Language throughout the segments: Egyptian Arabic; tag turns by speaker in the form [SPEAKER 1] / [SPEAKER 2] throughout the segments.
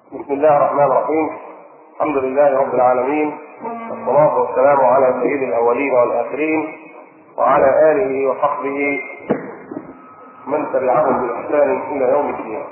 [SPEAKER 1] بسم الله الرحمن الرحيم الحمد لله رب العالمين والصلاة والسلام على سيد الأولين والآخرين وعلى آله وصحبه من تبعهم بإحسان إلى يوم الدين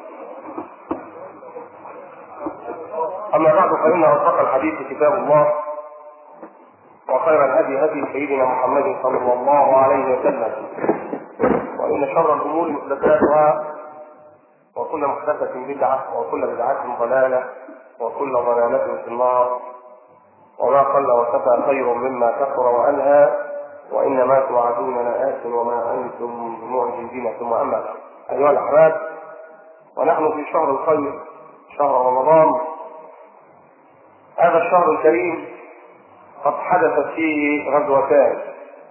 [SPEAKER 1] أما بعد فإن أصدق الحديث كتاب الله وخير الهدي هدي سيدنا محمد صلى الله عليه وسلم وإن شر الأمور محدثاتها وكل محدثة بدعة وكل بدعة ضلالة وكل ضلالة في النار وما قل وكفى خير مما كثر وألهى وإنما توعدون لآت وما أنتم بمعجزين ثم أما بعد أيها الأحباب ونحن في شهر الخير شهر رمضان هذا الشهر الكريم قد حدثت فيه غزوتان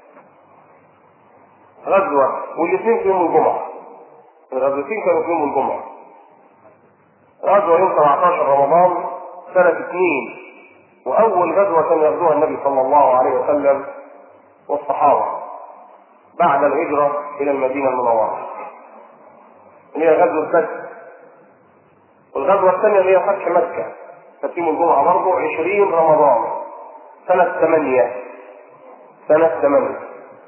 [SPEAKER 1] غزوة والاثنين في يوم الجمعة الغزوتين كانوا في يوم الجمعة غزوة يوم 17 رمضان سنة اثنين وأول غزوة كان يغزوها النبي صلى الله عليه وسلم والصحابة بعد الهجرة إلى المدينة المنورة اللي هي غزوة بدر والغزوة الثانية اللي هي فتح مكة كانت يوم الجمعة برضه 20 رمضان سنة 8 سنة 8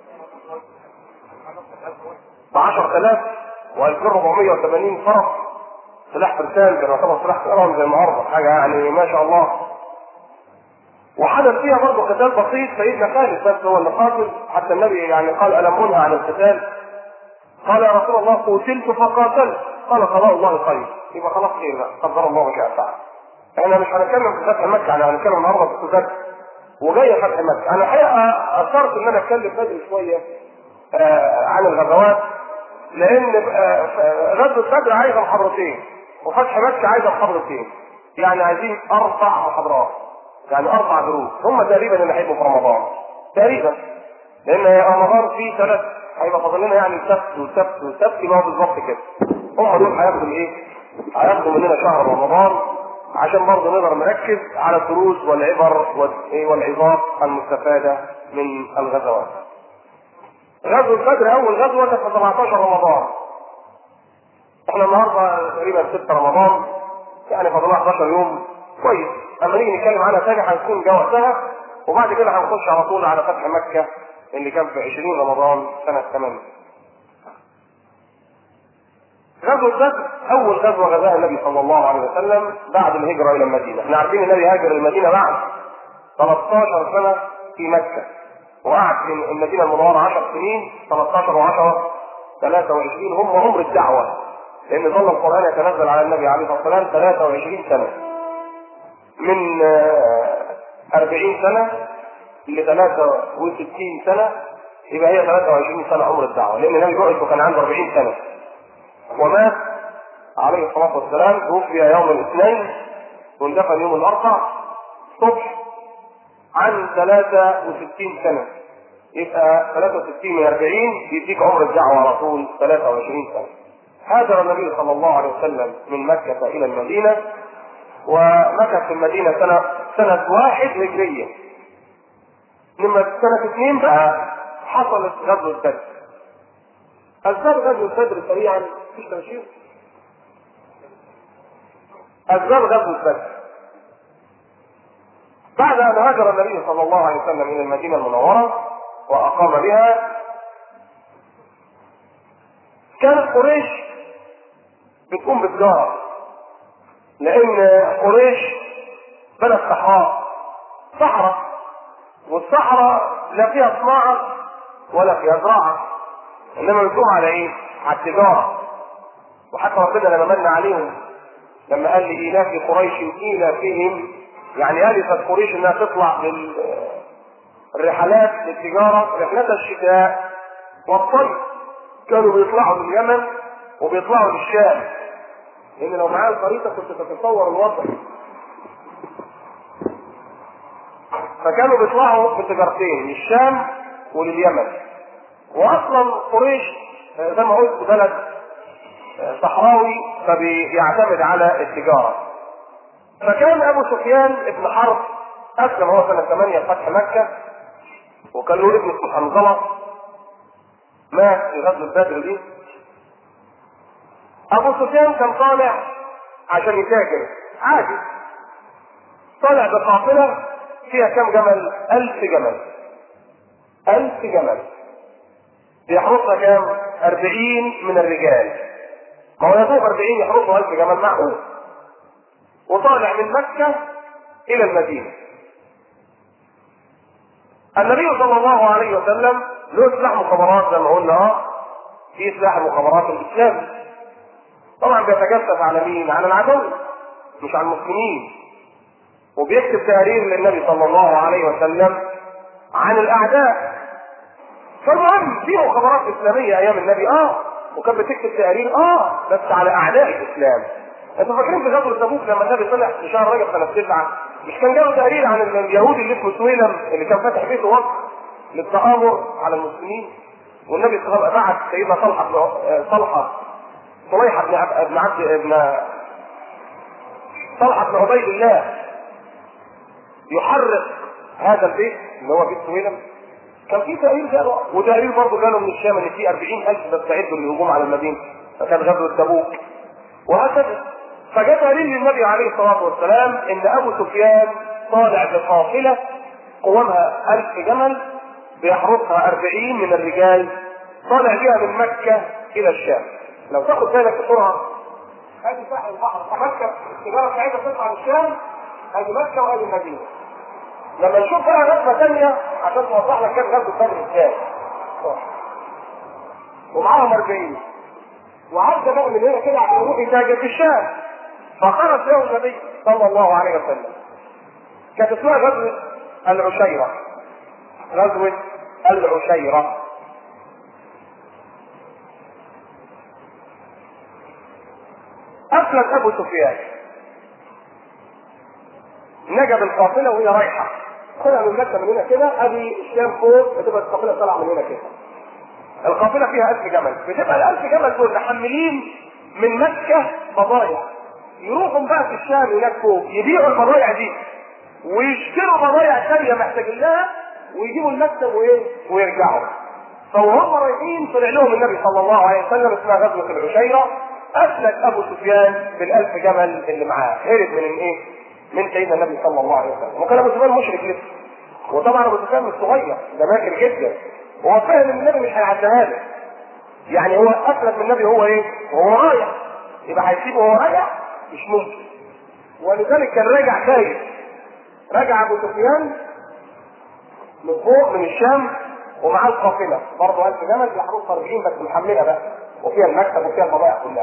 [SPEAKER 1] ب 10000 و2480 فرس سلاح فرسان كان يعتبر سلاح طيران زي النهارده حاجه يعني ما شاء الله وحدث فيها برضه قتال بسيط سيدنا خالد بس هو اللي قاتل حتى النبي يعني قال الم انهى عن القتال قال يا رسول الله قتلت فقاتلت قال قضاء الله خير يبقى خلاص خير بقى قدر الله ما شاء فعل احنا مش هنتكلم في فتح مكه احنا هنتكلم النهارده في القتال وجايه فتح مكه انا الحقيقه اثرت ان انا اتكلم بدري شويه آه عن الغزوات لان غزوه بدر عايزه محاضرتين وفتح مكه عايزه محاضرتين يعني عايزين اربع محاضرات يعني اربع دروس هم تقريبا اللي هيبقوا في رمضان تقريبا لان رمضان فيه ثلاث هيبقى فاضل لنا يعني السبت والسبت والسبت يبقى بالظبط كده هم دول هياخدوا ايه؟ هياخدوا مننا شهر رمضان عشان برضه نقدر نركز على الدروس والعبر والعظات المستفاده من الغزوات. غزوة بدر أول غزوة كانت في 17 رمضان. احنا النهارده تقريبا 6 رمضان يعني فاضل 11 يوم كويس اما نيجي نتكلم عنها تاني هنكون جا وقتها وبعد كده هنخش على طول على فتح مكة اللي كان في 20 رمضان سنة 8 غزوة بدر أول غزوة غزاها النبي صلى الله عليه وسلم بعد الهجرة إلى المدينة، احنا عارفين النبي هاجر المدينة بعد 13 سنة في مكة وقعد في المدينة المنورة 10 سنين 13 و10 23 هم عمر الدعوة لأن ظل القرآن يتنزل على النبي عليه الصلاة والسلام 23 سنة من 40 سنة ل 63 سنة يبقى هي 23 سنة عمر الدعوة لأن النبي بعث وكان عنده 40 سنة ومات عليه الصلاة والسلام توفي يوم الاثنين واندفن يوم الأربع صبح عن 63 سنة يبقى 63 من 40 يديك عمر الدعوة على طول 23 سنة هاجر النبي صلى الله عليه وسلم من مكة إلى المدينة ومكث في المدينة سنة سنة واحد هجرية لما سنة اثنين بقى حصلت غزوة بدر أسباب غزوة بدر سريعا مفيش تمشير أسباب غزوة بدر بعد أن هاجر النبي صلى الله عليه وسلم إلى المدينة المنورة وأقام بها كانت قريش بتقوم بالتجارة لأن قريش بلد صحراء صحراء والصحراء لا فيها صناعة ولا فيها زراعة إنما بتقوم على إيه؟ على التجارة وحتى ربنا لما من عليهم لما قال لإيلاف قريش إيلافهم يعني ألفت قريش إنها تطلع الرحلات للتجارة رحلات الشتاء والصيف كانوا بيطلعوا لليمن وبيطلعوا للشام لأن لو معايا الخريطة كنت تتصور الوضع فكانوا بيطلعوا بتجارتين للشام ولليمن وأصلا قريش زي ما قلت بلد صحراوي فبيعتمد على التجارة فكان أبو سفيان ابن حرب أسلم هو سنة 8 فتح مكة وكان له ابن اسمه حنظلة مات في غزوة بدر دي أبو سفيان كان طالع عشان يتاجر عادي طالع بقافلة فيها كم جمل؟ ألف جمل ألف جمل بيحرسها كام؟ أربعين من الرجال ما هو يدوب أربعين يحرسوا ألف جمل معقول وطالع من مكة إلى المدينة النبي صلى الله عليه وسلم له سلاح مخابرات زي ما قلنا اه في سلاح المخابرات الاسلامي طبعا بيتجسس على مين؟ على العدو مش على المسلمين وبيكتب تقارير للنبي صلى الله عليه وسلم عن الاعداء فالمهم في مخابرات اسلاميه ايام النبي اه وكانت بتكتب تقارير اه بس على اعداء الاسلام انتوا فاكرين في غزوه تبوك لما النبي طلع في شهر رجب سنه تسعه مش كان جاله تقرير عن اليهودي اللي اسمه سويلم اللي كان فاتح بيته وقت للتآمر على المسلمين والنبي صلى الله عليه وسلم بعت سيدنا طلحه بن طلحه صليحه بن عبد بن عبد بن طلحه بن عبيد الله يحرق هذا البيت اللي هو بيت سويلم كان في تقرير جاله وتقرير برضه جاله من الشام ان في 40000 بيستعدوا للهجوم على المدينه فكان غزوه تبوك وهكذا فجاء تقرير للنبي عليه الصلاه والسلام ان ابو سفيان طالع بقافله قوامها ألف جمل بيحرسها أربعين من الرجال طالع بيها من مكة إلى الشام لو تاخد بالك بسرعة هذه ساحل البحر مكة التجارة بتاعتها تطلع للشام هذه مكة وهذه المدينة لما نشوف بقى غزوة ثانية عشان توضح لك كام غزوة بدر ازاي ومعاهم 40 وعدى بقى من هنا كده عشان يروح يتاجر في الشام فخرج له النبي صلى الله عليه وسلم كانت اسمها غزوة العشيرة غزوة العشيرة أفلت أبو سفيان نجا بالقافلة وهي رايحة طلع من مكة من هنا كده أدي الشام فوق بتبقى القافلة طالعة من هنا كده القافلة فيها ألف جمل بتبقى الألف جمل دول محملين من مكة بضايع يروحوا بقى في الشام هناك فوق يبيعوا البضايع دي ويشتروا بضايع ثانيه محتاجين لها ويجيبوا المكتب وايه ويرجعوا فوهم رايحين طلع لهم النبي صلى الله عليه وسلم اسمها غزوه العشيره افلت ابو سفيان بالالف جمل اللي معاه هرب من ايه؟ من سيدنا النبي صلى الله عليه وسلم وكان ابو سفيان مشرك لسه وطبعا ابو سفيان مش صغير ده ماكر جدا وهو فاهم ان النبي مش هيعديها له يعني هو افلت من النبي هو ايه؟ وهو رايح يبقى هيسيبه وهو رايح مش ممكن ولذلك كان راجع خايف رجع ابو سفيان من فوق من الشام ومعاه القافله برضه 1000 جمل بيحرسها 40 بس محمله بقى وفيها المكتب وفيها البضائع كلها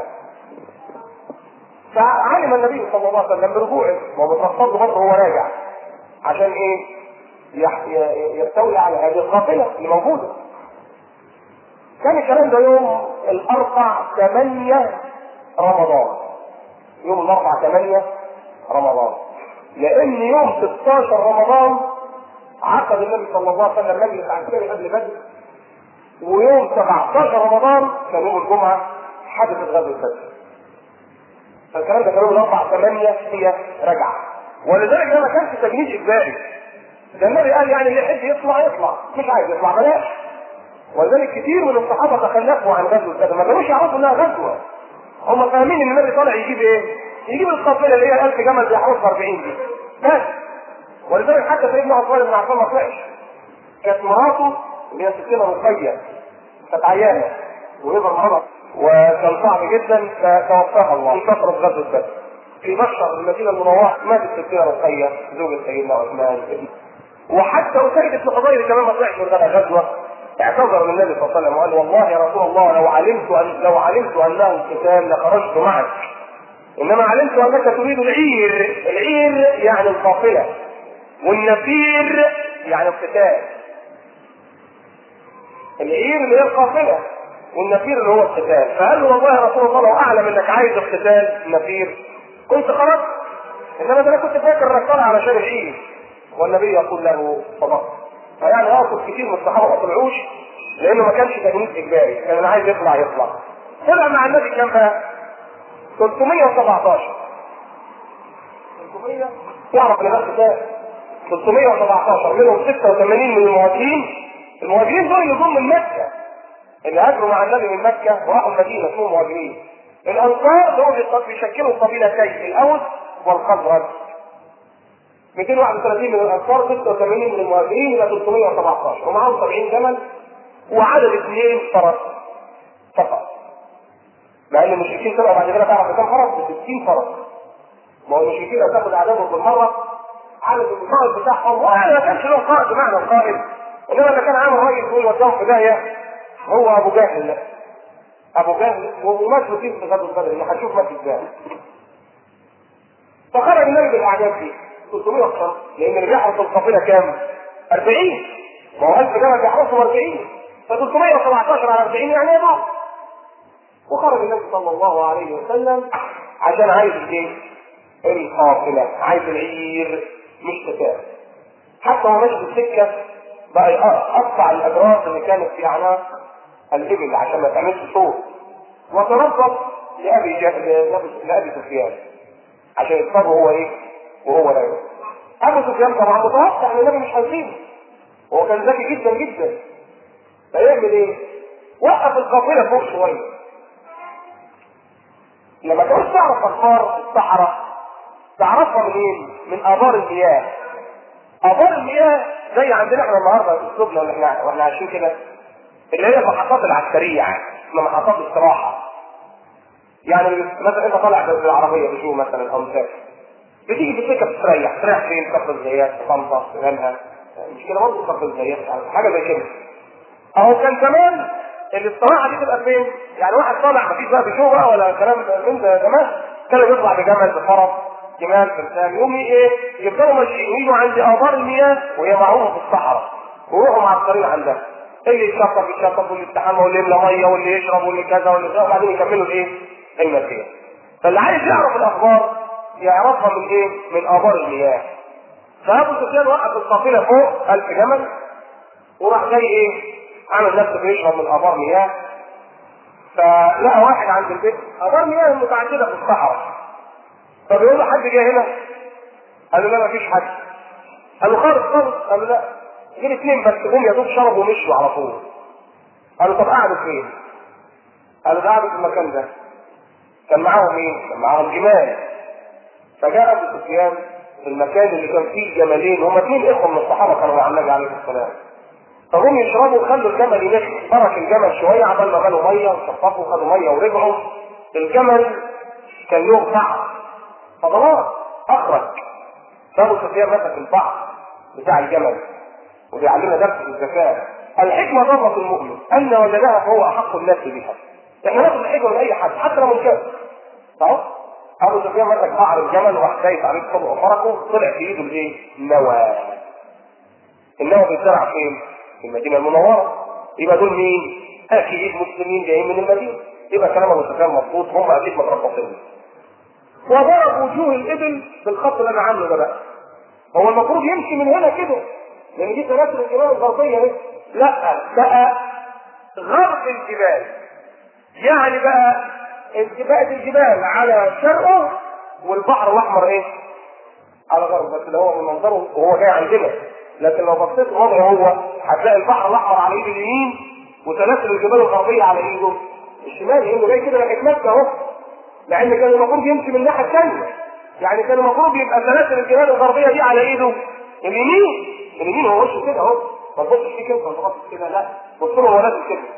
[SPEAKER 1] فعلم النبي صلى الله عليه وسلم برجوعه ومترصد برضه هو راجع عشان ايه؟ يح... يستولي على هذه القافله اللي موجوده كان الكلام ده يوم الاربع 8 رمضان يوم الاربع 8 رمضان لان يوم 16 رمضان عقد النبي صلى الله عليه وسلم مجلس عسكري قبل بدر ويوم 17 رمضان كان يوم الجمعه حدثت غزوه بدر فالكلام ده كان يوم الاربع 8 هي رجعه ولذلك ده ما كانش تجنيد اجباري ده النبي قال يعني اللي يحب يطلع يطلع مش عايز يطلع بلاش ولذلك كتير من الصحابه تخلفوا عن غزوه بدر ما كانوش يعرفوا انها غزوه هم فاهمين ان النبي طالع يجيب ايه؟ يجيب القافله اللي هي 1000 جمل بيحرسها 40 دي بس ولذلك حتى سيدنا عثمان بن عفان ما طلعش كانت مراته اللي هي ستنا رقيه كانت عيانه ويظهر مرض وكان صعب جدا فتوفاها الله في فتره غزوه بدر في مشهد المدينه المنوره ماتت ستنا رقيه زوجة سيدنا عثمان وحتى اسيد بن حضير كمان ما طلعش من غزوه اعتذر للنبي صلى الله عليه وسلم وقال والله يا رسول الله لو علمت ان لو علمت انه القتال لخرجت معك انما علمت انك تريد العير العير يعني القافله والنفير يعني القتال العير اللي هي القافله والنفير اللي هو القتال فقال له والله يا رسول الله لو اعلم انك عايز القتال النفير كنت خرجت انما ده انا كنت فاكر انك طالع علشان العير والنبي يقول له صدقت فيعني اقصد كتير من الصحابه ما طلعوش لانه ما كانش تجنيد اجباري كان اللي عايز يطلع يطلع طلع مع النبي كام بقى 317 300 تعرف ان ده كام 317 منهم 86 من المهاجرين المهاجرين دول اللي جم من مكه اللي هاجروا مع النبي من مكه وراحوا المدينه اسمهم مهاجرين الانصار دول بيشكلوا قبيلتين الاوس والخزرج 231 من الانصار 86 من المهاجرين الى 317 ومعاهم 70 جمل وعدد اثنين فرس فقط مع ان المشركين طلعوا بعد كده تعرف كم فرس؟ ب 60 فرس ما هو المشركين لو تاخد عددهم بالمره عدد القائد بتاعهم وانا ما كانش له قائد بمعنى القائد انما اللي كان عامل راجل يقول وداهم في داهيه هو ابو جهل ابو جهل ومات له في غزوه بدر اللي هنشوف مات ازاي فخرج النبي بالاعداد دي 300 شخص لان اللي بيحرس القافله كام؟ 40 ما هو 1000 جمل بيحرسهم 40 ف 317 على 40 يعني يا بعض وخرج النبي صلى الله عليه وسلم عشان عايز ايه؟ القافله عايز العير مش تكاد حتى هو ماشي في السكه بقى يقطع الاجراس اللي كانت في اعناق الابل عشان ما تعملش صوت وتربص لابي لابي سفيان عشان يتصاب هو ايه وهو لا يروح ابو سفيان طبعا متوقع ان النبي مش هيسيبه هو كان ذكي جدا جدا فيعمل ايه؟ وقف القافله فوق شويه لما تقول تعرف اخبار الصحراء تعرفها منين؟ من ابار المياه ابار المياه زي عندنا احنا النهارده في اسلوبنا واحنا واحنا عايشين كده اللي هي المحطات العسكريه يعني اسمها محطات الاستراحه يعني مثلا انت طالع بالعربيه بشو مثلا او مسافر بتيجي في السكه تستريح تريح فين كفر الزيات في طنطا في غنها مش كده برضه كفر الزيات حاجه زي كده اهو كان زمان الاستراحه دي تبقى فين؟ يعني واحد طالع مفيش بقى بشو بقى ولا كلام من ده زمان كان يطلع بجمل بفرس جمال فرسان يوم ايه يفضلوا ماشيين يجوا عند ابار المياه وهي معروفه في الصحراء ويروحوا معسكرين عندها اللي يتشطف يتشطف واللي يستحمى واللي يملى ميه واللي يشرب واللي كذا واللي كذا وبعدين يكملوا الايه؟ المسير فاللي عايز يعرف الاخبار يعرفها من ايه؟ من ابار المياه فابو سفيان وقف القافله فوق ألف جمل وراح جاي ايه؟ عامل نفسه بيشرب من ابار مياه فلقى واحد عند البيت ابار مياه متعدده في الصحراء فبيقول له حد جاي هنا؟ قال له لا مفيش حد. قال له خالص خالص قال له لا غير اثنين بس هم يا دوب شربوا ومشوا على طول. قال له طب قعدوا فين؟ قال له قعدوا في المكان ده. كان معاهم مين؟ كان معاهم جمال. فجاء ابو سفيان في المكان اللي كان فيه جمالين هم اثنين اخوه من الصحابه كانوا مع النبي عليه الصلاه والسلام. فهم يشربوا خلوا الجمل ينخ ترك الجمل شويه عبال ما غلوا ميه وشطفوا خدوا ميه ورجعوا الجمل كان له طعم فخلاص اخرج فابو سفيان مسك البعض بتاع الجمل وبيعلمنا درس في الزكاه الحكمه ضربة المؤمن ان وجدها فهو احق الناس بها احنا ناخد الحكمه من اي حد حتى لو من كافر صح ابو سفيان مسك قعر الجمل وراح دايس عليه الصبع وفرقه طلع في ايده الايه؟ النوى النوى بيتزرع فين؟ في المدينه المنوره يبقى دول مين؟ اكيد مسلمين جايين من المدينه يبقى كلام ابو سفيان مظبوط هم اكيد متربصين وضرب وجوه الابل بالخط اللي انا عامله ده بقى هو المفروض يمشي من هنا كده لان دي سلاسل الجبال الغربيه دي لا بقى غرب الجبال يعني بقى بقت الجبال على شرقه والبحر الاحمر ايه؟ على غربه بس ده هو من منظره وهو جاي عندنا لكن لو بصيت وضعه هو هتلاقي البحر الاحمر على ايد اليمين وسلاسل الجبال الغربيه على ايده الشمال لانه جاي كده ناحيه مكه اهو مع ان كان المفروض يمشي من الناحيه الثانيه يعني كان المفروض يبقى سلاسل الجبال الغربيه دي على ايده اليمين اليمين هو وشه كده اهو ما تبصش فيه كده ما تبصش كده لا بص له هو نازل كده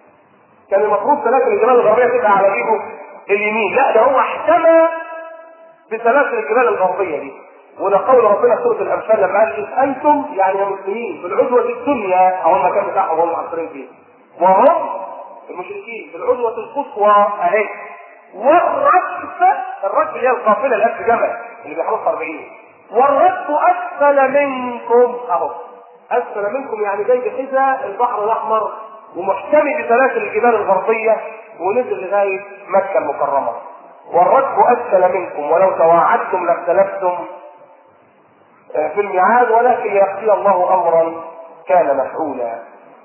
[SPEAKER 1] كان المفروض سلاسل الجبال الغربيه تبقى على ايده اليمين لا ده هو احتمى بسلاسل الجبال الغربيه دي وده قول ربنا في سوره الامثال لما قال إذ انتم يعني يا مسلمين في العدوه الدنيا او المكان بتاعهم هم معصرين فيه وهم المشركين في العدوه القصوى اهي والركب الركب اللي هي القافله الألف جمل اللي بيحرصها 40 والركب اسفل منكم اهو اسفل منكم يعني جاي بحذاء البحر الاحمر ومحتمي بسلاسل الجبال الغربيه ونزل لغايه مكه المكرمه والركب اسفل منكم ولو تواعدتم لاختلفتم في الميعاد ولكن ليقضي الله امرا كان مفعولا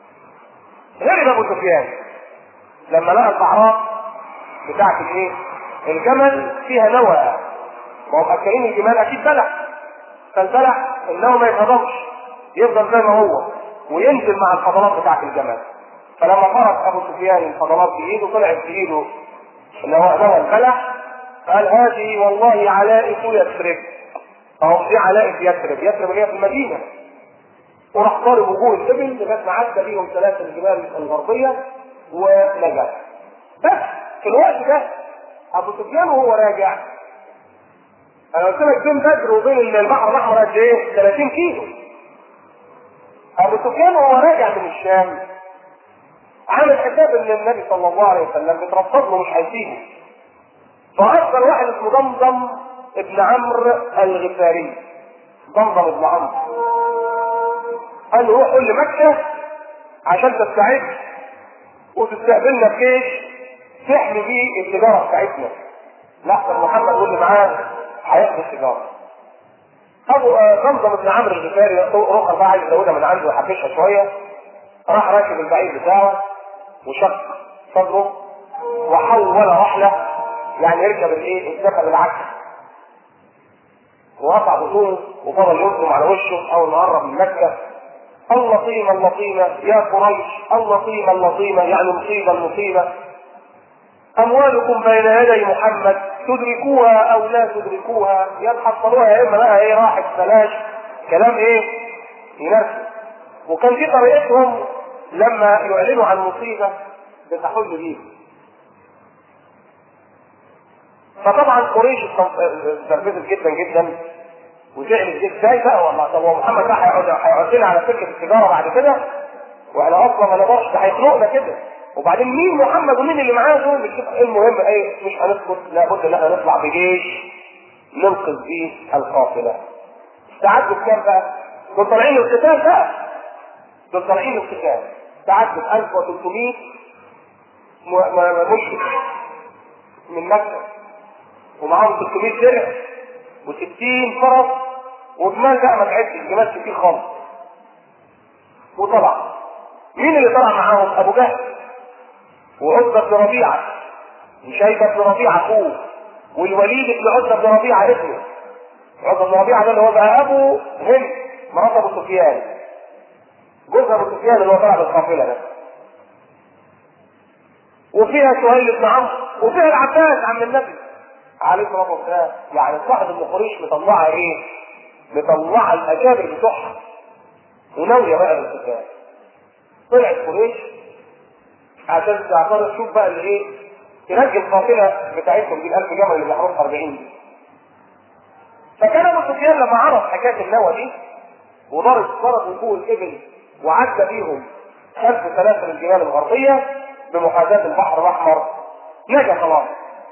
[SPEAKER 1] غير ابو سفيان لما لقى الاعراب بتاعت الايه؟ الجمل فيها نوى ما هو مأكلين الجمال اكيد بلع فالبلع النوى ما يتهضمش يفضل زي ما هو وينزل مع الفضلات بتاعت الجمل فلما فرق ابو سفيان الفضلات في ايده طلعت في ايده نوى نوى البلع قال هذه والله علائق يثرب اهو دي علائق يثرب يثرب اللي هي في المدينه وراح ضارب وجوه الابل لغايه ما عدى بيهم ثلاث الجبال الغربيه ونجا بس في الوقت ده ابو سفيان وهو راجع انا قلت لك بين بدر وبين البحر الاحمر قد ايه؟ 30 كيلو ابو سفيان وهو راجع من الشام عامل حساب ان النبي صلى الله عليه وسلم بيترصد له مش هيسيبه فارسل واحد اسمه ضمضم ابن عمرو الغفاري ضمضم ابن عمرو قال له روح قول لمكه عشان تستعد وتستقبلنا بجيش تحمي بيه التجاره بتاعتنا لحظه محمد واللي معاه هياخد التجاره ابو ضمضم ابن عمرو الغفاري رقم بقى عايز يزودها من عنده ويحبشها شويه راح راكب البعير بتاعه وشق صدره وحول رحله يعني يركب الايه السفن العكس وقطع بطونه وفضل يرسم على وشه اول ما قرب من مكه اللطيمة اللطيمة يا قريش اللطيمة اللطيمة يعني مصيبة المصيبة أموالكم بين يدي محمد تدركوها أو لا تدركوها يا تحصلوها يا إما بقى إيه راحت بلاش كلام إيه ينرفز وكان في طريقتهم لما يعلنوا عن مصيبة بتحل بيهم فطبعا قريش استنفذت جدا جدا وزعلت دي ازاي بقى والله طب هو محمد ده هيقعد هيقعد لنا على فكره التجاره بعد كده واحنا اصلا ما نقدرش ده هيخنقنا كده وبعدين مين محمد ومين اللي معاه دول مش المهم ايه مش هنسكت لابد ان احنا نطلع بجيش ننقذ بيه القافله استعدوا بكام بقى؟ دول طالعين للقتال بقى دول طالعين للقتال استعدوا ب 1300 مشرك من مكه ومعاهم 300 درع و60 فرس وجمال بقى ما تعدش جمال كتير خالص وطلع مين اللي طلع معاهم ابو جهل وعتبه بن ربيعه وشيبه بن ربيعه اخوه والوليد بن عتبه بن ربيعه ابنه عتبه بن ربيعه ده اللي هو بقى ابو هند مرات ابو سفيان جوز ابو سفيان اللي هو طلع بالقافله ده وفيها سهيل بن عمرو وفيها العباس عم النبي عليه الصلاه والسلام يعني صاحب ابن قريش مطلعه ايه؟ مطلعه الاكابر بتوعها وناويه بقى بالقتال طلعت قريش عشان تعترض شوف بقى اللي ايه تنجي القافله بتاعتهم دي ال 1000 جمل اللي بيحرموا 40 دي فكان ابو سفيان لما عرف حكايه النوى دي وضرب ضرب وجوه الابل وعدى بيهم خلف ثلاثه من الجبال الغربيه بمحاذاه البحر الاحمر نجا خلاص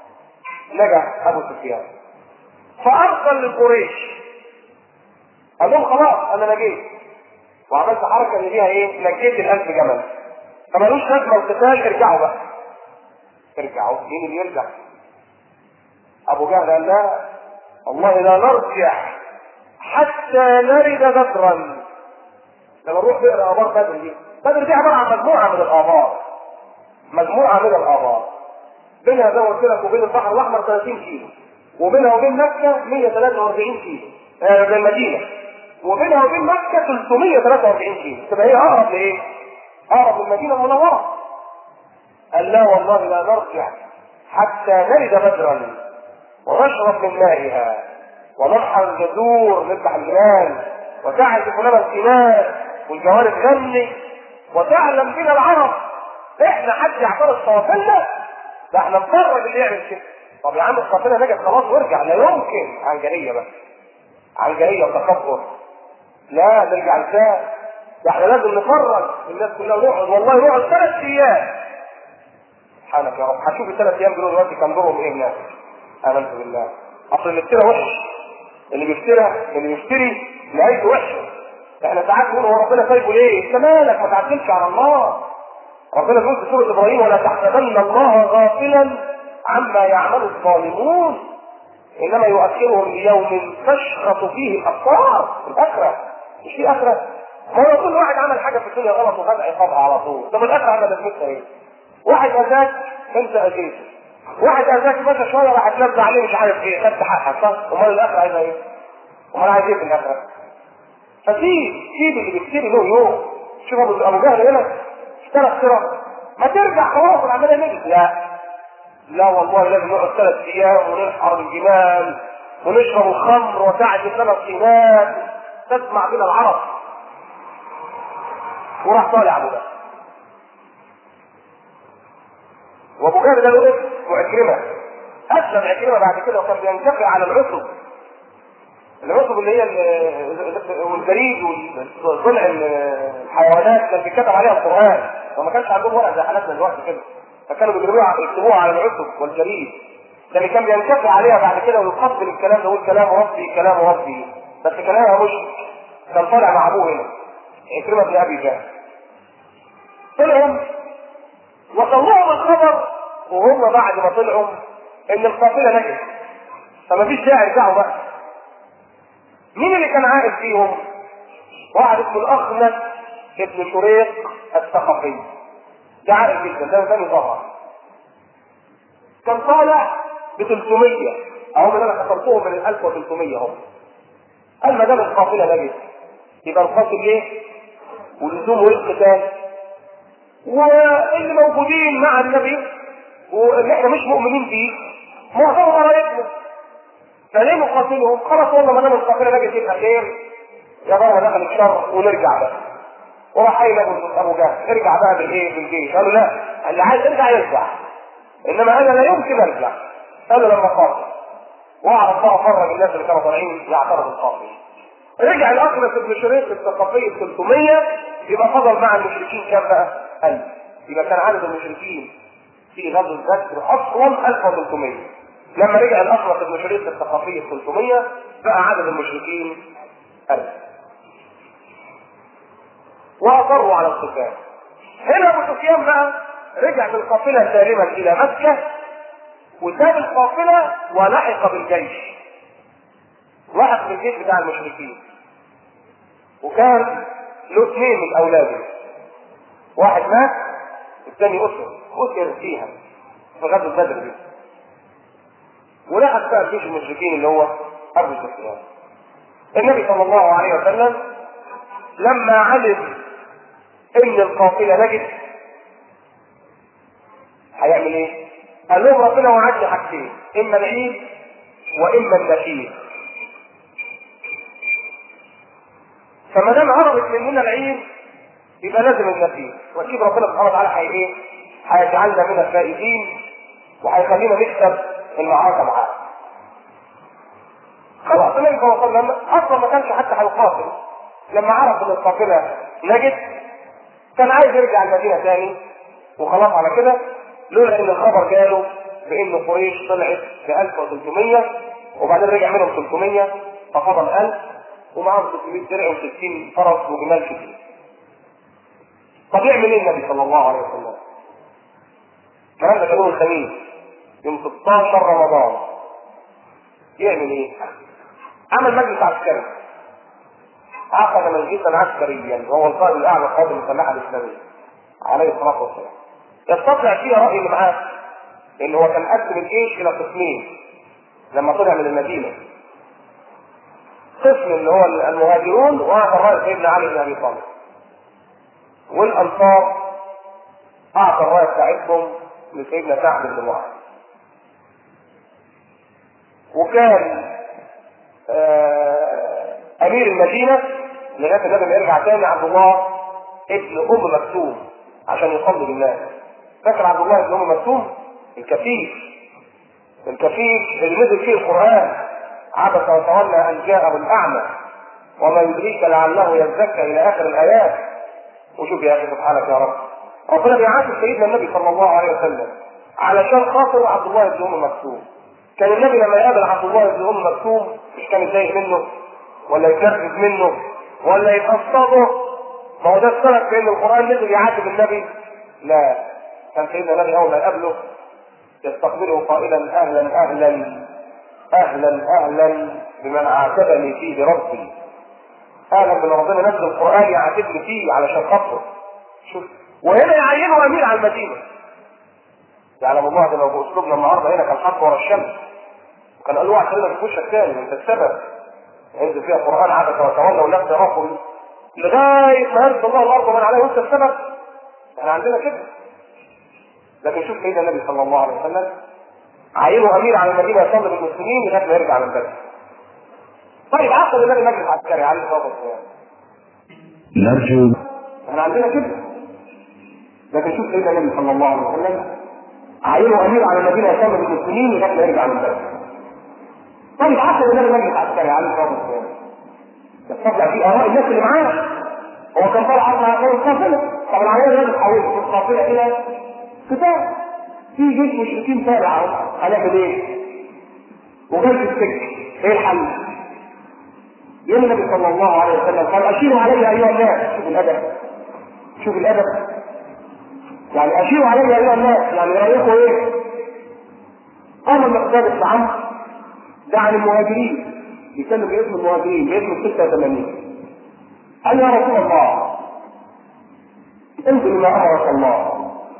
[SPEAKER 1] نجا ابو سفيان فارسل لقريش قال لهم خلاص انا نجيت وعملت حركه اللي فيها ايه نجيت الالف جمل فمالوش لازمه القتال ارجعوا بقى ارجعوا مين اللي يرجع ابو جهل قال لا والله لا نرجع حتى نرد بدرا لما نروح نقرا ابار بدر دي بدر دي عباره عن مجموعه من الابار مجموعه من الابار بينها زي ما قلت لك وبين البحر الاحمر 30 كيلو وبينها وبين مكه 143 كيلو آه من المدينه وبينها وبين مكه 343 كيلو تبقى هي اقرب لايه؟ اقرب للمدينه المنوره قال لا والله لا نرجع حتى نرد بدرا ونشرب من مائها ونرحل الجذور نذبح الجمال وتعزف لنا الثمار والجوار تغني وتعلم بنا العرب احنا حد يعترض قوافلنا ده احنا نفرج اللي يعمل كده طب يا عم القافله نجت خلاص وارجع لا يمكن عنجريه بقى عنجريه وتكبر لا نرجع ازاي ده احنا لازم نفرج الناس كلها ونقعد والله نقعد ثلاث ايام سبحانك يا رب هشوف الثلاث ايام دول دلوقتي كان دورهم ايه هناك امنت بالله اصل اللي اشترى وحش اللي بيشتري اللي بيشتري نهايته وحشه احنا ساعات نقول هو ربنا سايبه ليه؟ انت مالك ما تعتمدش على الله ربنا بيقول في سوره ابراهيم ولا تحسبن الله غافلا عما يعمل الظالمون انما يؤخرهم ليوم تشخص فيه الابصار الاخره مش في اخره ما هو كل واحد عمل حاجه في الدنيا غلط وخد عقابها على طول طب الاخره عمل لازمتها ايه؟ واحد اذاك انت اذيته واحد اذاك بس شويه راح تنزل عليه مش عارف ايه خدت حقك صح؟ امال الاخره عايزه ايه؟ امال عايز ايه في الاخره؟ فسيب سيب اللي بيشتري له يوم شوف ابو ابو جهل هنا اشترى اشترى ما ترجع خلاص العمليه نجت لا لا والله لازم نقعد ثلاث ايام وننحر الجمال ونشرب الخمر وتعدي ثلاث سنات تسمع بنا العرب وراح طالع ابو جهل وابو جهل ده له اسم وعكرمه اسلم عكرمه بعد كده وكان بينتقي على العصب العصب اللي هي والبريد وصنع الحيوانات كان بيتكتب عليها القران وما كانش عندهم ورق زي حالاتنا دلوقتي كده فكانوا بيجربوها يكتبوها على العصب والجريد ده اللي كان بينتقي عليها بعد كده ويقبل الكلام ده يقول كلام ربي كلام ربي بس كلامها مش كان طالع مع ابوه هنا عكرمه بن ابي جهل طلعوا وصلوهم الخبر وهم بعد ما طلعوا ان القافله نجت فما فيش داعي يرجعوا بقى مين اللي كان عائد فيهم؟ واحد اسمه الاخنس ابن شريق الثقفي ده عائد جدا ده ثاني ظهر كان طالع ب 300 اهو اللي انا خسرتهم من ال 1300 هم قال ما دام القافله نجت يبقى القاتل ليه؟ ولزوم القتال واللي موجودين مع النبي واللي احنا مش مؤمنين بيه معظمهم قرايبنا فليه نقاتلهم؟ خلاص والله ما دام القافله نجت يبقى خير يا بابا دخل الشر ونرجع بقى وراح قايل ابو ابو جهل ارجع بقى بالايه بالجيش قالوا لا اللي عايز يرجع يرجع انما انا لا يمكن ارجع قالوا لما قاتل واعرف بقى فرج الناس اللي كانوا طالعين يعترضوا القاتل رجع الاخنس بن شريق الثقفي 300 يبقى فضل مع المشركين كام بقى؟ 1000 يبقى كان عدد المشركين في غزوه بدر اصلا 1300 لما رجع الاخنس بن شريق الثقفي 300 بقى عدد المشركين 1000 واصروا على القتال هنا ابو سفيان بقى رجع بالقافله سالما الى مكه وساب القافله ولحق بالجيش لحق بالجيش بتاع المشركين وكان له اثنين من اولاده واحد مات الثاني اسر اسر فيها في غزوه بدر دي ولحق بقى جيش المشركين اللي هو ابو سفيان النبي صلى الله عليه وسلم لما علم ان القافله نجت هيعمل ايه؟ قال لهم ربنا وعدني حاجتين اما العيد واما النشيد فما دام هربت مننا العيد يبقى لازم النشيد واكيد ربنا سبحانه وتعالى هي ايه؟ هيجعلنا من الفائزين وهيخلينا نكسب المعركه معاه. خلاص النبي صلى الله عليه وسلم اصلا ما كانش حتى هيقاتل لما عرف ان القافله نجت كان عايز يرجع المدينه تاني وخلاص على كده لولا ان الخبر جاله بان قريش طلعت ب 1300 وبعدين رجع منهم 300 ففضل 1000 ومعاهم 600 درع و60 فرس وجمال كتير. طب يعمل ايه النبي صلى الله عليه وسلم؟ الكلام ده كان يوم الخميس يوم 16 رمضان يعمل ايه؟ عمل مجلس عسكري عقد مجلسا عسكريا وهو القائد الاعلى للقوات المسلحه الاسلاميه عليه الصلاه والسلام يستطلع فيها راي اللي معاه ان هو كان قسم الجيش الى قسمين لما طلع من المدينه قسم اللي هو المهاجرون واعطى الراي سيدنا علي بن ابي طالب والانصار اعطى الراي بتاعتهم لسيدنا سعد بن معاذ وكان آه امير المدينه لغايه النبي ما يرجع تاني عبد الله ابن ام مكتوم عشان يصلي بالناس فاكر عبد الله ابن ام مكتوم الكفيف الكفيف اللي نزل فيه القران عبس وتولى ان جاءه الاعمى وما يدريك لعله يزكى الى اخر الايات وشوف يا اخي سبحانك يا رب ربنا بيعاتب سيدنا النبي صلى الله عليه وسلم علشان خاطر عبد الله بن ام مكتوم كان النبي لما يقابل عبد الله بن ام مكتوم مش كان يتضايق منه ولا يتنرفز منه ولا يتقصده ما هو ده السبب في ان القران نزل يعاتب النبي لا كان سيدنا النبي اول ما يقابله يستقبله قائلا اهلا اهلا اهلا اهلا بمن عاتبني فيه ربي اهلا بان ربنا نزل القران يعاتبني فيه علشان خاطره شوف وهنا يعينه امير على المدينه يعلم الله ده لو باسلوبنا النهارده هنا كان حط ورا الشمس وكان قال له اوعى خلينا في وشك تاني انت السبب ينزل فيها القران عبس وتولى والناس تراكم لغايه ما يرث الله الارض ومن عليه وانت السبب احنا عندنا كده لكن شوف سيدنا النبي صلى الله عليه وسلم عينه امير على المدينه يصلي بالمسلمين لغايه ما يرجع من بدر طيب عقد النبي مجلس عسكري عليه الصلاه والسلام
[SPEAKER 2] نرجو
[SPEAKER 1] احنا عندنا كده لكن شوف سيدنا النبي صلى الله عليه وسلم عينه امير على المدينه يصلي بالمسلمين لغايه ما يرجع من بدر طيب عقد النبي مجلس عسكري عليه الصلاه والسلام يستطلع في اراء الناس اللي معاه هو كان طالع على القافله طب العمليه لازم تحولت من القافله الى قتال في جيش مشركين طالع اهو هنعمل ايه؟ وجاي في السجن ايه الحل؟ يوم النبي صلى الله عليه وسلم قال اشيروا علي ايها الناس شوف الادب شوف الادب يعني اشيروا علي ايها الناس يعني رايكم ايه؟ قام المقداد بن عمرو ده عن المهاجرين بيتكلم باسم المهاجرين باسم ال 86 قال يا رسول الله انزل ما امرك الله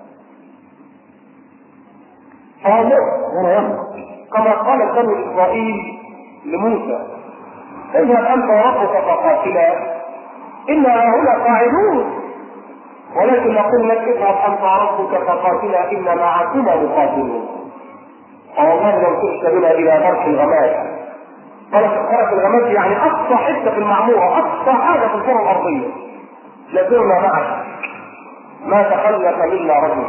[SPEAKER 1] فوالله هنا ينطق كما قال بنو اسرائيل لموسى اذهب انت وربك فقاتلا انا هنا قاعدون ولكن نقول لك اذهب انت وربك فقاتلا ان معكما مقاتلون فوالله لو كنت بنا الى درك الغمام درك درك الغمام يعني اقصى حته في المعموره اقصى حاجه في الكره الارضيه لازلنا معك ما تخلف منا رجل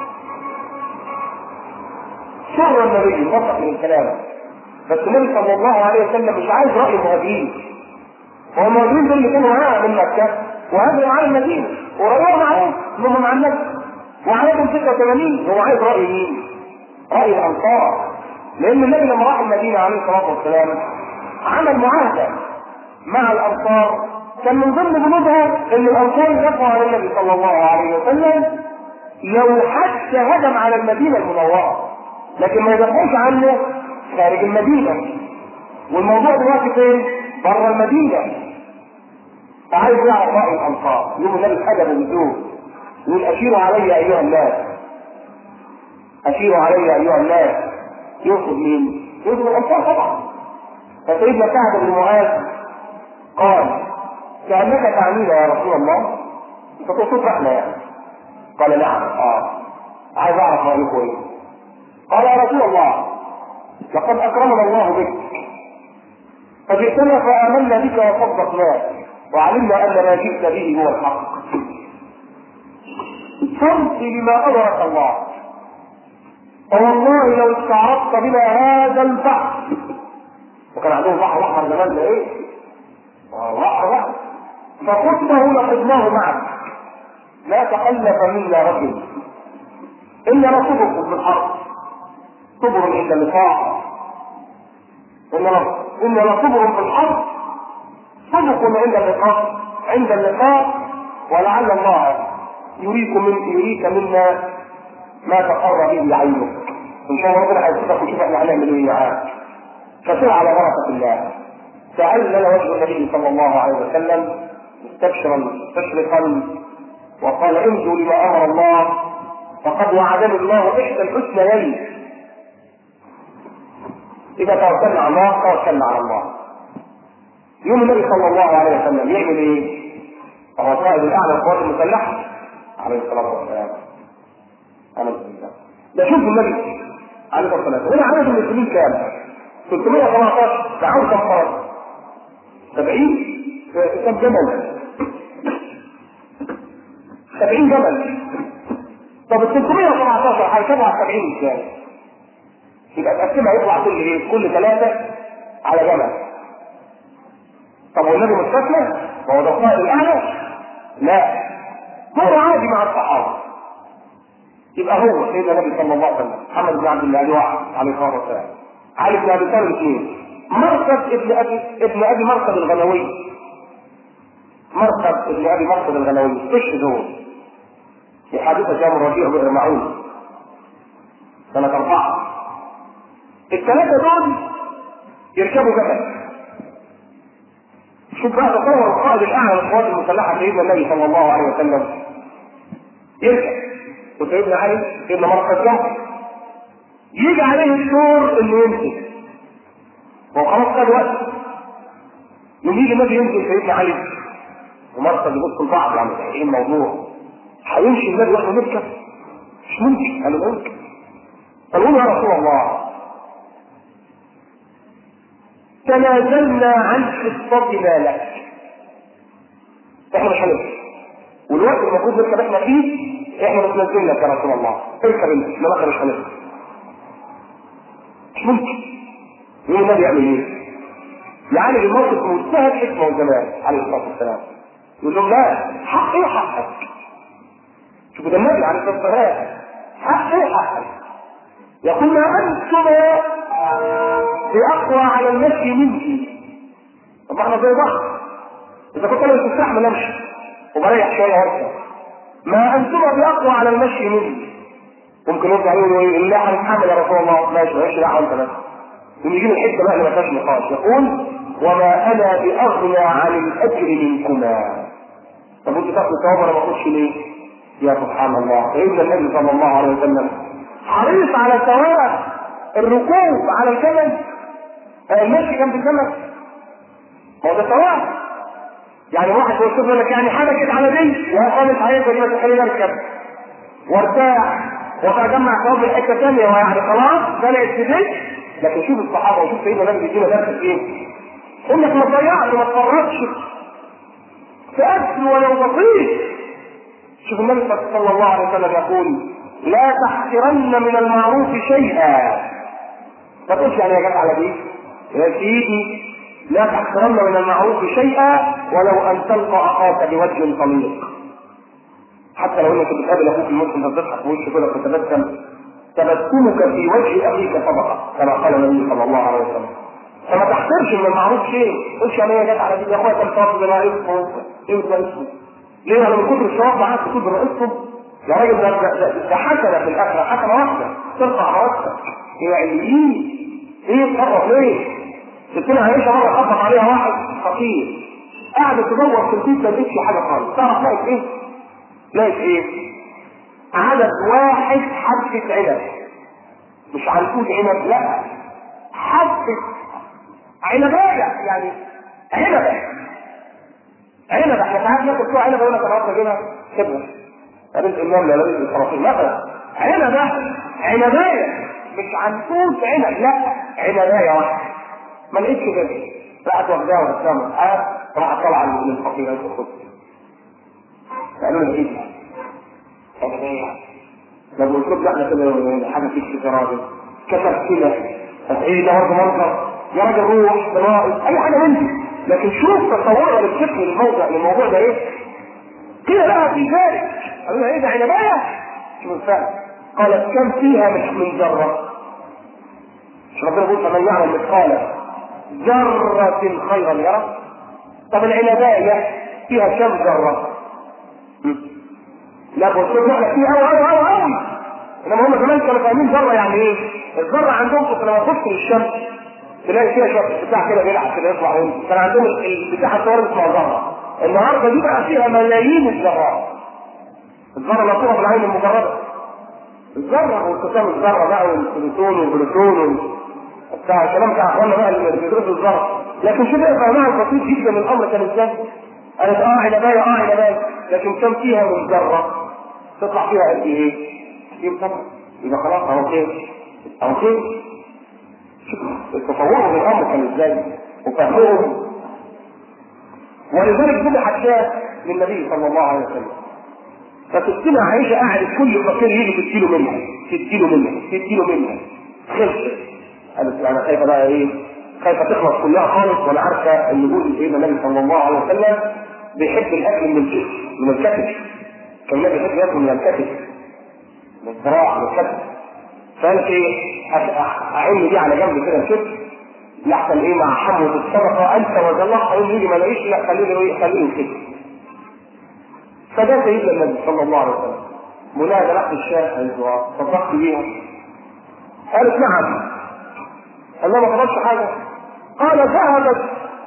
[SPEAKER 1] شعر النبي نطق من كلامه بس النبي صلى الله عليه وسلم مش عايز راي المهاجرين هو المهاجرين دول اللي كانوا معاه من مكه وهاجروا على المدينه ورايهم معاه هم مع النبي وعليهم 86 هو عايز راي مين؟ راي الانصار لان النبي لما راح المدينه عليه الصلاه والسلام عمل معاهده مع الانصار كان من ضمن بنودها ان الانصار يدافعوا عن النبي صلى الله عليه وسلم لو حد هجم على المدينه المنوره لكن ما يدافعوش عنه خارج المدينه والموضوع دلوقتي فين؟ بره المدينه فعايز يعرف راي الانصار يوم النبي حجبوا بدون يقول اشيروا علي ايها الناس اشيروا علي ايها الناس يقصد مين؟ يقصد الانصار طبعا فسيدنا سعد بن معاذ قال كانك تعنينا يا رسول الله انت تقصد احنا يعني قال نعم اه عايز اعرف رايكم ايه قال يا رسول الله لقد اكرمنا الله بك فجئتنا فامنا بك وصدقناك وعلمنا ان ما جئت به هو الحق فامضي لما امرك الله فوالله لو استعرضت بنا هذا البحر وكان عندهم بحر احمر زمان ده ايه؟ بحر بحر فخذته لخذناه معك لا تخلف منا رجل انما صبر في الحرب صبر عند اللقاء انما انما صبر في الحرب صدق عند اللقاء عند اللقاء ولعل الله يريكم من يريك منا ما تقر به عينك ان شاء الله ربنا هيسيبك ويشوف احنا هنعمل ايه معاك فسر على بركه الله تعال لنا وجه النبي صلى الله عليه وسلم مستبشرا مستشرقا وقال امضوا لما امر الله فقد وعدني الله احدى الحسنيين اذا توكلنا على الله توكلنا على الله يوم النبي صلى الله عليه وسلم يعمل ايه؟ وهو قائد الاعلى للقوات المسلحه عليه الصلاه والسلام انا بالله ده شوف النبي عليه الصلاه والسلام هنا عدد المسلمين كام؟ 317 دعوا كم فرد؟ 70 كم جمل 70 جمل طب ال 317 هيتابعوا على 70 ازاي؟ يبقى تقسمها يطلع كل ايه؟ كل ثلاثه على جمل طب هو النبي مستثنى؟ هو ده القائد الاعلى؟ لا هو عادي مع الصحابه يبقى هو سيدنا النبي صلى الله عليه وسلم محمد بن عبد الله واحد عليه الصلاه والسلام علي بن ابي طالب اثنين مركب ابن ابي ابن ابي مركب الغنوي مركب ابن ابي مركب الغنوي استشهد هو في حادثه جام الربيع بئر معون سنه اربعه الثلاثه دول يركبوا جبل شوف بقى تصور القائد الاعلى للقوات المسلحه سيدنا النبي صلى الله عليه وسلم يركب وسيدنا علي سيدنا مركز جنبه يجي عليه الدور انه يمسك هو خلاص خد وقت يوم يجي النبي ينزل سيدنا علي ومركز يبص لبعض يعني ايه الموضوع هيمشي النبي واحنا نركب مش ممكن قالوا ممكن قالوا يا رسول الله تنازلنا عن حصتنا لك احنا مش هنمشي والوقت المفروض نركب احنا فيه احنا بتنزل لك يا رسول الله اركب انت انما احنا مش هنركب مش ممكن مين النبي يعمل ايه؟ يعالج الموقف بمنتهى الحكمه والجمال عليه الصلاه والسلام يقول لهم لا حق ايه حقك؟ شوفوا ده النبي عليه الصلاه والسلام حق ايه حقك؟ يقول ما انتما باقوى على المشي مني طب احنا زي بعض اذا كنت انا تستحمل امشي وبريح شويه وارجع ما انتما باقوى على المشي مني ممكن يرجع يقول ايه اللي هنتحمل يا رسول الله ماشي ماشي لا انت بس ونجيب الحته بقى اللي ما فيهاش نقاش يقول وما انا باغنى عن الاجر منكما طب انت تاخد ثواب انا ما اخدش ليه؟ يا سبحان الله سيدنا النبي صلى الله عليه وسلم حريص على ثواب الركوب على الجمل المشي جنب الجمل ما هو ده ثواب يعني واحد يوصف لك يعني حركت على دي وقامت عليها دي ما تخليني اركب وارتاح وتجمع ثواب من حته ثانيه ويعني خلاص بدات تدش لكن شوف الصحابه وشوف سيدنا النبي بيدينا درس ايه؟ انك ما تضيعش ما تفرطش في اكل ولو بسيط شوف النبي صلى الله عليه وسلم يقول لا تحقرن من المعروف شيئا ما تقولش يعني يا جدع على دي يا سيدي لا تحقرن من المعروف شيئا ولو ان تلقى اخاك بوجه طليق حتى لو انك بتقابل اخوك المسلم فتضحك في وشه كده وتتبسم تبسمك في وجه اخيك صدقه كما قال النبي صلى الله عليه وسلم فما تحقرش من المعروف شيء قلش يعني يا جدع على دي يا اخويا كان صاحب بما اسمه ايه بما اسمه ليه انا من كتر الشباب معاك تقول بما اسمه يا راجل ده ده, ده حسنه في الاخره حسنه واحده ترفع راسك هي عليين ايه تصرف ليه؟ ستنا عايشه مره خبط عليها واحد خطير قاعده تدور في البيت ما لقيتش حاجه خالص تعرف لقيت ايه؟ لقيت ايه؟ عدد واحد حبة عنب مش عنقود عنب لا حبة عنباية يعني عنبة عنبة احنا ساعات ناكل فيها عنبة يقول لك انا عاوز اجيبها سيبها رزق النملة ولا رزق الصراصير مثلا عنبة عنباية مش عنقود عنب لا عنباية واحدة ما لقيتش كده راحت واخداها وقدامها اه راحت طالعة من الفقير انت خد قالوا لي ايه عنباية لو قلت له احنا كده حاجة فيك في راجل كتب كده ايه ده برضه منظر يا راجل روح براء اي حاجة منك لكن شوف تصورها للشكل للموضوع للموضوع ده ايه قيل لها في ذلك قالوا لها ايه ده عنباية شوف الفعل قالت كم فيها مش من ذرة مش ربنا بيقول فمن يعمل مثقال ذرة خيرا يرى طب العنباية فيها كم ذرة لا قلت له احنا فيها قوي قوي قوي قوي انما هم زمان كانوا فاهمين ذره يعني ايه؟ الذره عندهم كنت لما تبص للشمس تلاقي فيها شويه بتاع كده بيلعب كده يطلع وينزل كان عندهم البتاع الصور اسمها ذره النهارده دي بقى فيها ملايين الذرات الذره لا ترى بالعين المجرده الذره وانقسام الذره بقى والبروتون والبروتون بتاع الكلام بتاع اخواننا بقى اللي بيدرسوا الذره لكن شوف فهمها البسيط جدا من الامر كان ازاي؟ قالت اه عنبايه اه عنبايه لكن كم فيها من ذره تطلع فيها قد ايه؟ كتير طبعا يبقى خلاص اهو خير اهو خير شوف تصورهم الامر كان ازاي وفهمهم ولذلك ذبحت شاة للنبي صلى الله عليه وسلم فتستمع عائشة قعدت كل فقير يجي تديله منها تديله منها تديله منها خلصت قالت انا خايفه بقى ايه خايفه تخلص كلها خالص وانا عارفه ان يقول سيدنا النبي صلى الله عليه وسلم بيحب الاكل من الجسم من الكتف كان النبي يحب ياكل من الكتف من الذراع من الكتف فقالت ايه اعين دي على جنب كده الكتف يحصل ايه مع حموة الصدقة انت وجلح يقول يجي ما لاقيش لا خليني ايه خليني الكتف فده سيدنا النبي صلى الله عليه وسلم منادى لحم الشاه ايوه صدقت بيها قالت نعم قال ما طلبش حاجه قال ذهبت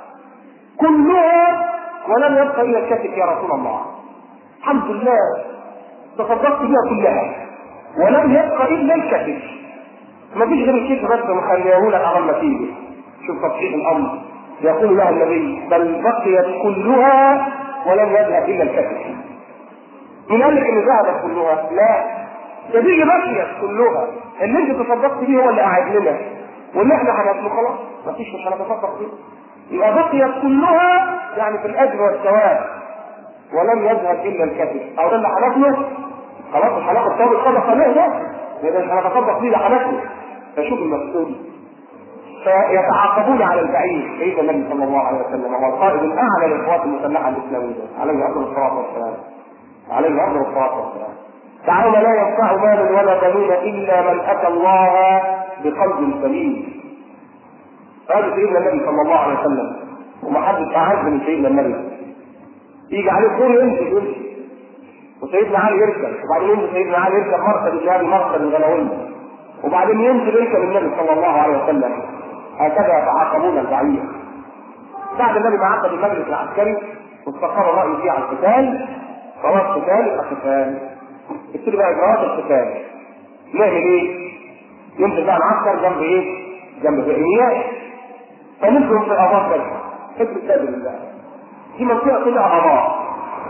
[SPEAKER 1] كلها ولم يبقى الا الكتف يا رسول الله الحمد لله تصدقت بها كلها ولم يبقى الا الكتف ما فيش غير الكتف بس مخليه لك على النتيجه شوف تصحيح الامر يقول لها النبي بل بقيت كلها ولم يذهب الا الكتف من قال لك ان ذهبت كلها؟ لا ده دي بقيت كلها اللي انت تصدقت بيه هو اللي قاعد لنا واللي احنا هناكله خلاص مفيش مش هنتصدق فيه يبقى بقيت كلها يعني في الاجر والثواب ولم يذهب الا الكذب او ده اللي هناكله خلاص مش هناخد ثواب الصدقه ليه ده؟ لان مش هنتصدق فيه ده هناكله فشوف المقصود فيتعاقبون على البعير سيدنا النبي صلى الله عليه وسلم هو القائد الاعلى للقوات المسلحه الاسلاميه عليه افضل الصلاه والسلام عليه افضل الصلاه والسلام تعالى لا ينفع مال ولا بنون الا من اتى الله بقلب سليم هذا سيدنا النبي صلى الله عليه وسلم وما حدش اعز من سيدنا النبي يجي عليه الدور يمشي يمشي وسيدنا علي يركب وبعدين ينزل سيدنا علي يركب مركب الجهاد مركب الغنويه وبعدين ينزل يركب النبي صلى الله عليه وسلم هكذا يتعاقبون البعير بعد النبي ما عقد المجلس العسكري واستقر الراي فيه على القتال خلاص قتال يبقى قتال ابتدي بقى اجراءات القتال نعمل ايه؟ ينزل بقى العسكر جنب ايه؟ جنب بئريات فننزل في الابار بس حزب الكذب الله دي منطقه كلها ابار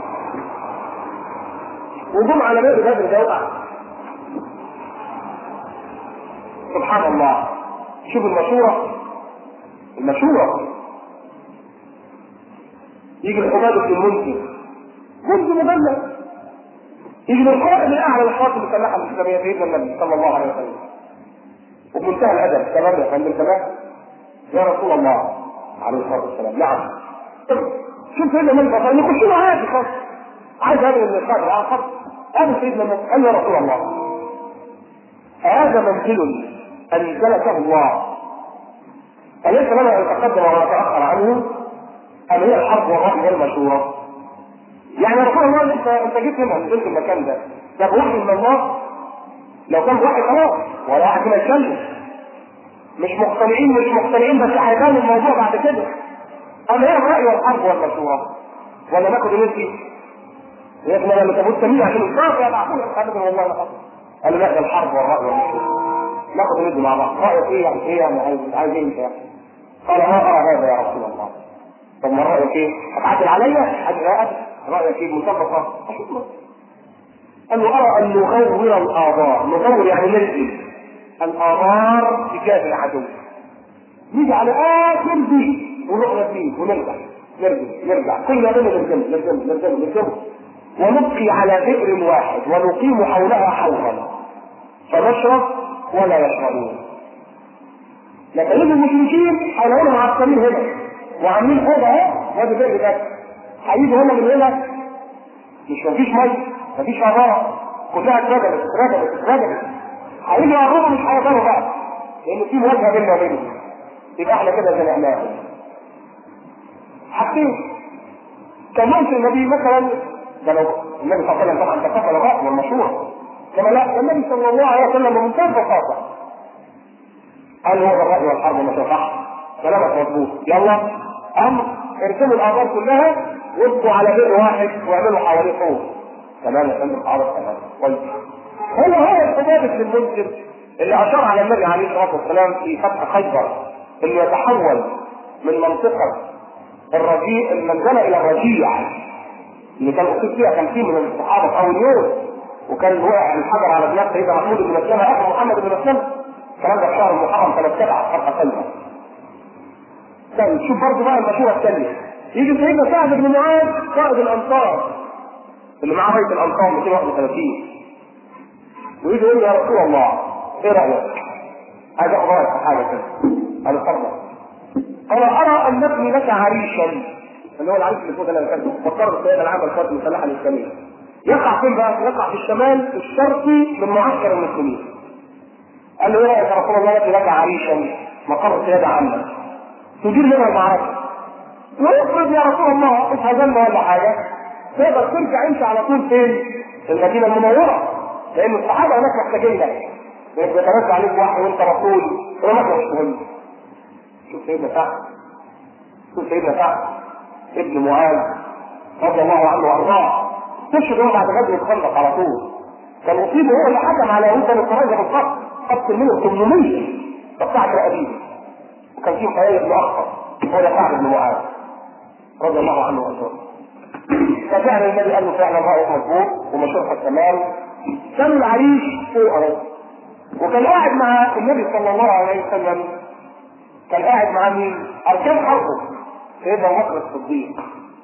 [SPEAKER 1] وجم على بئر بدر ده وقع سبحان الله شوف المشورة المشورة يجي الحماد بن المنذر منذر مبلغ يجي القائد الاعلى للقوات المسلحه الاسلاميه سيدنا النبي صلى الله عليه وسلم وبمنتهى الادب تمام يا فندم تمام يا رسول الله عليه الصلاه والسلام نعم طب شوف سيدنا النبي صلى الله عليه وسلم يخش له عادي خالص عايز هذا اللقاء الاخر هذا سيدنا النبي قال يا رسول الله هذا منزل انزلته الله أليس لنا أن نتقدم ولا نتأخر عنه؟ أم هي الحرب والرأي والمشورة؟ يعني يا رسول الله أنت أنت جيت هنا نزلت المكان ده، ده بوحي من الله؟ لو كان بوحي خلاص ولا واحد فينا يتكلم. مش مقتنعين مش مقتنعين بس هيبان الموضوع بعد كده. أم هي الرأي والحرب والمشورة؟ ولا ناخد نسي؟ يا ابني انا متابوت سمين عشان الصاف يا معقول ابدا والله لا قال لا ده الحرب والرأي والمشورة. ناخد ندي مع بعض رايك ايه يعني ايه يعني عايز عايز ايه انت يعني قال ما ارى هذا يا رسول الله طب ما رايك ايه هتعدل عليا لا رايك ايه مسبقه قال له ارى ان نغور الاضار نغور يعني ننزل الاضار تجاه العدو نيجي على اخر دي ونقلب فيه ونرجع نرجع نرجع كل يوم نرجع نرجع نرجع نرجع ونبقي على بئر واحد ونقيم حولها حوضا فنشرب ولا يشربون لكن يجي المشركين حولهم معسكرين هنا وعاملين حوض اهو وادي بئر بس هيجوا هنا من هنا مش مفيش ميه مفيش عباره كلها اتردمت اتردمت اتردمت هيجوا يقربوا مش هيقدروا بقى لان في مواجهه بيننا وبينهم يبقى احنا كده زنقناهم حاجتين كان ممكن النبي مثلا ده لو النبي صلى الله عليه وسلم طبعا تقبل الراي والمشوره كما لا النبي صلى الله عليه وسلم بمنتهى البساطه قال هو الراي والحرب مش صح كلامك مظبوط يلا امر ارسلوا الاعضاء كلها وابقوا على بئر واحد واعملوا حواليه حوض تمام يا فندم حاضر تمام كويس هو هو الحباب بن المنذر اللي اشار على النبي عليه الصلاه والسلام في فتح خيبر انه يتحول من منطقه الرجيع المنزله الى الرجيع اللي كان اصيب فيها 50 من الصحابه في اول يوم وكان وقع الحجر على دماغ سيدنا محمود بن مسلمه اخو محمد بن مسلمه الكلام ده في شهر المحرم سنه سبعه فرقه ثالثه. طيب شوف برضه بقى المشوره الثانيه يجي سيدنا سعد بن معاذ قائد الانصار اللي معاه بيت الانصار 231 ويجي يقول يا رسول الله ايه رايك؟ عايز اخد رايك في حاجه كده قال اتفضل قال ارى ان نبني لك عريشا اللي هو العريش اللي فوق ده اللي كان فكر السياده العامه للقوات المسلحه الاسلاميه يقع فين بقى؟ يقع في الشمال الشرقي من معسكر المسلمين. قال له ايه رايك يا رسول الله التي لك عريشا مقر سياده عامه تدير منها المعركه. وافرض يا رسول الله اتهزمنا ولا حاجه تقدر ترجع انت على طول فين؟ في المدينه المنوره لان الصحابه هناك محتاجين لك. بيتنزل عليك وحي وانت رسول وما مش مهم. شوف سيدنا سعد شوف سيدنا سعد ابن معاذ رضي الله عنه وارضاه تشهد هو بعد غزوه الخندق على طول كان اصيب هو اللي حكم على يهود بني قريظه بالخط قتل منهم 800 فقطعت رقابيه وكان فيهم حيي بن اخطر هو ده سعد بن معاذ رضي الله عنه وارضاه ففعلا النبي قال له فعلا رايك مظبوط ومشورتك تمام كان العريش فوق اهو وكان قاعد مع النبي صلى الله عليه وسلم كان قاعد مع مين؟ اركان حربه سيدنا ابو بكر الصديق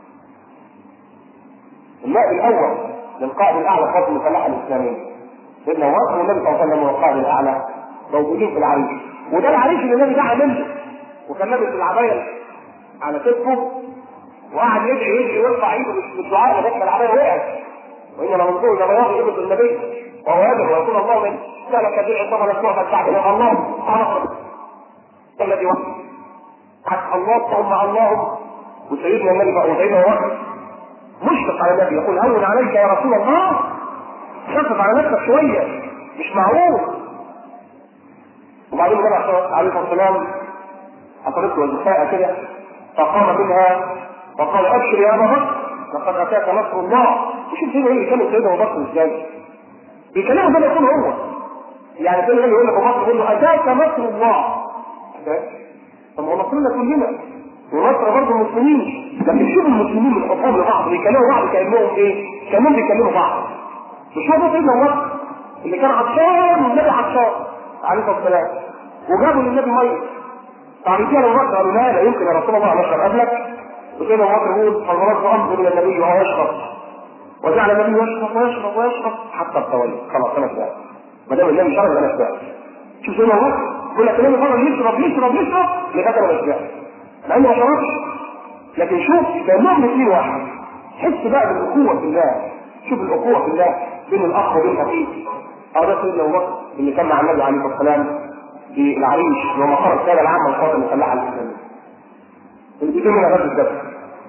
[SPEAKER 1] النائب الاول للقائد الاعلى قوات المسلحه الاسلاميه سيدنا ابو بكر والنبي صلى الله عليه وسلم والقائد الاعلى موجودين في العريش وده العريش اللي النبي دعا منه وكان لابس العبايه على كتفه وقعد يدعي يدعي ويرفع ايده بالدعاء لغايه ما العبايه وقعت وانما ننظر الى بياض ابن النبي وهو يدعو ويقول اللهم ان سالك درع صبر الصعبه بعد الله سبحان الذي وقت حق الله ثم الله وسيدنا النبي وسيدنا ابو بكر مشفق على النبي يقول هون عليك يا رسول الله خفف على نفسك شويه مش معقول وبعدين النبي عليه الصلاه والسلام اخذته وزفاء كده فقام منها وقال ابشر يا ابا بكر لقد اتاك نصر الله وشوف سيدنا ايه بيكلم سيدنا ابو بكر ازاي بيكلمه زي ما يكون هو يعني سيدنا النبي يقول لك ابو بكر يقول له اتاك نصر الله طب هو نصرنا كلنا ونصر برضه المسلمين لكن شوف المسلمين من حكام لبعض بيكلموا بعض كانهم ايه؟ كانهم بيكلموا بعض مش هو ده سيدنا ابو بكر اللي كان عطشان والنبي عطشان عليه الصلاه والسلام وجابوا للنبي ميه طب كده ابو بكر قالوا لا لا يمكن يا رسول الله ان اشرب قبلك وسيدنا ابو بكر يقول فالمرض انظر الى النبي وهو يشرب وجعل النبي يشرب ويشرب ويشرب حتى التولي خلاص انا شبعت ما دام النبي شرب انا شبعت شوف سيدنا ابو بكر يقول لك النبي فضل يشرب يشرب يشرب لغايه ما شبعت مع انه ما شربش لكن شوف كانهم الاثنين واحد حس بقى بالاخوه في الله شوف الاخوه في الله بين الاخ وبين اخيه اه ده سيدنا ابو بكر اللي كان مع النبي عليه الصلاه والسلام في العريش اللي هو مقر القياده العامه للقوات المسلحه الاسلاميه. اللي من غزه الدفع.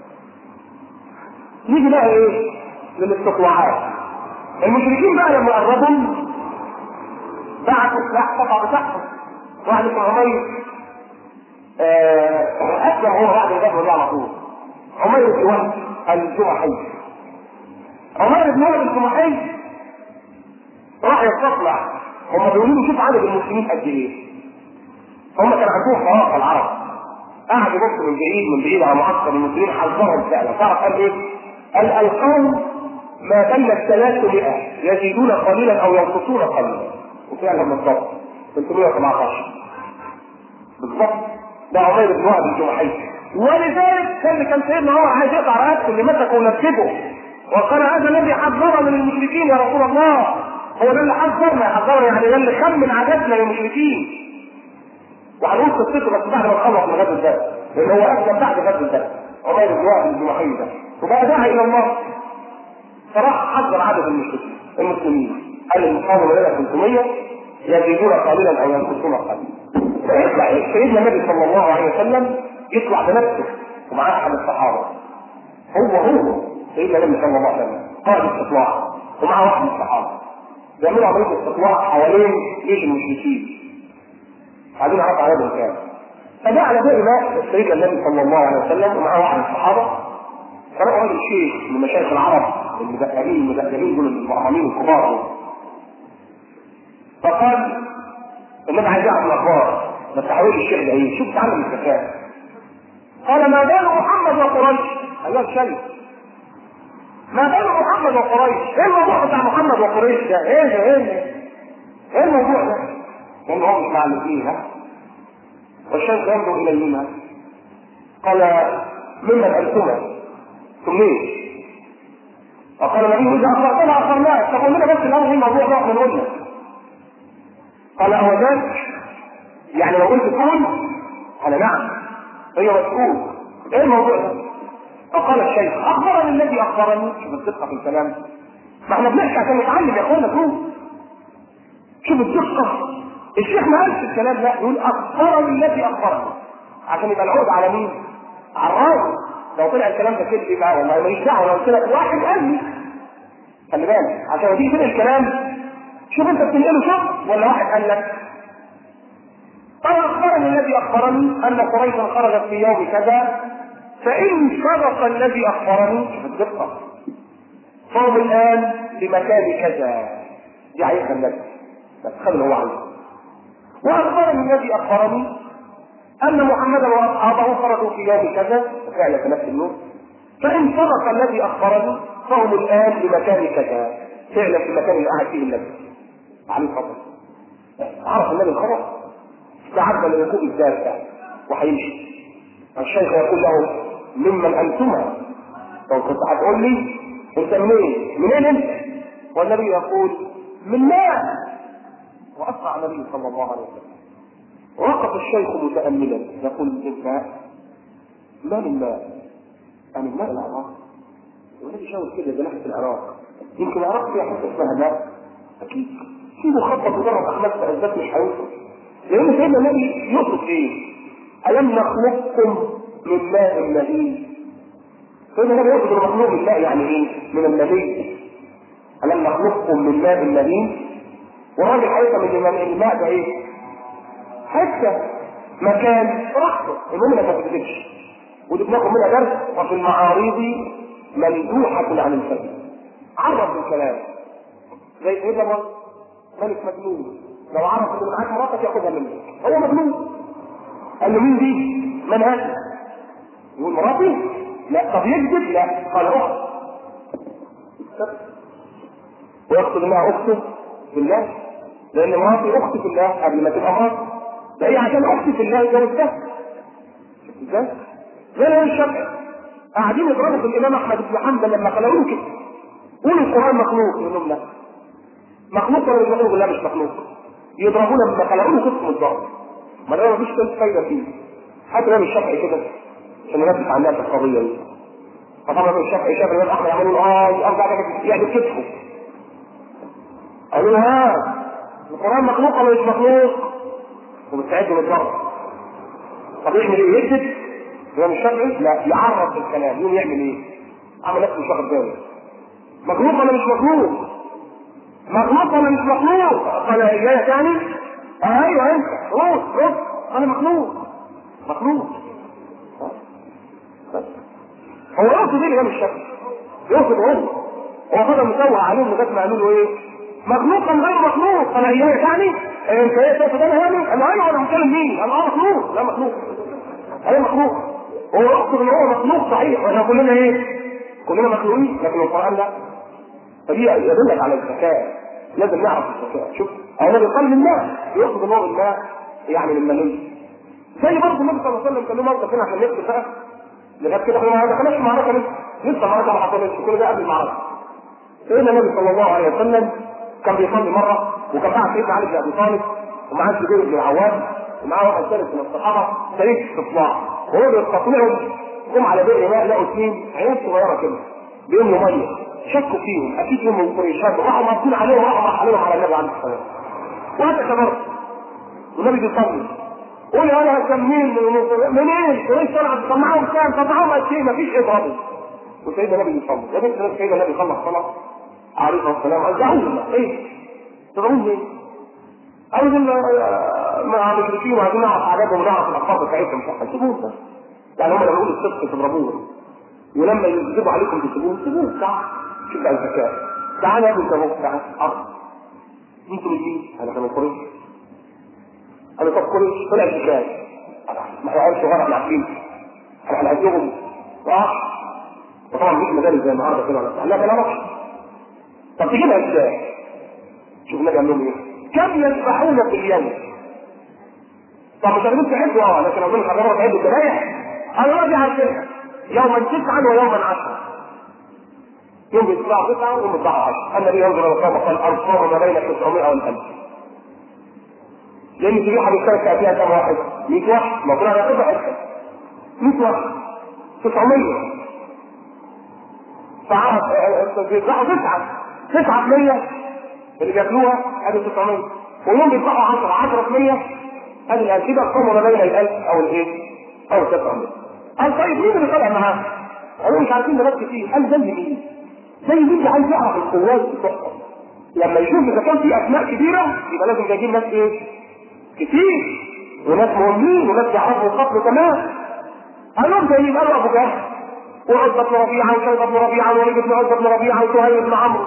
[SPEAKER 1] نيجي بقى ايه؟ للاستطلاعات. المشركين بقى لما قربوا بعتوا سلاح قطع بتاعهم. واحد اسمه عمير اسلم هو بعد الغزوه دي على طول. عمير بن وهب الجمحي. عمير بن وهب الجمحي راح يستطلع هم بيقولوا له شوف عدد المسلمين قد ايه هم كان عندهم فراسه العرب قعد يبص من بعيد من بعيد على معسكر المسلمين حذرهم فعلا تعرف قال ايه؟ قال القوم ما بين الثلاثمائة يزيدون قليلا او ينقصون قليلا وفعلا بالضبط 317 بالضبط ده عمير بن وهب الجمحي ولذلك كان كان سيدنا عمر عايز يقطع رقبته اللي مسكه ونكبه وقال هذا الذي حذر من المشركين يا رسول الله هو ده اللي حذرنا حذرنا يعني ده اللي خمن عاداتنا للمشركين وهنقول قصته بس بعد ما نخلص من غزوه البدر لان هو اسلم بعد غزوه البدر عمير بن وهب الجمحي ده وبقى داعي الى الله فراح حذر عدد المشركين المسلمين قال المقاومه لنا 300 يزيدون قليلا او ينقصون قليلا سيدنا النبي صلى الله عليه وسلم يطلع بنفسه ومعاه احد الصحابه هو هو سيدنا النبي صلى الله عليه وسلم قائد استطلاع ومعاه واحد من الصحابه بيعملوا عمليه استطلاع حوالين جيش المشركين عايزين نعرف عددهم كام فجعل بيننا سيدنا النبي صلى الله عليه وسلم ومعه واحد من الصحابه فراحوا راجل شيخ من مشايخ العرب المدققين المدققين دول المؤمنين الكبار دول فقال النبي عايز يعرف الاخبار بس حاول الشيخ ده ايه شوف تعلم الذكاء قال ما بال محمد وقريش ايها الشيخ ما بال محمد وقريش ايه الموضوع بتاع محمد وقريش ده ايه ده ايه ده ايه الموضوع ده لان هو مش معلمين والشيخ ينظر الى اليمين قال ممن انتما سميه فقال النبي اذا اخبرتنا اخبرناك تقول لنا بس الاول ايه الموضوع ده احنا نقول لك قال هو ذلك يعني لو قلت تقول قال نعم هي مسؤول ايه الموضوع ده فقال الشيخ اخبرني الذي اخبرني شوف الدقه في الكلام ما احنا بنحكي عشان نتعلم يا اخوانا شوف شوف الدقه الشيخ ما قالش الكلام لا يقول اخبرني الذي اخبرني عشان يبقى العود على مين؟ على الراوي لو طلع الكلام ده كده يبقى والله ماليش دعوه لو قلت لك واحد قال لي خلي بالك عشان تيجي تنقل الكلام شوف انت بتنقله شوف ولا واحد قال لك قال اخبرني الذي اخبرني ان قريشا خرجت في يوم كذا فان صدق الذي اخبرني شوف الدقه فهم الان بمكان كذا دي عايزها النبي بس خلي هو عايزه واخبرني الذي اخبرني ان محمدا واصحابه خرجوا في يوم كذا وفعلا في نفس اليوم فان صدق الذي اخبرني فهم الان بمكان كذا فعلا في المكان اللي قاعد فيه النبي عليه الصلاه عرف النبي الخبر استعد لركوب الدابه وهيمشي الشيخ يقول له ممن انتما لو كنت هتقول لي انت منين؟ منين انت؟ والنبي يقول من ماء واسرع النبي صلى الله عليه وسلم وقف الشيخ متاملا يقول من ماء ما من ماء؟ يعني الماء العراق والنبي شاور كده ده ناحيه العراق يمكن العراق فيها حته اسمها ماء اكيد في مخطط وضرب احمد في اسباب مش هيوصل لان سيدنا النبي يقصد ايه؟ الم نخلقكم من ماء مهين سيدنا النبي يقصد المخلوق من ماء يعني ايه؟ من المهين الم نخلقكم من ماء مهين والراجل هيفهم ان الماء ده ايه؟ حته مكان راحته المهم ما تكذبش ودي بناخد منها درس وفي المعارض ممدوحة عن الفجر عرف الكلام زي سيدنا مرة ملك مجنون لو عرف ان معاك مراتك ياخدها منك هو مجنون قال له مين دي؟ من هذا؟ يقول مراتي؟ لا طب يكذب؟ لا قال اخت ويقصد انها اخته في الله لان مراتي اختي في الله قبل ما تبقى مراتي ده هي عشان اختي في الله جوزتها ازاي؟ زي الامام الشافعي قاعدين يضربوا في الامام احمد بن حنبل لما خلقوه كده قولوا القران مخلوق يقول لهم لا مخلوق ولا مش مخلوق لا مش مخلوق يضربونا لما خلقوه قسم الضرب ما ده مفيش كلمه فايده فيه حتى الامام الشافعي كده عشان ينبه عن الناس القضيه دي فطبعا الامام الشافعي شاف الامام احمد عملوا اه ارجع بقى يعني كتفه قالوا له ها القران مخلوق ولا مش مخلوق ومستعد للضرب طب يعمل ايه يكذب الامام الشافعي لا يعرف الكلام يقوم يعمل ايه؟ عمل نفسه مش واخد باله مخلوق ولا مش مخلوق؟ مخلوق ولا مش مخلوق؟ قال اياه ثاني آه ايوه انت روح روح انا مخلوق مخلوق هو يقصد ايه الامام الشافعي؟ يقصد هو هو فضل مسوح عليهم لغايه ما قالوا له ايه؟ مخلوقا غير مخلوق قال اياه ثاني انت ايه تقصد انا يعني؟ انا ايوه انا هتكلم مين؟ انا اه مخلوق لا مخلوق انا مخلوق هو يقصد ان هو مخلوق صحيح واحنا كلنا ايه؟ كلنا مخلوقين لكن القران لا فدي يدلك على الذكاء لازم نعرف الذكاء شوف هو النبي قال لله يقصد ان هو بالله يعني من المني زي برضه النبي صلى الله عليه وسلم كان له موقف هنا عشان نكتب بقى لغايه كده احنا ما دخلناش معركه لسه لسه المعركه ما حصلتش كل ده قبل المعركه سيدنا النبي صلى الله عليه وسلم كان بيصلي مره وكان معاه سيدنا علي بن ابي طالب ومعاه الزبير بن العوام ومعاه واحد ثالث من الصحابه سيد استطلاع وهو بيستطلعوا جم على بئر ماء لقوا اثنين عيال صغيره كده بيملوا ميه شكوا فيهم اكيد هم من قريش راحوا مارسين عليهم راحوا راح عليهم على النبي عليه الصلاه والسلام وهذا كبر والنبي بيصلي قول انا كم مين منين؟ قريش طلعت طب معاهم كام؟ طب معاهم قد ايه؟ مفيش اضرابه وسيدنا النبي بيصلي يا بنت سيدنا النبي خلص صلاه عليه الصلاه والسلام رجعوهم ايه؟ تضربون ليه؟ قالوا مع المشركين وعايزين نعرف عددهم ونعرف الاخبار بتاعتهم مش هتسيبوهم بس يعني هم لما يقولوا الصدق تضربوهم ولما يكذبوا عليكم تسيبوهم سيبوهم تعال شوف بقى الذكاء تعال يا ابني انت اهو تعال ارض انتوا من مين؟ انا كان من قريش انا طب قريش طلع الحكايه ما هو عيال صغار احنا عارفين احنا هنهزمهم اه وطبعا مفيش مدارس زي النهارده كده ولا بتاع لا ما نعرفش طب تجيبها ازاي؟ شوف النبي قال لهم ايه؟ كم يذبحون في اليوم؟ طب مش هتقول تحبوا اه لكن اظن حضرتك تحبوا الذبايح انا راضي عارفينها يوما تسعا ويوما عشرا يوم بيطلعوا تسعة ويوم بيطلعوا عشرة النبي ينظر الى الصوم قال ارقام ما بين 900 والألف لان في واحد يشترك فيها كم واحد؟ 100 واحد المفروض هياخدها حته 100 واحد 900 ساعات بيطلعوا تسعة تسعة في 100 اللي بياكلوها ادي 900 ويوم بيطلعوا 10 10 في 100 ادي الان كده القوم ما بين ال 1000 او الايه؟ او ال 900 قال طيب مين اللي طلع معاه؟ قالوا مش عارفين نبات كتير قال زي مين؟ زي مين اللي عايز يعرف القوات بتحصل لما يشوف اذا كان في اسماء كبيره يبقى لازم جايبين ناس ايه؟ كتير وناس مهمين وناس يعرفوا القتل كمان قال لهم زي مين؟ قالوا ابو جهل وعتبة بن ربيعة وشيبة بن ربيعة ووليد بن عتبة بن ربيعة وسهيل بن عمرو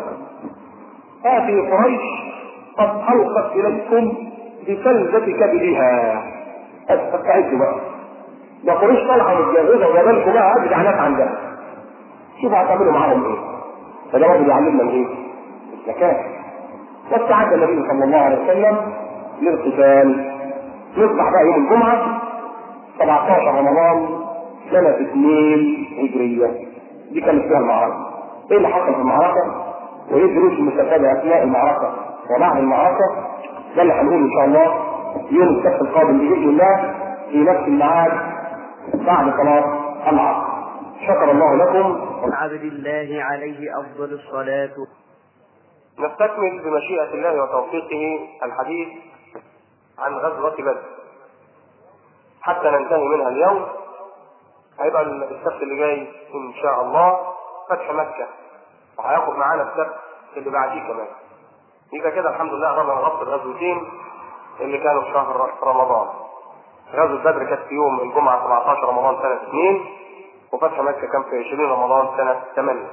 [SPEAKER 1] هذه قريش قد ألقت إليكم بسلبة كبدها استعدوا بقى ده قريش طالعة متجهزة وجابلكم بقى أجدع ناس عندها شوفوا هتعملوا معاهم إيه فده برضه بيعلمنا الإيه؟ الذكاء واستعد النبي صلى الله عليه وسلم للقتال نصبح بقى يوم الجمعة 17 رمضان سنة 2 هجرية دي كانت فيها المعركة ايه اللي حصل في المعركة وايه الدروس المستفادة اثناء المعركة وبعد المعركة ده اللي هنقوله ان شاء الله يوم السبت القادم باذن الله في نفس الميعاد بعد صلاة العصر شكر الله لكم
[SPEAKER 3] عبد الله عليه أفضل الصلاة
[SPEAKER 1] نستكمل بمشيئة الله وتوفيقه الحديث عن غزوة بدر حتى ننتهي منها اليوم هيبقى السبت اللي جاي إن شاء الله فتح مكة وهياخد معانا السبت اللي بعديه كمان يبقى كده الحمد لله قدرنا نغطي الغزوتين اللي كانوا في شهر رمضان غزوة بدر كانت في يوم الجمعة 17 رمضان سنة 2 وفتح مكة كان في 20 رمضان سنة 8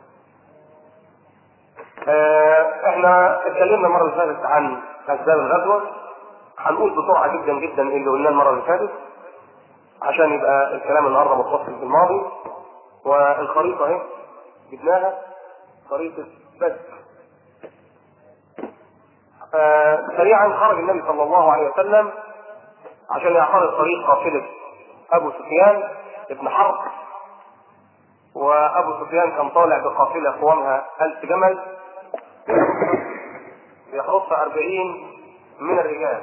[SPEAKER 1] آه، احنا اتكلمنا المره اللي فاتت عن اسباب الغزوه هنقول بسرعه جدا جدا اللي قلناه المره اللي فاتت عشان يبقى الكلام النهارده متصل بالماضي والخريطه اهي جبناها خريطه بدر آه، سريعا خرج النبي صلى الله عليه وسلم عشان يعترض طريق قافله ابو سفيان ابن حرب وابو سفيان كان طالع بقافله قوامها ألف جمل يحرصها أربعين من الرجال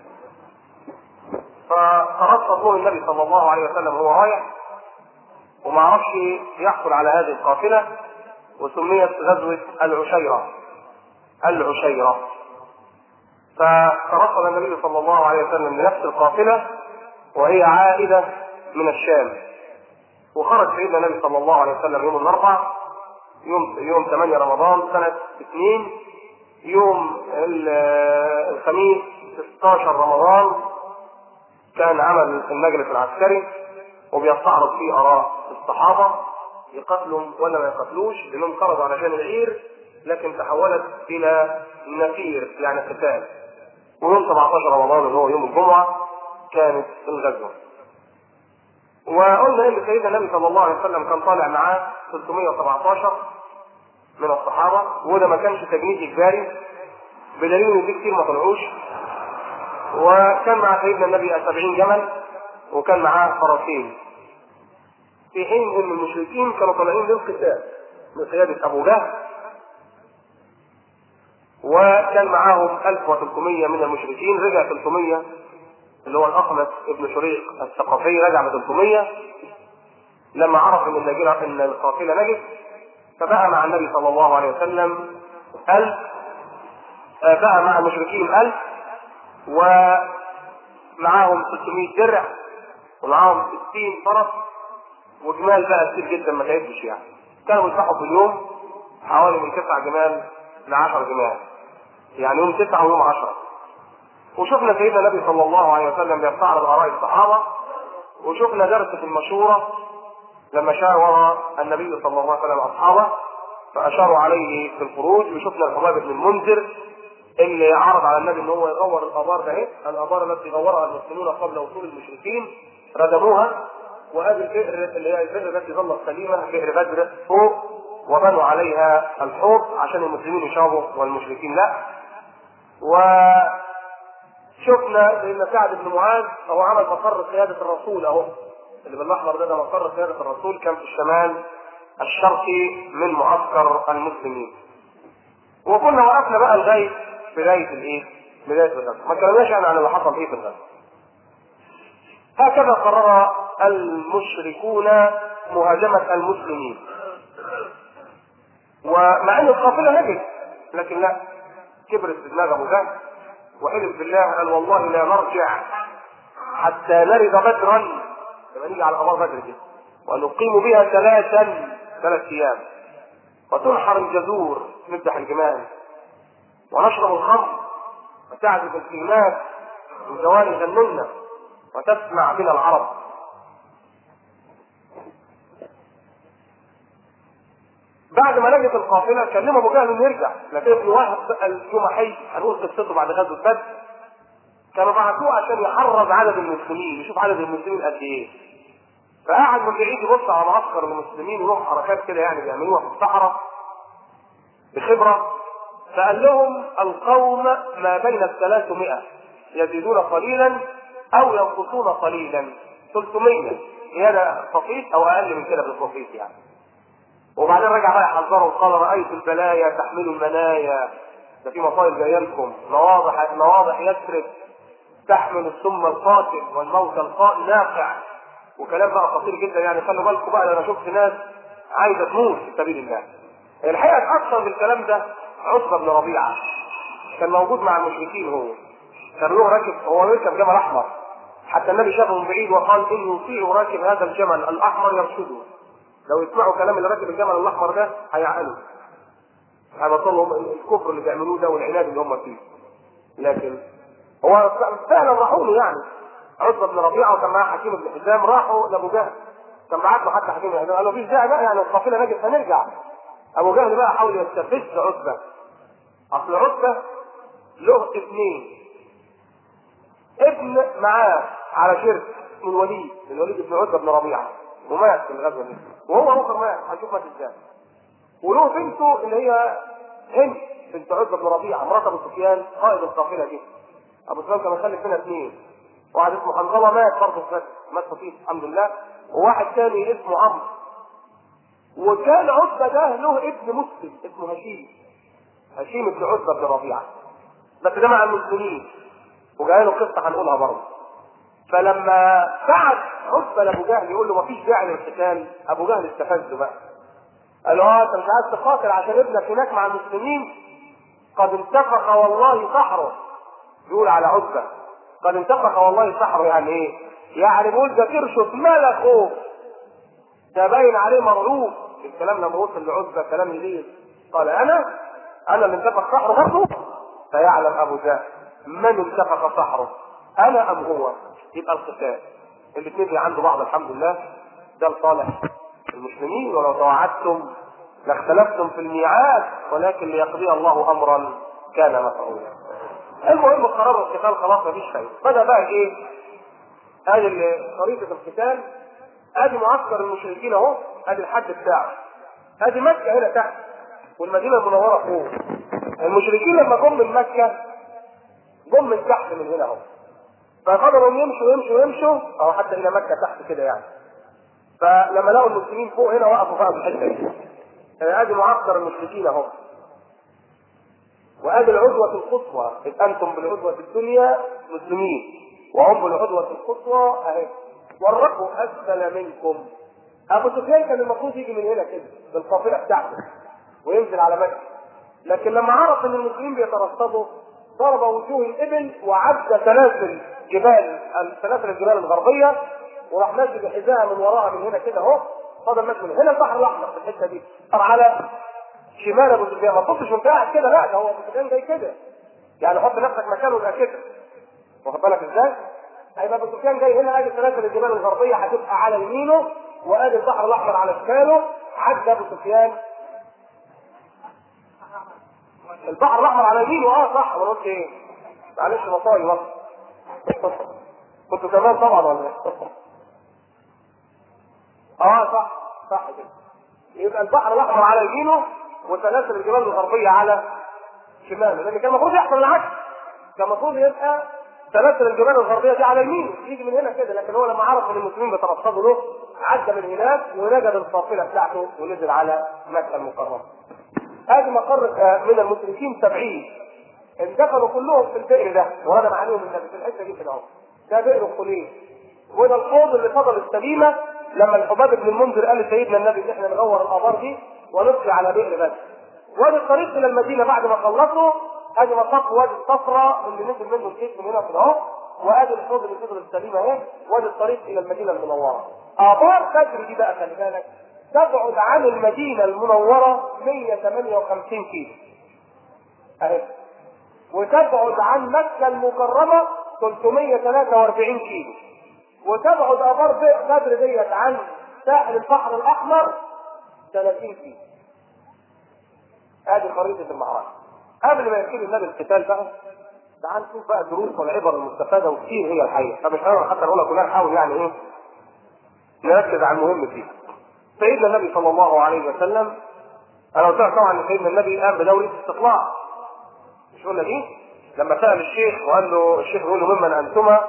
[SPEAKER 1] فترصد له النبي صلى الله عليه وسلم وهو رايح وما عرفش يحصل على هذه القافلة وسميت غزوة العشيرة العشيرة فترصد النبي صلى الله عليه وسلم لنفس القافلة وهي عائدة من الشام وخرج سيدنا النبي صلى الله عليه وسلم يوم الأربعاء يوم يوم 8 رمضان سنة 2 يوم الخميس 16 رمضان كان عمل المجلس العسكري وبيستعرض فيه آراء الصحابة يقتلوا ولا ما يقتلوش لأنهم خرجوا علشان العير لكن تحولت إلى نفير يعني قتال ويوم 17 رمضان اللي هو يوم الجمعة كانت الغزوة وقلنا ان سيدنا النبي صلى الله عليه وسلم كان طالع معاه 317 من الصحابه وده ما كانش تجنيد اجباري بدليل ان في كتير ما طلعوش وكان مع سيدنا النبي 70 جمل وكان معاه فرسين في حين ان المشركين كانوا طالعين للقتال من قياده ابو جهل وكان معاهم 1300 من المشركين رجع 300 اللي هو الاخنس ابن شريق الثقفي رجع ب 300 لما عرف ان النجرة ان القافله نجس فبقى مع النبي صلى الله عليه وسلم 1000 بقى مع المشركين 1000 ومعاهم 600 درع ومعاهم 60 فرس وجمال بقى كتير جدا ما تعدش يعني كانوا بيذبحوا في اليوم حوالي من 9 جمال ل 10 جمال يعني يوم 9 ويوم 10 وشفنا سيدنا النبي صلى الله عليه وسلم بيستعرض اراء الصحابه وشفنا درس في المشوره لما شاور النبي صلى الله عليه وسلم اصحابه فاشاروا عليه في الخروج وشفنا الحباب بن المنذر اللي عرض على النبي ان هو يغور الابار ده اهي الابار التي غورها المسلمون قبل وصول المشركين ردموها وهذه البئر اللي هي البئر التي ظلت سليمه بئر بدر فوق وبنوا عليها الحوض عشان المسلمين يشربوا والمشركين لا و شفنا ان سعد بن معاذ هو عمل مقر قياده الرسول اهو اللي بالاحمر ده, ده مقر قياده الرسول كان في الشمال الشرقي من معسكر المسلمين. وكنا وقفنا بقى لغايه بدايه الايه؟ بدايه الغزو، ما اتكلمناش يعني عن اللي حصل ايه في الغزو. هكذا قرر المشركون مهاجمه المسلمين. ومع ان القافله نجت لكن لا كبرت في دماغ ابو جهل وحلف بالله قال والله لا نرجع حتى نرد بدرا لما نيجي على ابار بدر كده ونقيم بها ثلاثا ثلاث ايام وتنحر الجزور نذبح الجمال ونشرب الخمر وتعزف الكلمات وزوال يغنون وتسمع بنا العرب بعد ما نجت القافله كلم ابو جهل انه يرجع لكن ابن واحد بقى الجمحي هنقول قصته بعد غزوه بدر كانوا بعتوه عشان يحرض عدد المسلمين يشوف عدد المسلمين قد ايه فقعد من بعيد يبص على معسكر المسلمين وله حركات كده يعني بيعملوها في الصحراء بخبره فقال لهم القوم ما بين الثلاثمائة يزيدون قليلا او ينقصون قليلا 300 زياده بسيط او اقل من كده بالبسيط يعني وبعدين رجع بقى يحذره وقال رايت البلايا تحمل المنايا ده في مصائب جايه لكم نواضح نواضح يثرب تحمل السم القاتل والموت القائم نافع وكلام بقى خطير جدا يعني خلوا بالكم بقى انا شفت ناس عايزه تموت في سبيل الله الحقيقه اتاثر بالكلام ده عتبه بن ربيعه كان موجود مع المشركين هو كان له راكب هو بيركب جمل احمر حتى النبي شافه من بعيد وقال اني اطيع راكب هذا الجمل الاحمر يرشده لو يسمعوا كلام اللي راكب الجمل الاحمر ده هيعقلوا هيبطلوا الكفر اللي بيعملوه ده والعناد اللي هم فيه لكن هو فعلا راحوا له يعني عتبه بن ربيعه وكان معاه حكيم بن حزام راحوا لابو جهل كان بعت له حتى حكيم بن حزام قال له مفيش داعي بقى يعني القافله نجت هنرجع ابو جهل بقى حاول يستفز عتبه اصل عتبه له ابنين ابن معاه على شرك من الوليد من الوليد بن عتبه بن ربيعه ومات في الغزوه دي وهو اخر مات هنشوف مات ازاي وله بنته اللي هي هند بنت عتبه بن ربيعه مرات ابو سفيان قائد القافله دي ابو سفيان كان مخلف منها اثنين واحد اسمه حنظله مات برضه في غزوة. مات خفيف الحمد لله وواحد ثاني اسمه عمرو وكان عتبه ده له ابن مسلم اسمه هشيم هشيم بن عتبه بن ربيعه بس ده مع المسلمين وجاي له قصه هنقولها برضه فلما بعت عتبه لابو جهل يقول له مفيش داعي للقتال ابو جهل استفزه بقى قال له اه انت مش عايز تقاتل عشان ابنك هناك مع المسلمين قد انتفخ والله سحره يقول على عتبه قد انتفخ والله سحره يعني ايه؟ يعني بيقول ده كرشه ملخه ده باين عليه مرعوب الكلام لما وصل لعتبه كلام يليق قال انا انا اللي انتفخ سحره برضه فيعلم ابو جهل من انتفخ سحره انا ام هو يبقى القتال الاثنين اللي عنده بعض الحمد لله ده لصالح المسلمين ولو توعدتم لاختلفتم في الميعاد ولكن ليقضي الله امرا كان مفعولا المهم قرار القتال خلاص مفيش خير بدا بقى ايه ادي خريطه القتال ادي معسكر المشركين اهو ادي الحد بتاعه ادي مكه هنا تحت والمدينه المنوره فوق المشركين لما جم من مكه جم من تحت من هنا اهو فقدروا يمشوا يمشوا يمشوا او حتى الى مكه تحت كده يعني فلما لقوا المسلمين فوق هنا وقفوا بقى في الحته دي ادي معسكر المشركين اهو وادي العدوة القصوى إذ انتم بالعدوة الدنيا مسلمين وهم بالعدوة القصوى اهي والرب اسفل منكم ابو سفيان كان المفروض يجي من هنا كده بالقافله بتاعته وينزل على مكه لكن لما عرف ان المسلمين بيترصدوا ضرب وجوه الابل وعد سلاسل جبال سلاسل الجبال الغربيه وراح ماشي بحذاء من وراها من هنا كده اهو فضل ماشي من هنا البحر الاحمر في الحته دي طب على شمال ابو سفيان ما تبصش وانت قاعد كده لا ده هو ابو سفيان جاي كده يعني حط نفسك مكانه يبقى كده واخد بالك ازاي؟ هيبقى ابو سفيان جاي هنا ادي سلاسل الجبال الغربيه هتبقى على يمينه وادي البحر الاحمر على شماله عدى ابو سفيان البحر الاحمر على يمينه اه صح انا قلت ايه؟ معلش مصايب بس كنتوا كمان طبعا ولا ايه؟ اه صح صح كده يبقى البحر الاحمر على يمينه وسلاسل الجبال الغربيه على شماله لان كان المفروض يحصل العكس كان المفروض يبقى سلاسل الجبال الغربيه دي على يمينه يجي من هنا كده لكن هو لما عرف ان المسلمين بيترصدوا له عدى من هناك ونجد القافله بتاعته ونزل على مكه المكرمه. ادي مقر من المشركين سبعين اندفنوا كلهم في البئر ده وردم عليهم النبي في الحته دي كده اهو ده بئر الخليل وده الحوض اللي فضل السليمه لما الحباب بن المنذر قال لسيدنا النبي ان احنا نغور الابار دي ونطفي على بئر بس وادي الطريق الى المدينه بعد ما خلصوا ادي مصف وادي الصفراء اللي نزل منه الجيش من هنا كده اهو وادي الحوض اللي فضل السليمه اهي وادي الطريق الى المدينه المنوره ابار بدر دي بقى خلي بالك تبعد عن المدينه المنوره 158 كيلو اهي وتبعد عن مكه المكرمه 343 كيلو وتبعد ابار بدر ديت عن ساحل البحر الاحمر 30 كيلو هذه خريطه المعركه قبل ما يبتدي النبي القتال بقى تعال نشوف بقى الدروس والعبر المستفاده وكثير هي الحقيقه فمش هنقدر حتى نقولها كلها نحاول يعني ايه نركز على المهم فيها سيدنا النبي صلى الله عليه وسلم انا قلت لك طبعا ان سيدنا النبي قام بدوره استطلاع مش قلنا دي لما سال الشيخ وقال له الشيخ بيقول له ممن انتما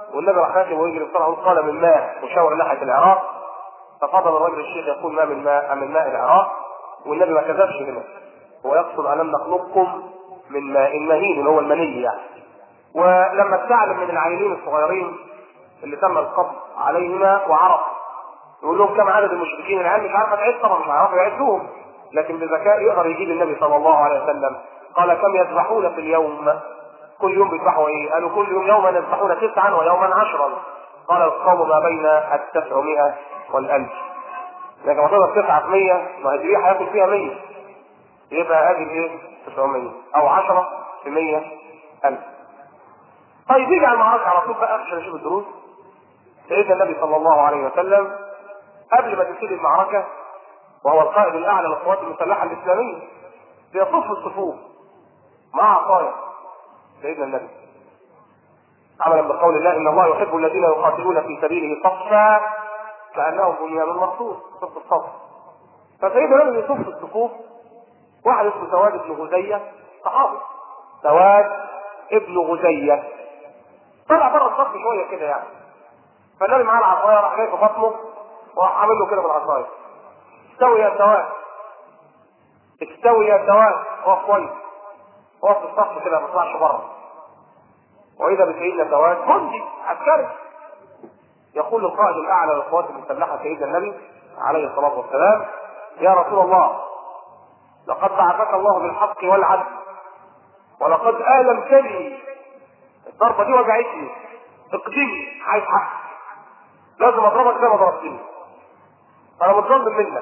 [SPEAKER 1] والنبي راح راكب ويجري بسرعه يقول قال من ماء وشاور ناحيه العراق ففضل الرجل الشيخ يقول ما من ماء من ماء العراق والنبي ما كذبش هنا هو يقصد الم نخلقكم من ماء مهين اللي هو المني يعني ولما استعلم من العينين الصغيرين اللي تم القبض عليهما وعرف يقول لهم كم عدد المشركين العيال مش عارفه تعد طبعا مش هيعرفوا يعدوهم لكن بذكاء يقدر يجيب النبي صلى الله عليه وسلم قال كم يذبحون في اليوم كل يوم بيذبحوا ايه؟ قالوا كل يوم يوما يذبحون تسعا ويوما عشرا قال القوم ما بين التسعمائة والألف لكن ما تقدر تسعة في 100 ما هي دي هياكل فيها 100 يبقى ادي ايه 900 او 10 في 100 ألف طيب يجي على المعركة على طول بقى عشان نشوف الدروس سيدنا النبي صلى الله عليه وسلم قبل ما تبتدي المعركة وهو القائد الأعلى للقوات المسلحة الإسلامية بيصف الصفوف مع عصاية سيدنا النبي عملا بقول الله إن الله يحب الذين يقاتلون في سبيله صفا كأنهم بنيان مرصوص صف الصف فسيدنا النبي يصف الصفوف واحد اسمه سواد بن غزية صحابي سواد ابن غزية طلع بره الصف شوية كده يعني فالنبي معاه العصاية راح جاي في بطنه وراح عامل له كده بالعصاية استوي يا سواد استوي يا سواد هو كويس هو في الصف كده ما طلعش بره واذا بسيدنا سواد جندي عسكري يقول القائد الاعلى للقوات المسلحه سيدنا النبي عليه الصلاه والسلام يا رسول الله لقد بعثك الله بالحق والعدل ولقد آلمتني الضربة دي وجعتني اقدمي عايز حق لازم اضربك زي ما ضربتني انا متظلم منك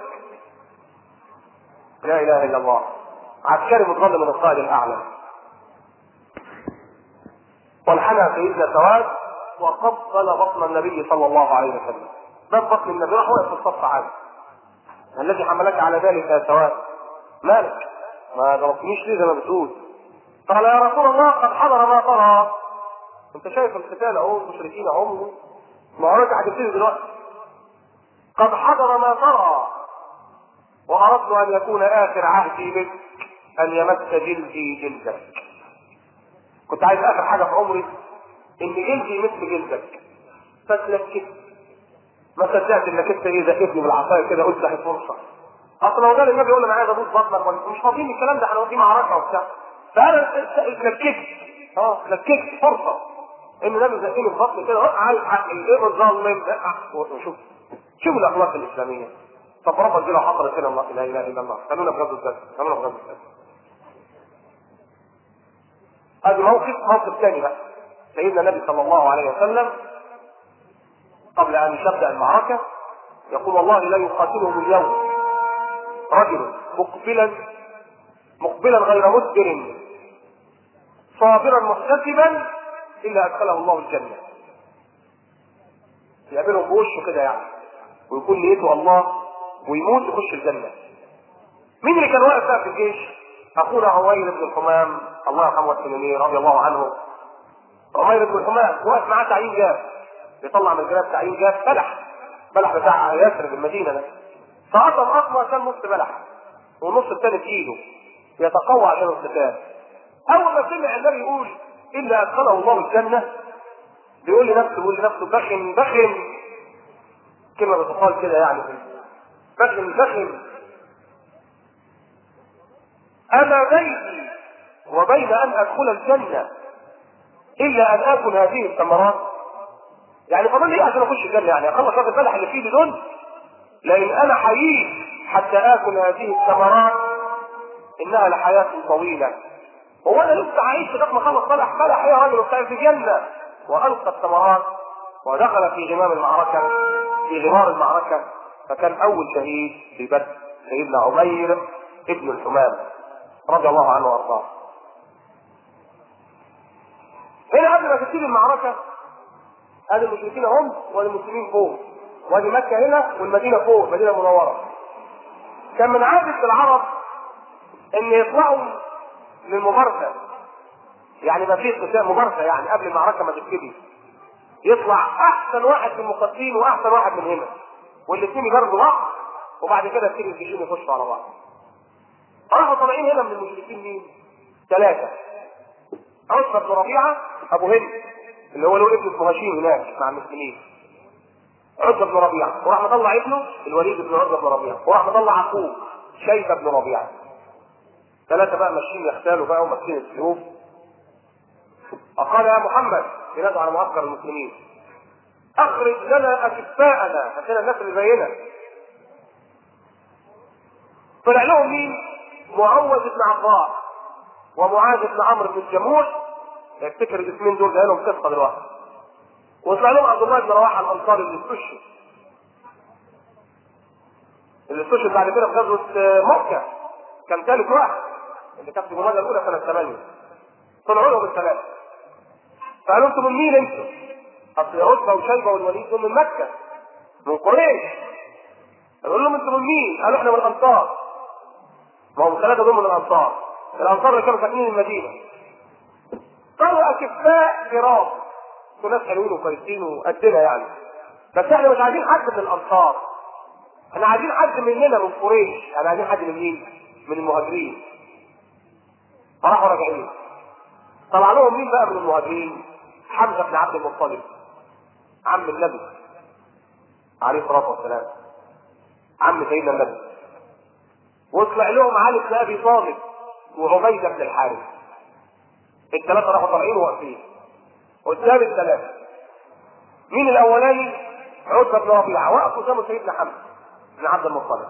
[SPEAKER 1] لا اله الا الله عسكري متظلم من القائد الاعلى وانحنى سيدنا سواد وقبل بطن النبي صلى الله عليه وسلم ده بطن النبي راح واقف في الصف عادي الذي حملك على ذلك يا سواد مالك ما ضربتنيش ليه زي ما بتقول قال يا رسول الله قد حضر ما ترى انت شايف القتال اهو المشركين اهو معركة هتبتدي دلوقتي قد حضر ما ترى واردت ان يكون اخر عهدي بك ان يمس جلدي جلدك كنت عايز اخر حاجه في عمري ان جلدي يمس جلدك فتلكت ما صدقت انك انت ايه زقتني بالعصايه كده قلت ده فرصه اصل لو قال النبي يقول لي انا عايز ابوس بطنك ولا مش فاضيين الكلام ده هنوديه معركه وبتاع فانا اتلككت اه اتلككت فرصه ان النبي زقني في بطني كده عايز حق ايه بتظلم وشوف شوف الاخلاق الاسلاميه طب ربك دي لو حصلت هنا الله لا اله الا الله خلونا في غزوه الزاد خلونا في غزوه الزاد ادي موقف موقف ثاني بقى سيدنا النبي صلى الله عليه وسلم قبل ان تبدا المعركه يقول والله لا يقاتلهم اليوم رجل مقبلا مقبلا غير مدبر صابرا محتسبا الا ادخله الله الجنه يقابلهم بوشه كده يعني ويكون نيته الله ويموت يخش الجنه مين اللي كان واقف بقى في الجيش؟ اخونا عمير بن الحمام الله يرحمه السلمي رضي الله عنه عمير بن الحمام واقف معاه تعيين جاف بيطلع من الجناب تعيين جاف بلح بلح بتاع يثرب المدينه ده فقطم اقوى كان نص بلح والنص الثاني في ايده يتقوى عشان القتال اول ما سمع النبي يقول الا ادخله الله الجنه بيقول لنفسه بيقول لنفسه بخن بخن كلمه بتقال كده يعني بخن بخن اما بيني وبين ان ادخل الجنه الا ان اكل هذه الثمرات يعني فاضل لي عشان اخش الجنه يعني اخلص هذا البلح اللي في ايدي دول لان انا حييت حتى اكل هذه الثمرات انها لحياه طويله هو انا لسه عايش لغايه ما اخلص بلح بلح يا راجل وبتاع في الجنه والقى الثمرات ودخل في غمام المعركه في غمار المعركه فكان اول شهيد في بدر سيدنا عمير ابن الحمام رضي الله عنه وارضاه هنا قبل ما تبتدي المعركه ادي المشركين هم والمسلمين فوق وادي مكه هنا والمدينه فوق المدينه المنوره كان من عاده العرب ان يطلعوا للمبارزه يعني ما فيش قتال مبارزه يعني قبل المعركه ما تبتدي يطلع احسن واحد من المقاتلين واحسن واحد من هنا والاثنين يجربوا بعض وبعد كده يبتدي الجيشين يخشوا على بعض راحوا طالعين هنا من المشركين مين؟ ثلاثه عتبه بن ربيعه ابو هند اللي هو له ابن اسمه هشيم هناك مع المسلمين عتبة بن ربيعة وراح مطلع ابنه الوليد بن عتبة بن ربيعة وراح مطلع اخوه شيبة بن ربيعة ثلاثة بقى ماشيين يختالوا بقى وماسكين السيوف فقال يا محمد ينادوا على معسكر المسلمين اخرج لنا اكفاءنا هات لنا الناس اللي زينا طلع لهم مين؟ معوذ بن عفراء ومعاذ بن عمرو بن الجموح يفتكر الاسمين دول جاي لهم قصه دلوقتي وطلع لهم عبد الله بن رواحه الانصاري اللي استشهد اللي استشهد بعد كده في غزوه مكه كان ثالث واحد اللي كانت في الجمادى الاولى سنه 8 طلعوا لهم الثلاثه فقالوا انتم من مين انتم؟ اصل عتبه وشيبه والوليد دول من مكه من قريش قالوا لهم انتم من مين؟ قالوا احنا من الانصار ما هم الثلاثه دول من الانصار الانصار اللي كانوا ساكنين المدينه قالوا اكفاء كرام ناس حلوين وكويسين وقدنا يعني بس احنا مش عايزين حد من الانصار احنا عايزين حد مننا من قريش احنا عايزين حد من مين؟ من المهاجرين فراحوا راجعين طلع لهم مين بقى من المهاجرين؟ حمزه بن عبد المطلب عم النبي عليه الصلاه والسلام عم سيدنا النبي وطلع لهم علي بن ابي طالب وعبيده بن الحارث الثلاثه راحوا طالعين وواقفين قدام الثلاثه مين الاولاني؟ عتبه بن ربيعه وقف قدامه سيدنا حمزه بن عبد المطلب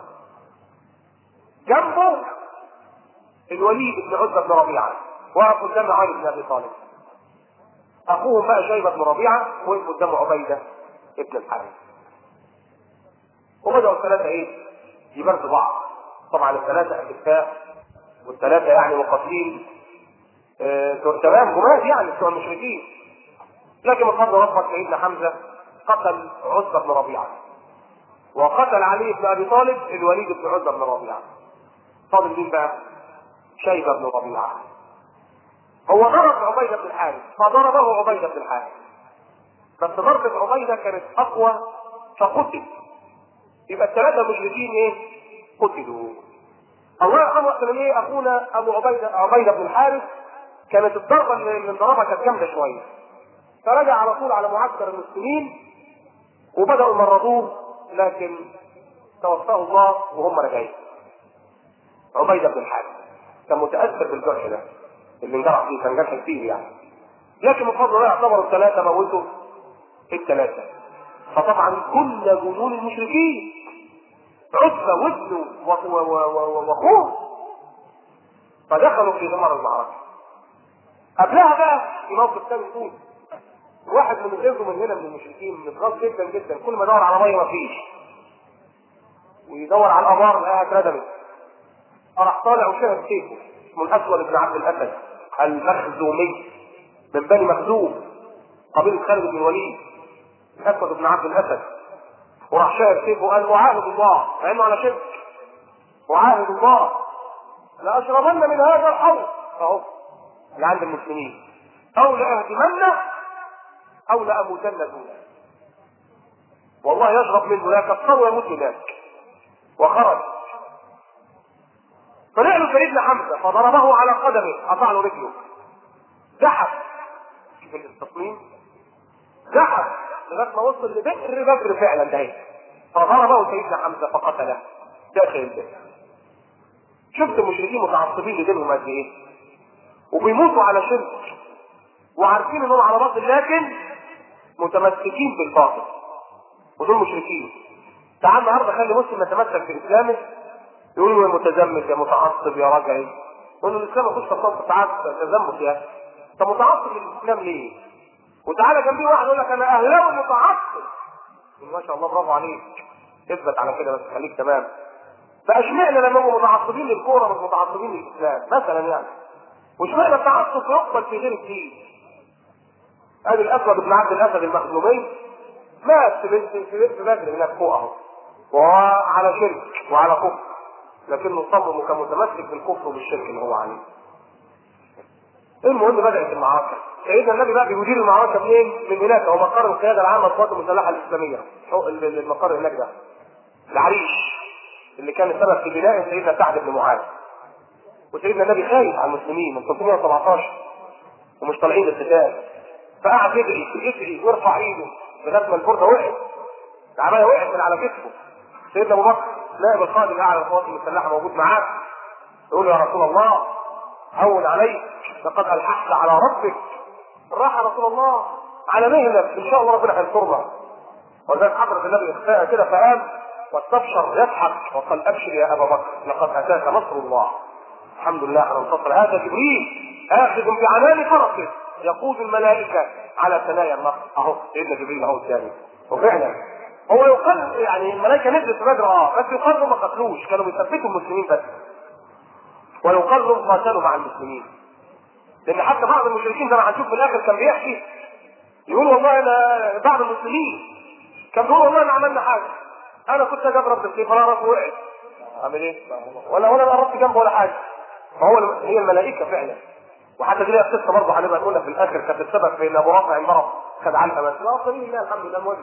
[SPEAKER 1] جنبه الوليد بن عتبه بن ربيعه وقف قدام علي بن ابي طالب اخوهم بقى شيبه بن ربيعه وقف قدامه عبيده ابن الحارث وبداوا الثلاثه ايه؟ يبارزوا بعض طبعا الثلاثه اكفاء والثلاثه يعني مقاتلين آه تمام جماد يعني بتوع المشركين لكن من فضل ربك سيدنا حمزه قتل عتبه بن ربيعه وقتل علي بن ابي طالب الوليد بن عتبه بن ربيعه فاضل مين بقى؟ شيبه بن ربيعه هو ضرب عبيده بن الحارث فضربه عبيده بن الحارث بس ضربة عبيده كانت اقوى فقتل يبقى الثلاثه المشركين ايه؟ قتلوا الله يرحمه وقت ايه اخونا ابو عبيده عبيده بن الحارث كانت الضربه اللي ضربها كانت جامده شويه فرجع على طول على معسكر المسلمين وبداوا يمرضوه لكن توفاه الله وهم راجعين عبيده بن الحارث كان متاثر بالجرح ده اللي انجرح فيه كان جرح كتير يعني لكن من فضل الله يعتبروا الثلاثه موتوا الثلاثه فطبعا كل جنون المشركين عتبه وابنه واخوه فدخلوا في دمار المعركه قبلها بقى في موقف ثاني يقول واحد من غيره من هنا من المشركين متغاظ جدا جدا كل ما يدور على ميه مفيش ويدور على الابار لقاها اتردمت فراح طالع وشهد سيفه اسمه الاسود بن عبد الاسد المخزومي من بني مخزوم قبيله خالد بن الوليد الاسود بن عبد الاسد وراح شاهد سيفه وقال اعاهد الله مع انه على شرك اعاهد الله لاشربن من هذا الحوض اهو اللي عند المسلمين او لاهدمن او لاموتن دونه والله يشرب منه لا كفر ويموت هناك وخرج طلع له سيدنا حمزه فضربه على قدمه قطع له رجله زحف شوف التصميم زحف لغايه ما وصل لبئر بدر فعلا ده فضربه سيدنا حمزه فقتله داخل البئر شفت المشركين متعصبين لدينهم قد ايه وبيموتوا على شرك وعارفين انهم على باطل لكن متمسكين بالباطل ودول مشركين تعال النهارده خلي مسلم يتمسك باسلامه يقول له يا متزمت يا متعصب يا رجعي يقول له الاسلام مفيش تصرف تعصب تزمت يا اخي انت متعصب للاسلام ليه؟ وتعالى جنبي واحد يقول لك انا اهلاوي متعصب ما شاء الله برافو عليك اثبت على كده بس خليك تمام فاشمعنى لما هم متعصبين للكوره مش متعصبين للاسلام مثلا يعني واشمعنى التعصب يقبل في غير الدين ادي الاسود بن عبد الاسد المخزومي مات في بنت في بنت بدر هناك فوق اهو وهو على شرك وعلى كفر لكنه صمم وكان متمسك بالكفر وبالشرك اللي هو عليه المهم بدات المعركه سيدنا النبي بقى بيدير المعركه منين؟ من هناك هو مقر القياده العامه للقوات المسلحه الاسلاميه هو المقر هناك ده العريش اللي كان السبب في بناء سيدنا سعد بن معاذ وسيدنا النبي خايف على المسلمين من 317 ومش طالعين للقتال فقعد يدعي يدعي ويرفع ايده لغايه ما البرده وقعت العمايه وقعت من على كتفه سيدنا ابو بكر نائب القائد الاعلى للقوات المسلحه موجود معاه يقول له يا رسول الله هون عليك لقد الححت على ربك راح يا رسول الله على مهلك ان شاء الله ربنا هينصرنا ولذلك حضرة النبي اختفى كده فقام واستبشر يضحك وقال ابشر يا ابا بكر لقد اتاك نصر الله الحمد لله على انتصر هذا جبريل اخذ بعنان فرسه يقود الملائكه على ثنايا النصر اهو سيدنا جبريل اهو الثاني وفعلا هو يقال يعني الملائكه نزلت في بدر اه بس يقال ما قتلوش كانوا بيثبتوا المسلمين بس ويقال انهم قاتلوا مع المسلمين لان حتى بعض المشركين زي ما هنشوف في الاخر كان بيحكي يقول والله انا بعض المسلمين كان بيقول والله ما عملنا حاجه انا كنت اجي اضرب بالسيف انا راسي وقعت اعمل ايه؟ ولا ولا انا قربت جنبه ولا حاجه فهو الم- هي الملائكه فعلا وحتى دي قصه برضه هنبقى نقولها في الاخر كانت السبب في ان ابو رافع انضرب خد علقه بس لا سبيل الله الحمد لله المهم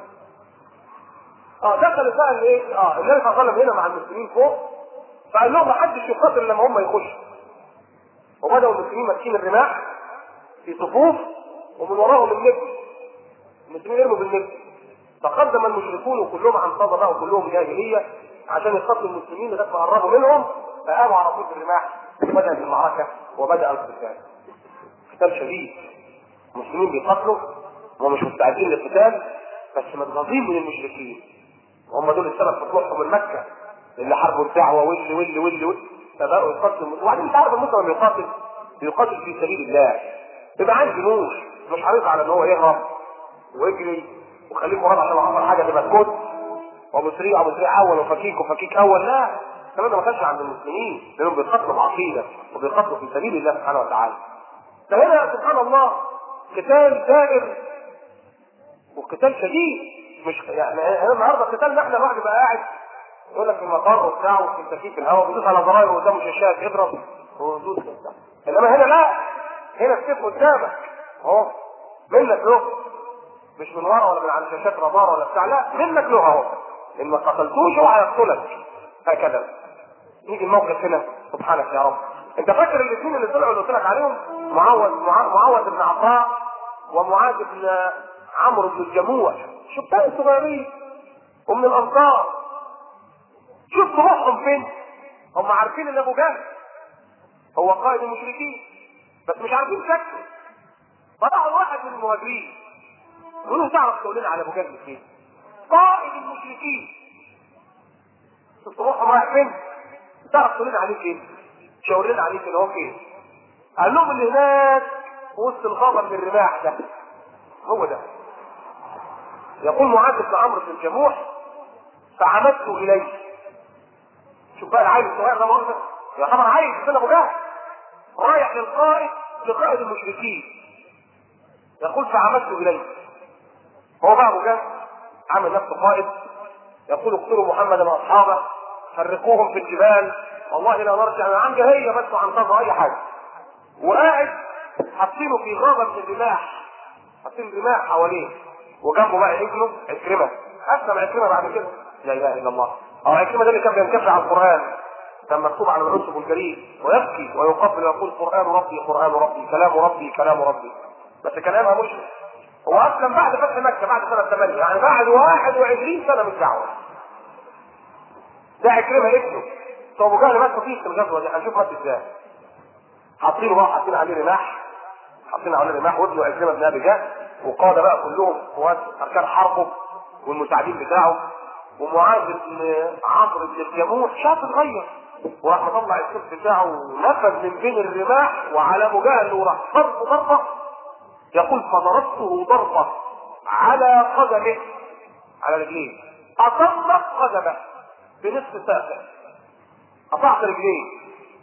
[SPEAKER 1] اه دخل بقى الايه؟ اه النبي صلى الله عليه وسلم هنا مع المسلمين فوق فقال لهم ما حدش يقاتل لما هم يخشوا وبداوا المسلمين ماسكين الرماح في صفوف ومن وراهم النبل المسلمين يرموا بالنبل تقدم المشركون وكلهم عن صدى بقى وكلهم جاهليه عشان يقتلوا المسلمين لغايه ما قربوا منهم فقاموا على طول الرماح وبدات المعركه وبدا القتال قتال شديد المسلمين بيقاتلوا ومش مستعدين للقتال بس متغاظين من المشركين وهم دول السبب في طلوعهم من مكه اللي حاربوا الدعوه واللي واللي واللي واللي فبقوا يقاتلوا وبعدين انت عارف المسلم لما بيقاتل بيقاتل في سبيل الله يبقى عايز جنوش مش حريص على ان هو يهرب ويجري وخليك وراه عشان اخر حاجه تبقى تكون وابو سريع ابو سريع اول وفكيك وفكيك اول لا الكلام ده ما كانش عند المسلمين لانهم بيقاتلوا بعقيده وبيقاتلوا في سبيل الله سبحانه وتعالى فهنا سبحان الله قتال دائر وقتال شديد مش يعني هنا النهارده قتالنا احنا الواحد يبقى قاعد يقول لك في المطار وبتاع وفي تكييف الهواء بيدوس على زراير قدامه شاشات يضرب ويدوس وبتاع انما هنا لا هنا السيف قدامك اهو منك له مش من ورا ولا من على شاشات رادار ولا بتاع لا منك له اهو ان ما قتلتوش هو هيقتلك هكذا يجي الموقف هنا سبحانك يا رب انت فاكر الاثنين اللي طلعوا اللي قلت لك عليهم معوذ مع- معوذ بن عطاء ومعاذ بن عمرو بن الجموع شبان صغيرين ومن الانصار شوف روحهم فين هم عارفين ان ابو جهل هو قائد المشركين بس مش عارفين شكله فراحوا لواحد من المهاجرين يقولوا تعرف تقول لنا على ابو جهل فين قائد المشركين شوف روحهم رايح فين تعرف تقول لنا عليه فين شاور لنا عليه فين هو فين قال لهم اللي هناك وسط الغابه من الرماح ده هو ده يقول معاذ بن عمرو بن الجموح فعمدت اليه شوف بقى العيل الصغير ده مؤمن يا خبر عيل في سنه ابو جهل رايح للقائد لقائد المشركين يقول فعمدت اليه هو بقى ابو جهل عامل نفسه قائد يقول اقتلوا محمدا واصحابه فرقوهم في الجبال والله لا نرجع عن جاهيه بس عن قضاء اي حاجه وقاعد حاطينه في غابه من الرماح حاطين رماح حواليه وجنبه بقى ابنه عكرمه اسلم عكرمه بعد كده لا اله الا الله او عكرمه ده اللي كان بينكفي على القران كان مكتوب على العصب الجليل ويبكي ويقبل ويقول قران ربي قران ربي كلام ربي كلام ربي بس كلامها مشرك هو اسلم بعد فتح مكه بعد سنه 8 يعني بعد 21 سنه من الدعوه ده عكرمه ابنه طب ابو جهل مات فيه في الغزوه دي هنشوف مات ازاي حاطينه بقى حاطين عليه رماح حاطين عليه رماح وابنه عكرمه بن ابي جهل وقاد بقى كلهم قوات اركان حربه والمساعدين بتاعه ومعاذ بن عمرو بن الجموح شاف اتغير وراح مطلع السيف بتاعه ونفذ من بين الرماح وعلى ابو جهل وراح ضربه ضربه يقول فضربته ضربه على قدمه على رجليه اطلق قدمه بنصف ساقه قطعت رجليه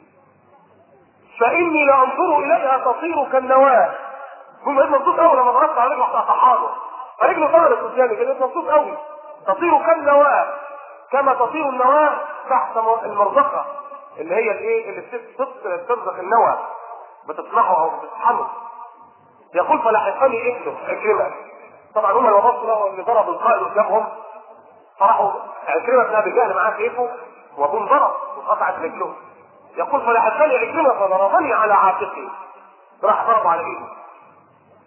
[SPEAKER 1] فاني لانظر اليها تطير كالنواه هم ايه مبسوط قوي لما ضربت على رجله قطعتها له رجله طارت قدامي كده مبسوط قوي تطير كالنواه كما تطير النواه تحت المرزقه اللي هي الايه اللي بتت- ترزق النوى بتصنعه او بتطحنه يقول فلحقني ابنه عكرمه طبعا هم لما بصوا لقوا اللي ضرب القائد قدامهم فراحوا عكرمه بن ابي جهل معاه سيفه وابوه انضرب وقطعت رجله يقول فلحقني عكرمه فضربني على عاتقي راح ضرب على ايده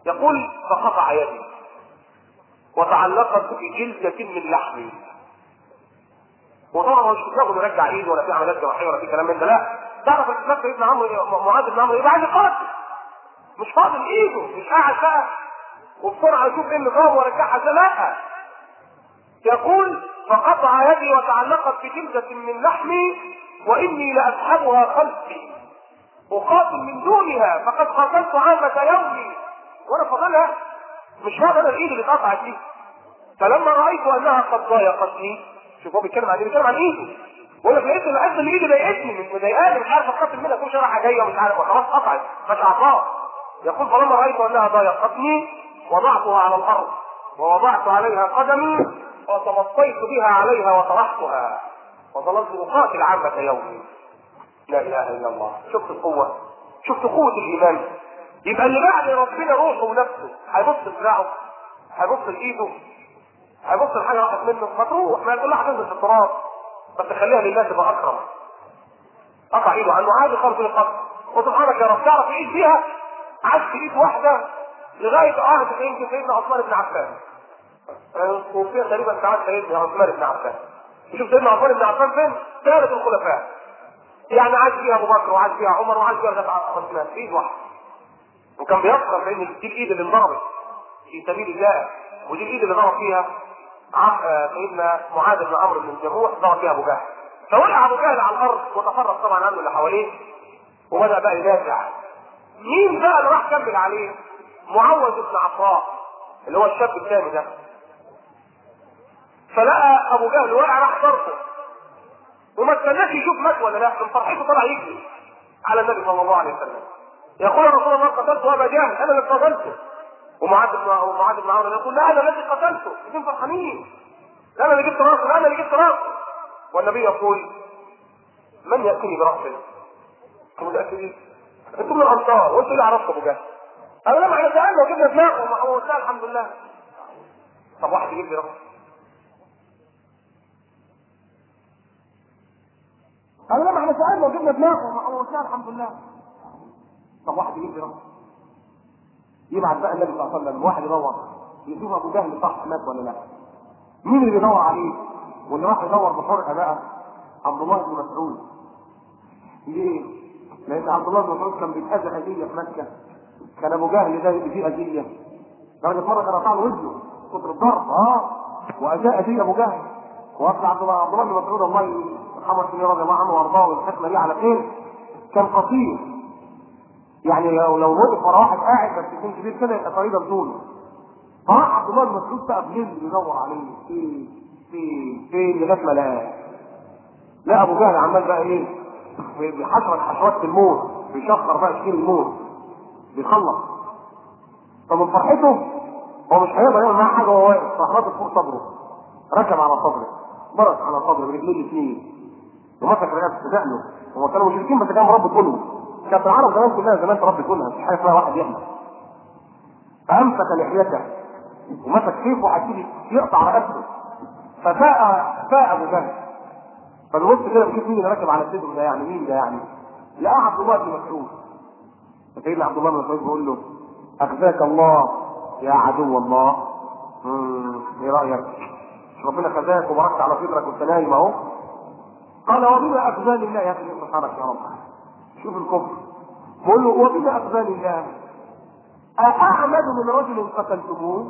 [SPEAKER 1] يقول فقطع يدي وتعلقت بجلدة من لحمي وطبعا هو مش في دماغه يرجع ايده ولا في عمليات جراحيه ولا في كلام من ده لا تعرف ان دماغ ابن عمرو معاذ بن عمرو يبقى عايز يقاتل مش فاضل ايده مش قاعد بقى وبسرعه يشوف ايه النظام ويرجعها ازاي لا يقول فقطع يدي وتعلقت بجلدة من لحمي واني لاسحبها خلفي اقاتل من دونها فقد قاتلت عامة يومي وانا فاضلها مش فاضل انا الايد اللي اتقطعت دي فلما رايت انها قد ضايقتني شوف هو بيتكلم عن ايه بيتكلم عن ايده بقول لك لقيت العز اللي ايدي ضايقتني من مضايقاني مش عارف اقاتل منها كل شرحه جايه ومش عارف خلاص قطعت مش عطاء يقول فلما رايت انها ضايقتني وضعتها على الارض ووضعت عليها قدمي وتمطيت بها عليها وطرحتها وظللت اقاتل عامة يومي لا اله الا الله شفت القوة شفت قوة الايمان يبقى اللي بعد ربنا روحه ونفسه هيبص لدراعه هيبص لايده هيبص لحاجه راحت منه ما تروح ما كلها هتنزل في التراب بس خليها لله تبقى اكرم قطع ايده عنه عادي خالص من القطع وسبحانك يا رب تعرف ايد فيها عكس ايد واحده لغايه اه يمكن سيدنا عثمان بن عفان وفيها تقريبا ساعات سيدنا عثمان بن عفان شوف سيدنا عثمان بن عفان فين؟ ثالث الخلفاء يعني عاش فيها ابو بكر وعاش فيها عمر وعاش فيها لغايه عثمان في ايد واحده وكان بيفخر بان دي الايد اللي انضربت في سبيل الله ودي الايد اللي ضرب فيها سيدنا معاذ بن عمرو بن الجموح ضرب فيها ابو جهل فوقع ابو جهل على الارض وتفرق طبعا عنه اللي حواليه وبدا بقى يدافع مين بقى اللي راح كمل عليه؟ معوذ بن عفراء اللي هو الشاب الثاني ده فلقى ابو جهل وقع راح ضربه وما استناش يشوف مات ولا لا من فرحته طلع يجري على النبي صلى الله عليه وسلم يقول رسول الله قتلت ابا جهل انا اللي قتلته ومعاذ بن ومعاذ بن عمرو يقول لا انا الذي قتلته الاثنين فرحانين لا انا اللي جبت راسه لا انا اللي جبت راسه والنبي يقول من ياتيني براسه؟ انتم متاكدين؟ انتم من الانصار وانتم اللي عرفتوا ابو جهل قالوا لا ما احنا سالنا وجبنا دماغه ما هو سال الحمد لله طب واحد يجيب لي راسه قالوا لا ما احنا سالنا وجبنا دماغه ما هو سال الحمد لله طب واحد يجيب لي راسه يبعت بقى النبي صلى الله عليه وسلم واحد يدور يشوف ابو جهل صح مات ولا لا مين اللي بيدور عليه واللي راح يدور بحرقه بقى عبد الله بن مسعود ليه؟ لان عبد الله بن مسعود كان بيتاذى اذيه في مكه كان ابو جهل ده فيه اذيه درجه مره كان قطع له وجهه كتر الضرب اه واذاه اذيه ابو جهل واصل عبد الله عبد الله بن مسعود الله يرحمه السنين رضي الله عنه وارضاه والحكمه دي على خير كان قصير يعني لو لو وقف ورا واحد قاعد بس يكون كبير كده يبقى تقريبا طوله فراح عبد الله بن مسعود بقى بليل يدور عليه فين فين فين لغايه ما لقاه لا ابو جهل عمال بقى ايه بيحشرك حشوات الموت بيشخر بقى شكيل الموت بيخلص فمن فرحته هو مش هيقدر يعمل معاه حاجه وهو واقف فحرات فوق صدره ركب على صدره برك على صدره برجليه الاثنين ومسك رقبته دقنه هو كانوا مشركين بس كانوا مربي كله كانت العرب زمان كلها زمان تربي كلها مش حاجه اسمها واحد يحمل فامسك لحيته ومسك سيفه عشان يقطع رقبته ففاء فاء ابو جهل فبيبص كده بيشوف مين اللي راكب على صدره ده يعني مين ده يعني لقى عبد الله بن مسعود فسيدنا عبد الله بن مسعود بيقول له اخزاك الله يا عدو الله امم ايه رايك؟ مش ربنا خزاك وبركت على صدرك وانت نايم اهو قال وبما اخزاني الله يا اخي سبحانك يا رب شوف الكفر بقول له وبما اخزاني الله أأعمد من رجل قتلتموه؟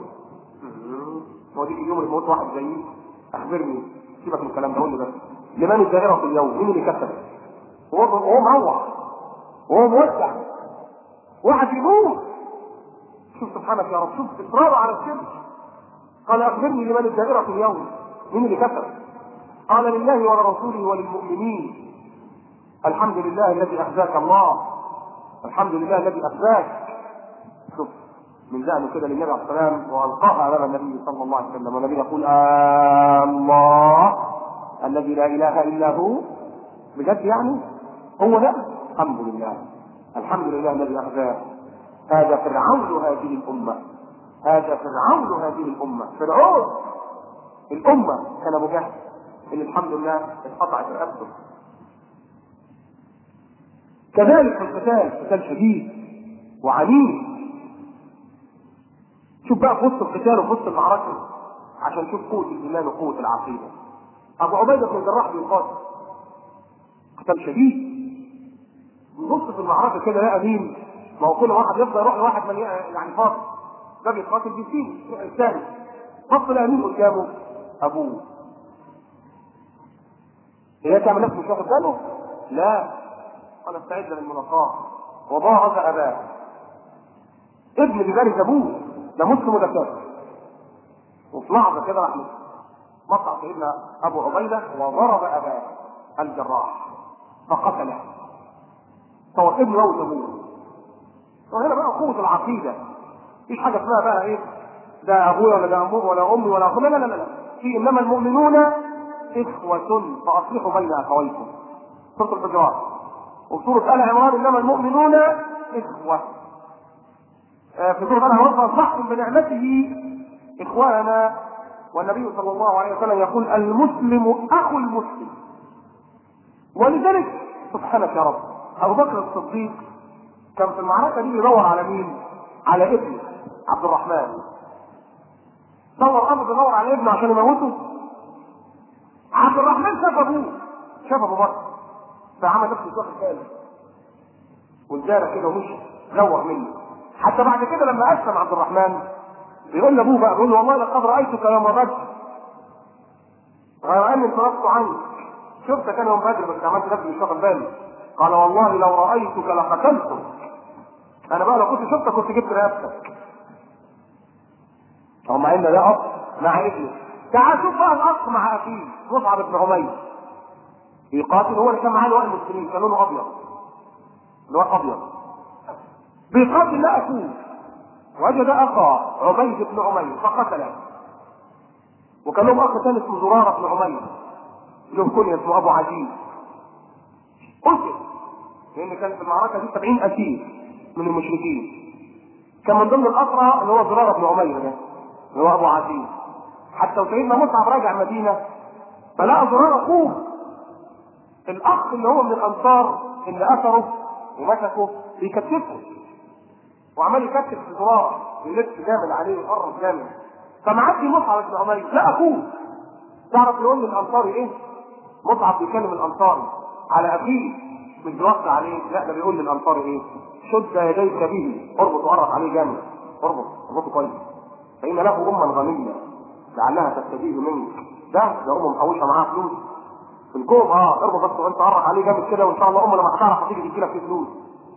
[SPEAKER 1] هو دي يوم الموت واحد زيي اخبرني سيبك من الكلام ده قول لي بس لمن الدائرة في اليوم؟ مين اللي كسب؟ وهو وهو مروح وهو موسع واحد يموت شوف سبحانك يا رب شوف اصراره على الشرك قال اخبرني لمن الدائرة في اليوم؟ مين اللي كسب؟ قال لله ولرسوله وللمؤمنين الحمد لله الذي اخزاك الله الحمد لله الذي اخزاك شوف من ذهنه كده للنبي عليه السلام والقاها امام النبي صلى الله عليه وسلم والنبي يقول آه الله الذي لا اله الا هو بجد يعني هو ده الحمد لله الحمد لله الذي اخزاه هذا فرعون هذه الامه هذا فرعون هذه الامه فرعون الامه كان ابو جهل اللي الحمد لله اتقطعت رقبته كذلك القتال قتال شديد وعنيف شوف بقى في وسط القتال وفي وسط المعركه عشان تشوف قوه الايمان وقوه العقيده ابو عبيده بن الجراح بيقاتل قتال شديد يبص في المعركه كده لقى مين ما هو كل واحد يفضل يروح لواحد من يعني فاضي ده بيقاتل بيسيب الثاني بص لقى مين قدامه ابوه هي تعمل نفسه مش واخد باله؟ لا قال استعد للمناصره وضاعف اباه ابن ببارز ابوه ده مسلم وده كافر وفي لحظه كده راح مقطع سيدنا ابو عبيده وضرب اباه الجراح فقتله فهو ابن موت ابوه وهنا بقى قوه العقيده مفيش حاجه اسمها بقى ايه ده ابويا ولا ده امي ولا امي ولا اخويا لا لا لا لا في انما المؤمنون اخوة فاصلحوا بين اخويكم سورة الحجرات وسورة آل عمران انما المؤمنون اخوة آه في سورة آل عمران فاصلحتم بنعمته اخوانا والنبي صلى الله عليه وسلم يقول المسلم اخو المسلم ولذلك سبحانك يا رب ابو بكر الصديق كان في المعركه دي بيدور على مين؟ على ابنه عبد الرحمن دور امر بيدور على ابنه عشان يموته عبد الرحمن شاف ابوه شاف ابو بكر فعمل نفسه مش واخد باله والجاره كده ومشي زوغ منه حتى بعد كده لما اسلم عبد الرحمن بيقول لابوه بقى بيقول له والله لقد رايتك يوم بدر غير اني انصرفت عنك شفتك انا يوم بدر بس عملت نفسي مش واخد بالي قال والله لو رايتك لقتلتك انا بقى لو كنت شفتك كنت جبت رقبتك هو مع ان ده اب مع ابنه تعال شوف بقى الاخ مع اخيه مصعب بن عمير بيقاتل هو اللي كان معاه لواء المسلمين كان لونه ابيض لواء ابيض بيقاتل لا اخوه وجد اخا عبيد بن عمير فقتله وكان لهم اخ ثاني اسمه زراره بن عمير له كنيه اسمه ابو عزيز قتل لان كان في المعركه دي 70 اسير من المشركين كان من ضمن الاسرى اللي هو زراره بن عمير ده اللي هو ابو عزيز حتى وسيدنا مصعب راجع المدينه فلقى زرار اخوه الاخ اللي هو من الانصار اللي اثره ومسكه بيكتفه وعمال يكتف في زرار يلف جامد عليه ويقرب جامد فمعدي مصعب بن عمير لا اخوه تعرف يقول للانصاري ايه؟ مصعب بيكلم الانصاري على اخيه مش بيوصي عليه لا ده بيقول للانصاري ايه؟ شد يديك به اربط وقرب عليه جامد اربط اربطه كويس فان له اما غنيه لعلها تستفيد منك ده ده امه محوشه معاها فلوس في الكوم اه اربط بس وانت قرب عليه جامد كده وان شاء الله امه لما هتعرف هتيجي تدي لك فيه فلوس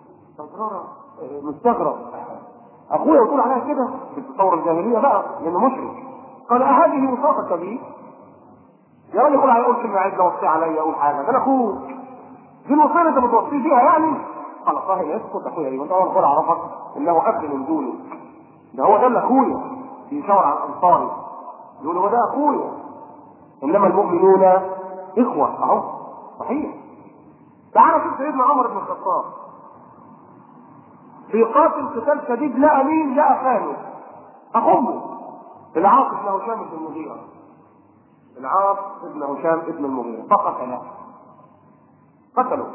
[SPEAKER 1] مستغرب اخويا يقول عليها كده في الثوره الجاهليه بقى لانه مشرك قال اهذه وصافتك بي يا راجل يقول علي قول كلمه عايز وصي عليا اقول حاجه ده انا اخوك دي الوصيه اللي انت بتوصيه فيها يعني خلاص صحيح اسكت اخويا ايه وانت اول مره اعرفك انه اخ من دوني ده هو ده اللي اخويا بيشاور على الانصاري يقول هو ده اخويا انما المؤمنون اخوه اهو صحيح تعال شوف سيدنا عمر بن الخطاب بيقاتل قتال شديد لا مين لا ثاني اخوه العاص بن هشام بن المغيرة العاص بن هشام بن المغيرة فقتله قتلوا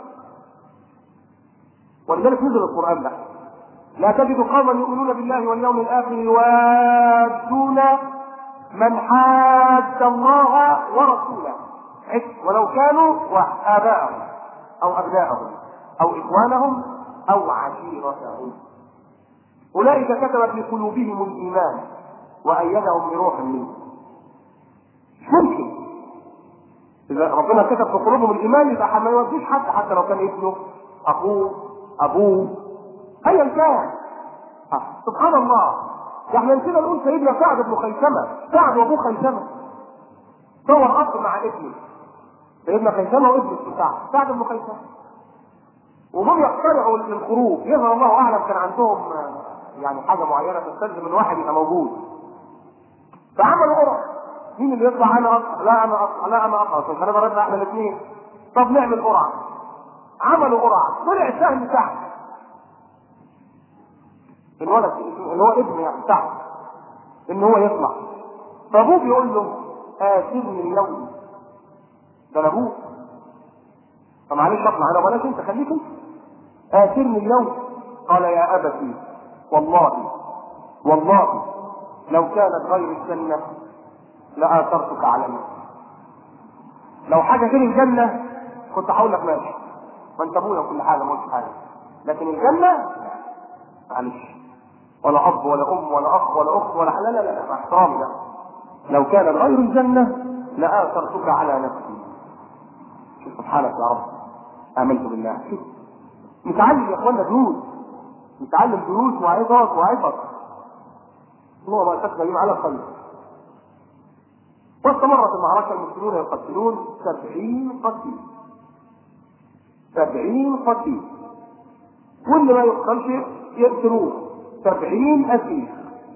[SPEAKER 1] ولذلك نزل القرآن ده لا تجد قوما يؤمنون بالله واليوم الآخر يوادون من حاد الله ورسوله ولو كانوا آباءهم أو أبناءهم أو إخوانهم أو عشيرتهم أولئك كتب في قلوبهم الإيمان وأيدهم بروح منه مش ممكن إذا ربنا كتب في قلوبهم الإيمان يبقى ما يوديش حد حتى لو كان ابنه أخوه أبوه أيا كان آه. سبحان الله احنا كده نقول سيدنا سعد بن خيثمة سعد وأبوه خيثمة صور أب مع ابنه سيدنا خيثمة وابنه سعد سعد بن خيثمة وهم يقترعوا للخروج يظهر الله اعلم كان عندهم يعني حاجه معينه تستلزم ان واحد يبقى موجود فعملوا قرعه مين اللي يطلع انا اطلع لا انا اطلع لا انا اطلع عشان هنبقى نطلع احنا الاثنين طب نعمل قرعه عملوا قرعه طلع السهم تحت الولد اللي هو ابن يعني تحت ان هو يطلع فابوه بيقول له اسيبني اليوم ده انا ابوه فمعلش اطلع انا ولا انت خليك انت آثرني اليوم قال يا أبتي والله والله لو كانت غير الجنة لآثرتك على نفسي لو حاجة غير الجنة كنت هقول لك ماشي ما انت ابويا وكل حاجة ما قلتش حاجة لكن الجنة معلش ولا أب ولا أم ولا أخ ولا أخت ولا لا لا لا مع احترامي لا لو كان غير الجنة لآثرتك على نفسي شوف سبحانك يا رب آمنت بالله شوف نتعلم يا اخوانا دروس نتعلم دروس وعظات وعبر الله ما شك بهم على الخير واستمرت المعركة المسلمون يقتلون سبعين قتيل سبعين قتيل واللي ما يقتلش يقتلوه سبعين أسير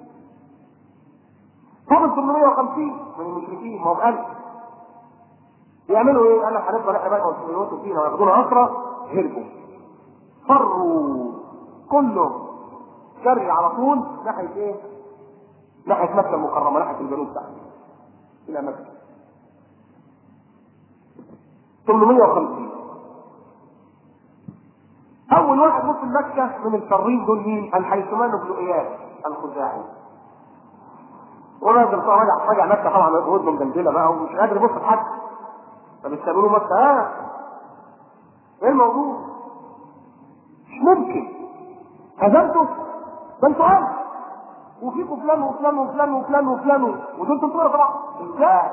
[SPEAKER 1] فضل 850 من المشركين ما هم ألف يعملوا ايه؟ قال لك هنفضل احنا بقى ويموتوا فينا وياخدونا اسرى هربوا فروا كله جري على طول ناحيه ايه؟ ناحيه مكه المكرمه ناحيه الجنوب تحت الى مكه 850 اول واحد وصل مكه من الفرين دول مين؟ الحيثمان بن اياس الخزاعي ونازل طبعا رجع رجع مكه طبعا ودنه مدلدله بقى ومش قادر يبص لحد طب استقبلوا مكه اه ايه الموضوع؟ مش ممكن هزمته ده انتوا ألف وفيكم فلان وفلان وفلان وفلان وفلان ودول تنطوا طبعا ازاي؟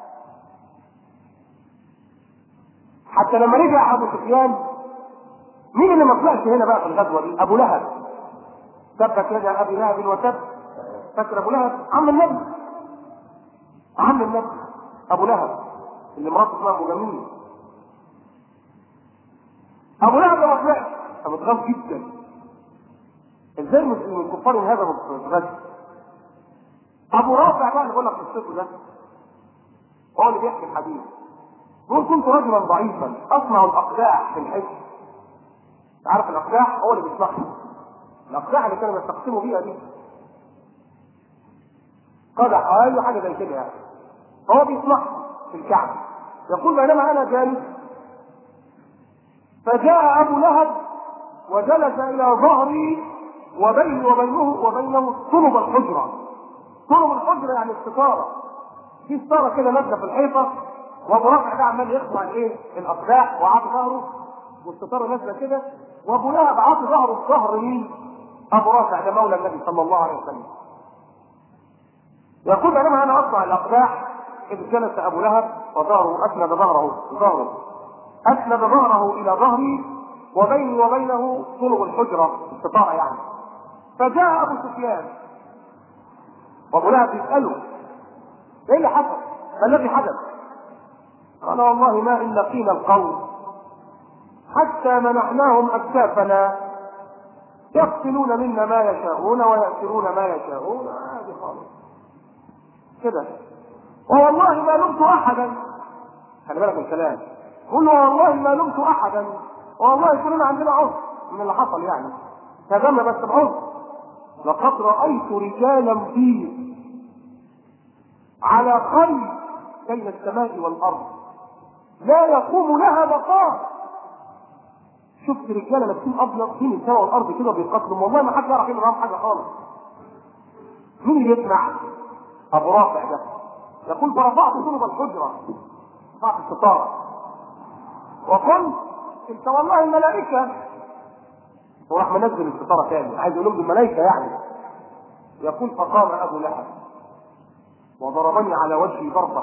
[SPEAKER 1] حتى لما رجع ابو سفيان مين اللي ما طلعش هنا بقى في الغزوه دي؟ ابو لهب تبت يد ابي لهب وتب فاكر ابو لهب عم النبي عم النبي ابو لهب اللي مراته اسمها ابو جميل ابو لهب لما طلع كان متغاظ جدا ازاي من الكفار ينهزموا في الغزو ابو رافع بقى اللي بقول لك قصته ده هو اللي بيحكي الحديث بيقول كنت رجلا ضعيفا اصنع الاقداح في الحج عارف الاقداح هو اللي بيصنعها الاقداح اللي كانوا بيستقسموا بيها دي قدح اي حاجه زي كده يعني هو بيصنعها في الكعبه يقول بينما انا جالس فجاء ابو لهب وجلس الى ظهري وبيني وبينه وبينه طلب الحجره طلب الحجره يعني الستاره في ستاره كده نازله في الحيطه وابو رافع ده عمال يخضع الايه الاقداح وعاطي ظهره والستاره نازله كده وابو لهب عاطي ظهره في ظهر مين؟ ابو رافع ده مولى النبي صلى الله عليه وسلم يقول بينما انا اصنع الاقداح اذ جلس ابو لهب وظهره اسند ظهره ظهره اسند ظهره الى ظهري وبيني وبينه طلب الحجره استطاع يعني فجاء ابو سفيان وابو لهب يساله ايه اللي حصل؟ ما الذي حدث؟ قال والله ما ان لقينا القوم حتى منحناهم اكتافنا يقتلون منا ما يشاءون ويأكلون ما يشاءون عادي خالص كده ووالله ما لمت احدا خلي بالك من الكلام قل له والله ما لمت احدا والله كلنا عندنا عذر من اللي حصل يعني تمام بس بعذر لقد رايت رجالا فيه على خيل بين السماء والارض لا يقوم لها مقام شفت رجاله لابسين ابيض بين السماء والارض كده بيقاتلوا والله ما حد يعرف يعمل حاجه خالص مين اللي يسمع ابو رافع ده يقول فرفعت طلب الحجره رفعت الستاره وقلت انت والله الملائكه وراح منزل الستاره تاني عايز يقول لهم الملائكه يعني يقول فقام ابو لهب وضربني على وجهي ضربه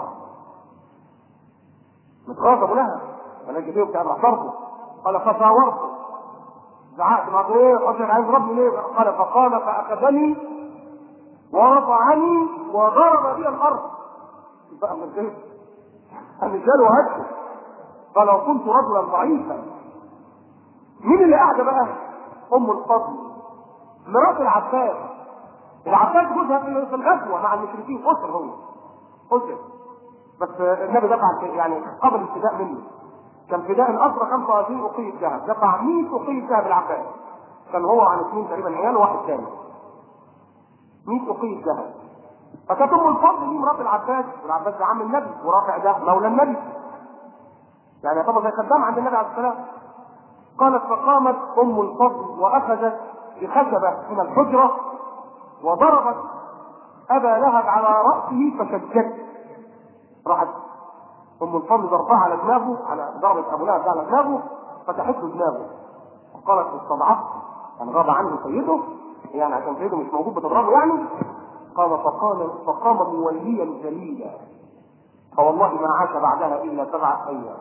[SPEAKER 1] متغاظ ابو لهب ملائكه فيه بتاع ضربه قال فصاورته زعقت معه ايه قصدك عايز ربي ليه قال فقام فاخذني ورفعني وضرب بي الارض بقى من ايه الرجال وهجه قال وكنت رجلا ضعيفا مين اللي قاعده بقى ام الفضل مرات العباس العباس جوزها في الغزوه مع المشركين اسر هو اسر بس النبي دفع يعني قبل الابتداء منه كان فداء الاسرى 25 اقية ذهب دفع 100 اقية ذهب العباس كان هو عن اثنين تقريبا عيال وواحد ثاني 100 اقية ذهب فكانت ام الفضل دي مرات العباس والعباس ده عم النبي ورافع ده مولى النبي يعني طبعا زي خدام عند النبي عليه السلام قالت فقامت ام الفضل واخذت بخشبه من الحجره وضربت ابى لهب على راسه فشجت راحت ام الفضل ضربها على دماغه على ضربه ابو لهب ده على دماغه فتحت له دماغه وقالت استضعفت يعني غاب عنه سيده يعني عشان سيده مش موجود بتضربه يعني قال فقال فقام موليا جليلا فوالله ما عاش بعدها الا سبعه ايام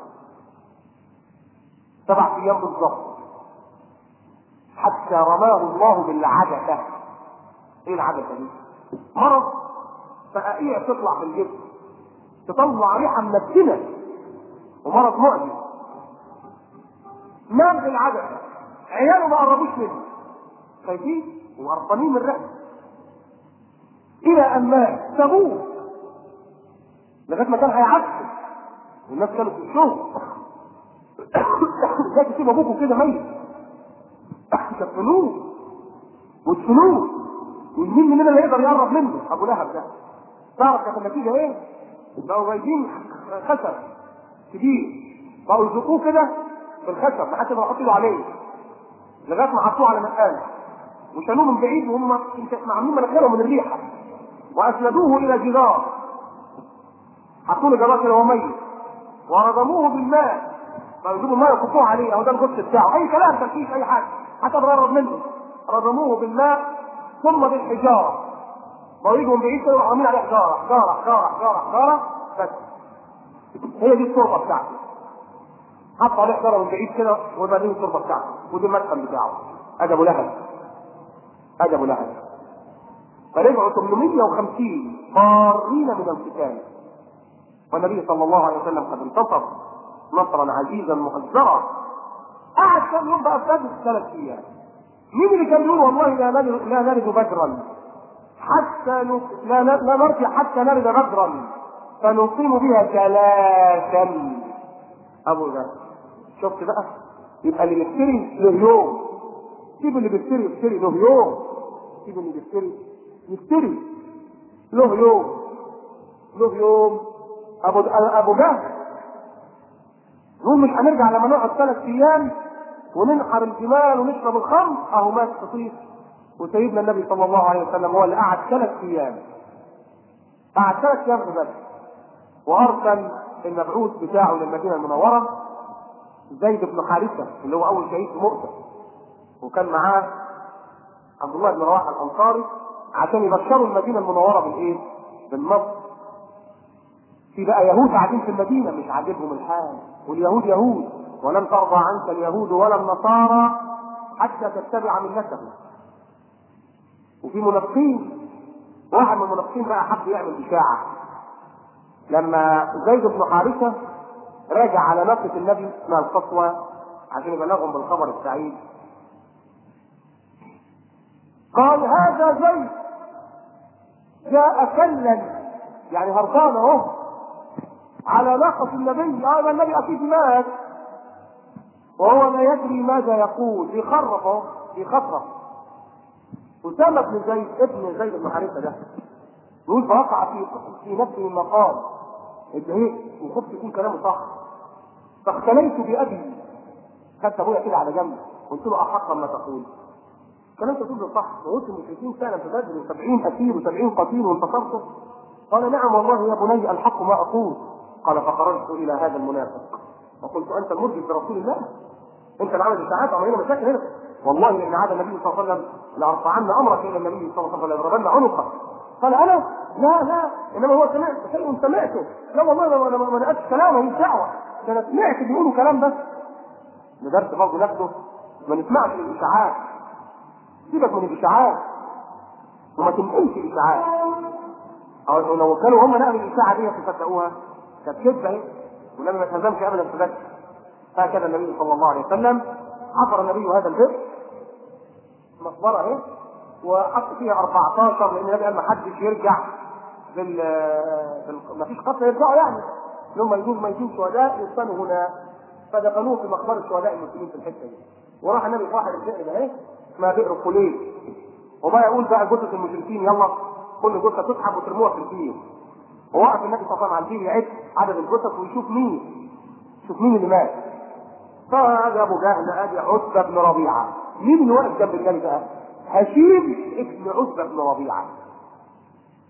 [SPEAKER 1] سبع ايام بالضبط حتى رماه الله بالعدسه ايه العدسه دي؟ مرض فقائع تطلع في الجسم تطلع ريحه منتنه ومرض مؤذي مات بالعدسه عياله ما قربوش منه خايفين وقرفانين من ريحته الى ان مات سابوه لغايه ما كان هيعفن والناس كانوا في الشغل ازاي تسيب ابوكم كده ميت كفنوه وادفنوه ومين مننا اللي يقدر يقرب منه ابو لهب ده تعرف كانت النتيجه ايه؟ بقوا جايبين خشب كبير بقوا يزقوه كده في الخشب ما حدش يقدر يحط ايده عليه لغايه ما حطوه على مكان وشالوه من بعيد وهم عاملين مناخيرهم من الريحه واسندوه الى جدار حطوا له جدار كده وهو ميت ورضموه بالماء بقوا يجيبوا الماء يكبوه عليه اهو ده الغش بتاعه اي كلام تركيز اي حاجه حتى تقرب منه رضموه بالماء ثم بالحجاره بقوا يجوا من بعيد كده عاملين عليه حجاره حجاره حجاره حجاره حجاره بس هي دي التربه بتاعته حط عليه حجاره من بعيد كده وبعدين التربه بتاعته ودي المدخل بتاعه ادي ابو لهب ادي ابو لهب فرجعوا 850 فارين من القتال والنبي صلى الله عليه وسلم قد انتصر نصرا عزيزا مؤزرا قعد كم يوم بقى في ثلاث ايام مين اللي كان يقول والله لا نرد لا نرد بدرا حتى ن... لا ن- لا نرجع حتى نرد بدرا فنقيم بها ثلاثا ابو ذر شفت بقى يبقى اللي بيشتري له يوم سيب اللي بيشتري يشتري له يوم سيب اللي بيشتري يشتري له يوم له يوم ابو ابو جهل نقول مش هنرجع لما نقعد ثلاث ايام وننحر الجمال ونشرب الخمر اهو مات خطيف وسيدنا النبي صلى الله عليه وسلم هو اللي قعد ثلاث ايام قعد ثلاث ايام في بدر وارسل المبعوث بتاعه للمدينه المنوره زيد بن حارثه اللي هو اول شهيد في مؤتة وكان معاه عبد الله بن رواحه الانصاري عشان يبشروا المدينه المنوره بالايه؟ بالنصر في بقى يهود قاعدين في المدينه مش عاجبهم الحال واليهود يهود ولن ترضى عنك اليهود ولا النصارى حتى تتبع ملتهم وفي منافقين واحد من المنافقين بقى حب يعمل اشاعه لما زيد بن حارثه راجع على ناقه النبي اسمها القصوى عشان يبلغهم بالخبر السعيد قال هذا زيد جاء كلا يعني هربان اهو على ناقة النبي هذا النبي أكيد مات وهو لا يدري ماذا يقول بيخرف اهو بيخرف أسامة بن زيد ابن زيد بن حارثة ده يقول فوقع في في نفسي المقام اتضايقت وخفت يكون كلامه صح فاختليت بأبي خدت أبويا كده على جنب قلت له أحق ما تقول كلام تقول له صح وقلت المشركين فعلا في بدر و70 أسير و70 قتيل وانتصرته قال نعم والله يا بني الحق ما أقول قال فخرجت إلى هذا المنافق وقلت أنت المرجف برسول الله أنت اللي عامل إشاعات عملنا مشاكل هنا والله لأن عاد النبي صلى الله عليه وسلم لأرفعن أمرك إلى النبي صلى الله عليه وسلم ليضربن عنقك قال أنا لا لا إنما هو سمعت شيء سمعته لا والله أنا ما نقلتش كلامه مش دعوة ده أنا سمعت بيقولوا كلام بس ده درس برضه ناخده ما نسمعش الإشاعات سيبك من الإشاعات وما تنقلش الإشاعات أو لو كانوا هم نقلوا الإشاعة دي تصدقوها كانت كذبة اهي والنبي ما تهزمش أبدا في بدر هكذا النبي صلى الله عليه وسلم حفر النبي هذا البئر مقبرة اهي وحط فيها 14 لأن النبي قال ما حدش يرجع بال بال- ما فيش قتل يرجعوا يعني لما يجوز ما يجوز شهداء يدفنوا هنا فدفنوه في مقبرة شهداء المسلمين في الحتة دي وراح النبي في واحد البئر ده اهي اسمها بئر قليل وما يقول بقى جثث المشركين يلا كل جثة تسحب وترموها في الفيل ووقف النبي صلى الله عليه وسلم على الفيل يعد عدد الجثث ويشوف مين شوف مين اللي مات فادي ابو جهل ادي عتبه بن ربيعه مين اللي واقف جنب النبي بقى؟ هشيم ابن عتبه بن ربيعه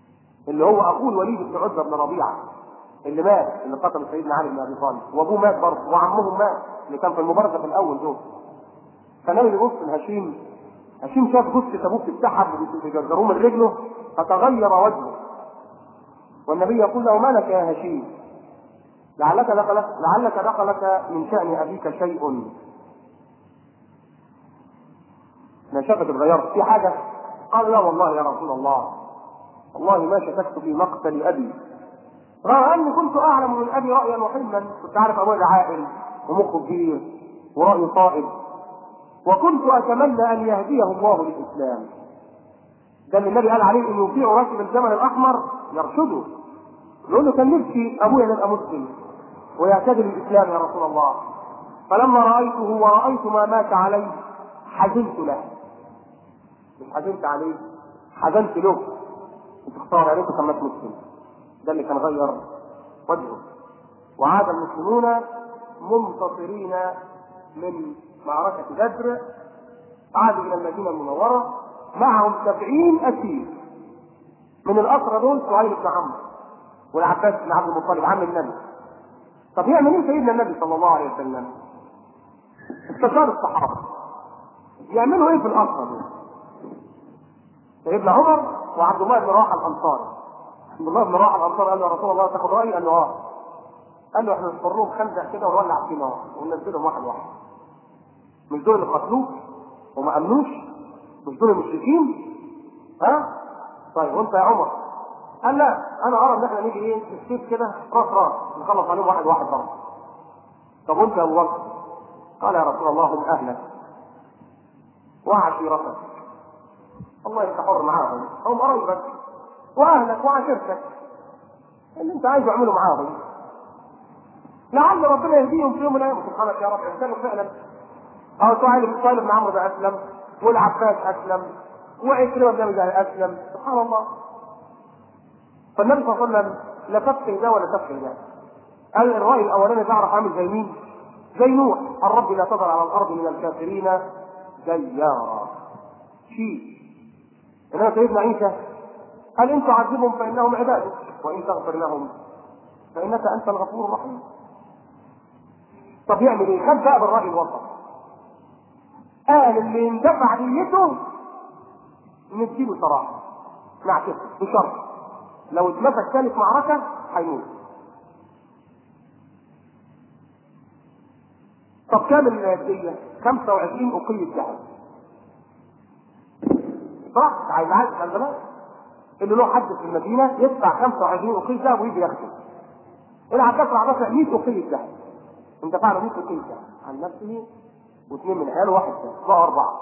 [SPEAKER 1] اللي هو اخوه الوليد بن عتبه بن ربيعه اللي مات اللي قتل سيدنا علي بن ابي طالب وابوه مات برضه وعمهم مات اللي كان في المبارزه في الاول دول فالنبي بيبص لهشيم هشيم شاف جثه ابوه بتتسحب وبيجرجروه من رجله فتغير وجهه والنبي يقول له ما لك يا هشيم لعلك دخلك لعلك دخلك من شأن أبيك شيء نشافك اتغيرت في حاجة قال لا والله يا رسول الله والله ما شككت في مقتل أبي رغم أني كنت أعلم من أبي رأيا وحلما كنت عارف أبوي عاقل ومخه كبير ورأيه صائب وكنت أتمنى أن يهديه الله للإسلام ده اللي النبي قال عليه أن يطيع راكب الجمل الأحمر يرشده يقول له كان نفسي أبويا يبقى مسلم ويعتدي الإسلام يا رسول الله فلما رأيته ورأيت ما مات عليه حزنت له مش حزنت عليه حزنت له تختار عليك سماك مسلم ده اللي كان غير وجهه وعاد المسلمون منتصرين من معركة بدر عادوا إلى المدينة المنورة معهم سبعين أسير من الأسرى دول سهيل بن عمرو والعباس بن عبد المطلب عم النبي طب يعمل ايه سيدنا النبي صلى الله عليه وسلم؟ استشار الصحابة يعملوا ايه في الأسرى دول؟ سيدنا عمر وعبد الله بن رواحه الانصاري عبد الله بن رواحه الانصاري قال له يا رسول الله تاخد رايي؟ قال له اه قال له احنا نصفر لهم خندق كده ونولع فيه نار وننزلهم واحد واحد مش دول اللي قتلوك وما امنوش مش دول المشركين ها طيب وانت يا عمر قال لا انا ارى ان احنا نيجي ايه بالسيف كده راس راس نخلص عليهم واحد واحد برضه طب وانت يا ابو بكر قال يا رسول الله هم اهلك وعشيرتك الله انت حر معاهم هم قرايبك واهلك وعشيرتك اللي انت عايزه اعمله معاهم لعل ربنا يهديهم في يوم من الايام سبحانك يا رب ان كانوا فعلا او سهيل سهيل بن عمرو ده اسلم والعباس اسلم وعكرمه بن ابي جهل اسلم سبحان الله فالنبي صلى الله عليه وسلم لا تفقه ده ولا تفقه ده قال الراي الاولاني تعرف عامل زي مين؟ زي نوح الرب لا تذر على الارض من الكافرين ديارا شيء انما سيدنا عيسى قال ان تعذبهم فانهم عبادك وان تغفر لهم فانك انت الغفور الرحيم طب يعمل ايه؟ خد بقى بالراي الوسط قال اللي اندفع نيته نديله صراحه نعتقد بشرط لو اتمسك ثالث معركه هيموت طب كام الدية؟ 25 أقية ذهب. صح؟ عايز عايز خلي بالك. اللي له حد في المدينة يدفع 25 أقية ذهب ويجي ياخده. العباس العباس 100 أقية ذهب. انت فعلا 100 أقية ذهب عن نفسه واثنين من عياله واحد ثاني بقى أربعة.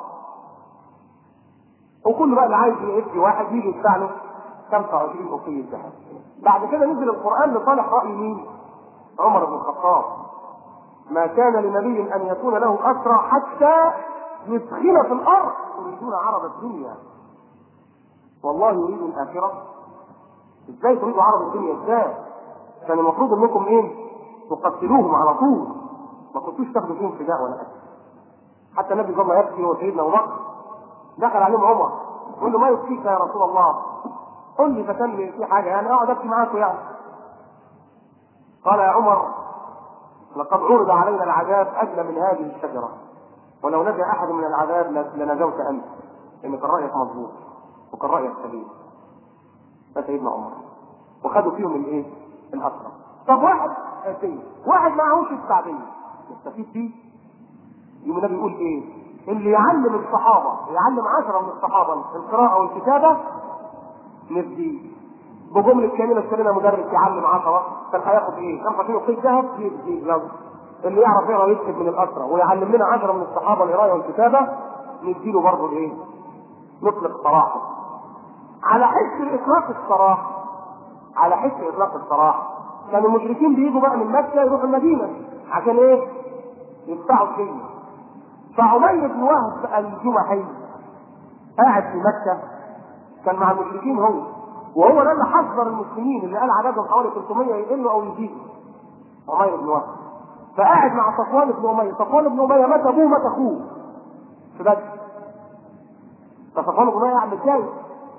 [SPEAKER 1] وكل بقى اللي عايز يدي واحد يجي يدفع له 25 أقية ذهب. بعد كده نزل القرآن لصالح رأي مين؟ عمر بن الخطاب. ما كان لنبي ان يكون له اسرى حتى يدخل في الارض تريدون عرض الدنيا والله يريد الاخره ازاي تريدوا عرض الدنيا ازاي كان المفروض انكم ايه تقتلوهم على طول ما كنتوش تاخدوا فيهم فداء ولا اكل حتى النبي صلى الله عليه وسلم وسيدنا ابو بكر دخل عليهم عمر يقول له ما يكفيك يا رسول الله قل لي فكان لي في حاجه يعني اقعد ابكي معاكم يعني قال يا عمر لقد عرض علينا العذاب ادنى من هذه الشجره ولو نجا احد من العذاب لنجوت انت ان كان رايك مظبوط وكان رايك سليم ده سيدنا عمر وخدوا فيهم الايه؟ الاسرى طب واحد آتي. واحد معهوش التعبير يستفيد بيه يوم النبي يقول ايه؟ اللي يعلم الصحابه يعلم عشره من الصحابه القراءه والكتابه نفديه بجملة كلمة كلمة مدرس يعلم عشرة كان هياخد ايه؟ 25 قيد ذهب يدي لو اللي يعرف يقرا ويكتب من الأسرة ويعلم لنا عشرة من الصحابة القراية والكتابة نديله برضه الايه؟ نطلق صراحة. على حس إطلاق الصراحة على حس إطلاق الصراحة كان المشركين بيجوا بقى من مكة يروحوا المدينة عشان ايه؟ يدفعوا الدنيا. فعمير بن وهب الجمحي قاعد في مكة كان مع المشركين هو وهو ده اللي حذر المسلمين اللي قال عددهم حوالي 300 يقلوا او يزيدوا عمير بن وهب فقاعد مع صفوان بن اميه صفوان بن اميه مات ابوه مات اخوه في بدر فصفوان بن اميه قاعد متضايق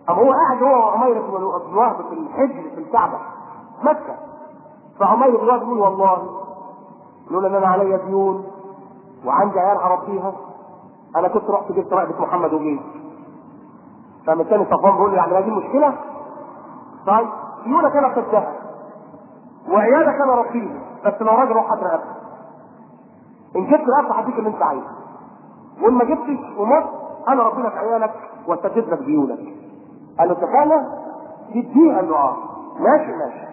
[SPEAKER 1] أما هو قاعد هو وعمير بن بن وهب في الحجر في الكعبة مكة فعمير بن وهب يقول والله لولا ان انا عليا ديون وعندي عيال اربيها انا كنت رحت جبت رقبة محمد وجيت فمن تاني صفوان بيقول لي يعني هذه مشكلة طيب ديونك انا بتدفع وعيالك انا ربيهم بس لو راجل روح هات رقبتك ان جبت رقبتك هديك اللي انت عايزه وان ما جبتش ومت انا ربي لك عيالك واسدد لك ديونك قال له اتفقنا تديه قال له اه ماشي ماشي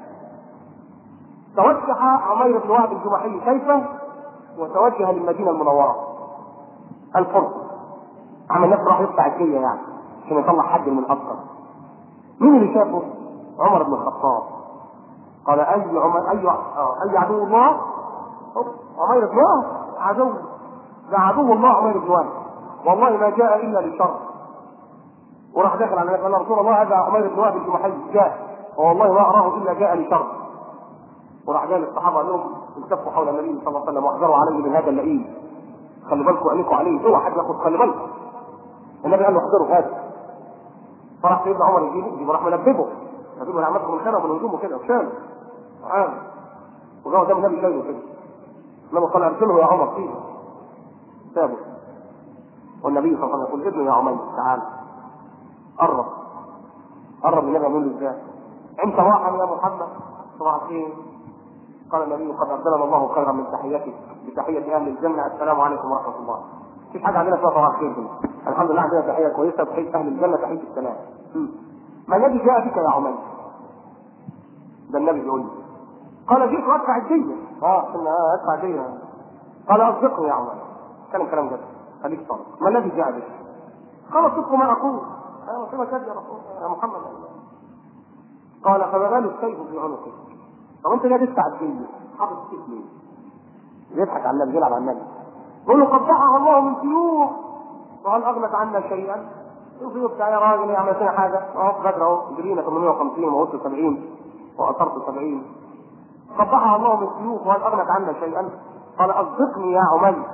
[SPEAKER 1] توجه عمير بن وهب الجمحي سيفه وتوجه للمدينه المنوره الفرس عمل نفسه راح يقطع الجيه يعني عشان يطلع حد من الاسقر مين اللي شافه؟ عمر بن الخطاب قال اي عمر اي آه، اي عدو الله أوب، عمير بن وهب عدو ده عدو الله عمير بن وهب والله ما جاء الا لشر وراح داخل على النبي قال له رسول الله هذا عمير بن وهب الجمحي جاء والله ما اراه الا جاء لشر وراح جاء للصحابه قال لهم التفوا حول النبي صلى الله عليه وسلم واحذروا عليه من هذا اللئيم خلي بالكم عينيكم عليه اوعى حد ياخد خلي بالكم النبي قال له احذروا هذا فراح سيدنا عمر يجيبه يجيبه راح منبهه نبيه من عملكم الخير ومن هجومه كده وشام عام وجاء قدام النبي شايله كده النبي قال ارسله يا عمر فيه سابه والنبي صلى الله عليه وسلم يقول ابنه يا عمر تعال قرب قرب النبي يقول له ازاي انت واحد يا محمد صباح الخير قال النبي قد ابدلنا الله خيرا من تحيتك بتحيه اهل الجنه السلام عليكم ورحمه الله مفيش حاجه عندنا فيها صباح الخير دي الحمد لله عندنا تحيه كويسه تحيه اهل الجنه تحيه السلام م. ما الذي جاء بك يا عمر ده النبي بيقول لي قال جئت وادفع الدية اه قلنا اه ادفع الدية قال اصدقني يا عمر كلام كلام جد خليك صادق ما الذي جاء بك قال صدق ما اقول انا كما كذب يا رسول يا محمد قال فما بال السيف في عنقك طب انت جاي تدفع الدية حاطط السيف ليه؟ يضحك على النبي يلعب على النبي يقول له قطعها الله من سيوف وهل اغنت عنا شيئا؟ شوف بتاع يا راجل يا عمل فينا حاجه اهو بدر اهو جرينا 850 وقلت 70 واثرت 70 قطعها الله من سيوف وهل اغنت عنا شيئا؟ قال اصدقني يا عمي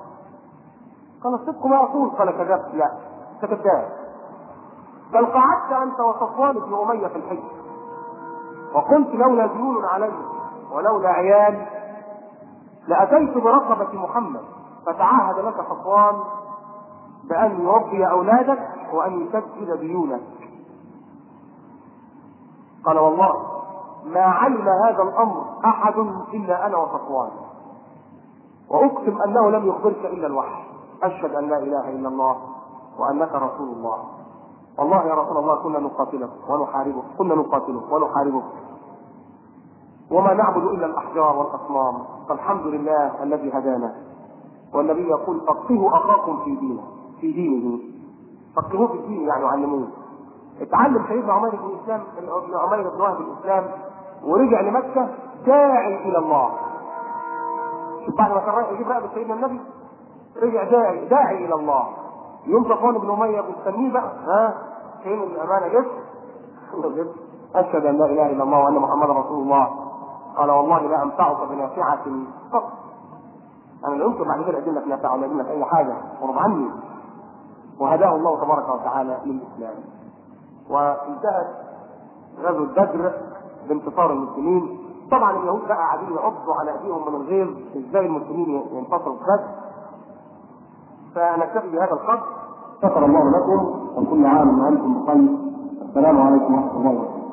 [SPEAKER 1] قال الصدق ما اقول قال كذبت لا انت كذاب بل قعدت انت وصفوان بن اميه في الحج وقلت لولا ديون علي ولولا عيال لاتيت برقبه محمد فتعاهد لك صفوان بأن يربي أولادك وأن يسدد ديونك قال والله ما علم هذا الأمر أحد إلا أنا وصفوان وأقسم أنه لم يخبرك إلا الوحي أشهد أن لا إله إلا الله وأنك رسول الله والله يا رسول الله كنا نقاتلك ونحاربك كنا نقاتلك ونحاربك وما نعبد إلا الأحجار والأصنام فالحمد لله الذي هدانا والنبي يقول فقهوا أخاكم في دينه في دينه فقهوه في الدين يعني علموه اتعلم سيدنا عمير بن الاسلام ابن عمير بن وهب الاسلام ورجع لمكه داعي الى الله شوف بعد ما كان رايح يجيب رقبه سيدنا النبي رجع داعي داعي الى الله يوم صفوان بن اميه مستنيه بقى ها فين الامانه جبت؟ جبت اشهد ان لا اله الا الله وان محمدا رسول الله قال والله لا انفعك بنافعه قط انا لا يمكن بعد كده اقدم لك نافعه ولا اقدم لك اي حاجه وارض عني وهداه الله تبارك وتعالى للاسلام وانتهت غزوه بدر بانتصار المسلمين طبعا اليهود بقى قاعدين يعضوا على ايديهم من الغيظ ازاي المسلمين ينتصروا في بدر فنكتفي بهذا القدر شكر الله لكم وكل عام وانتم بخير السلام عليكم ورحمه الله وبركاته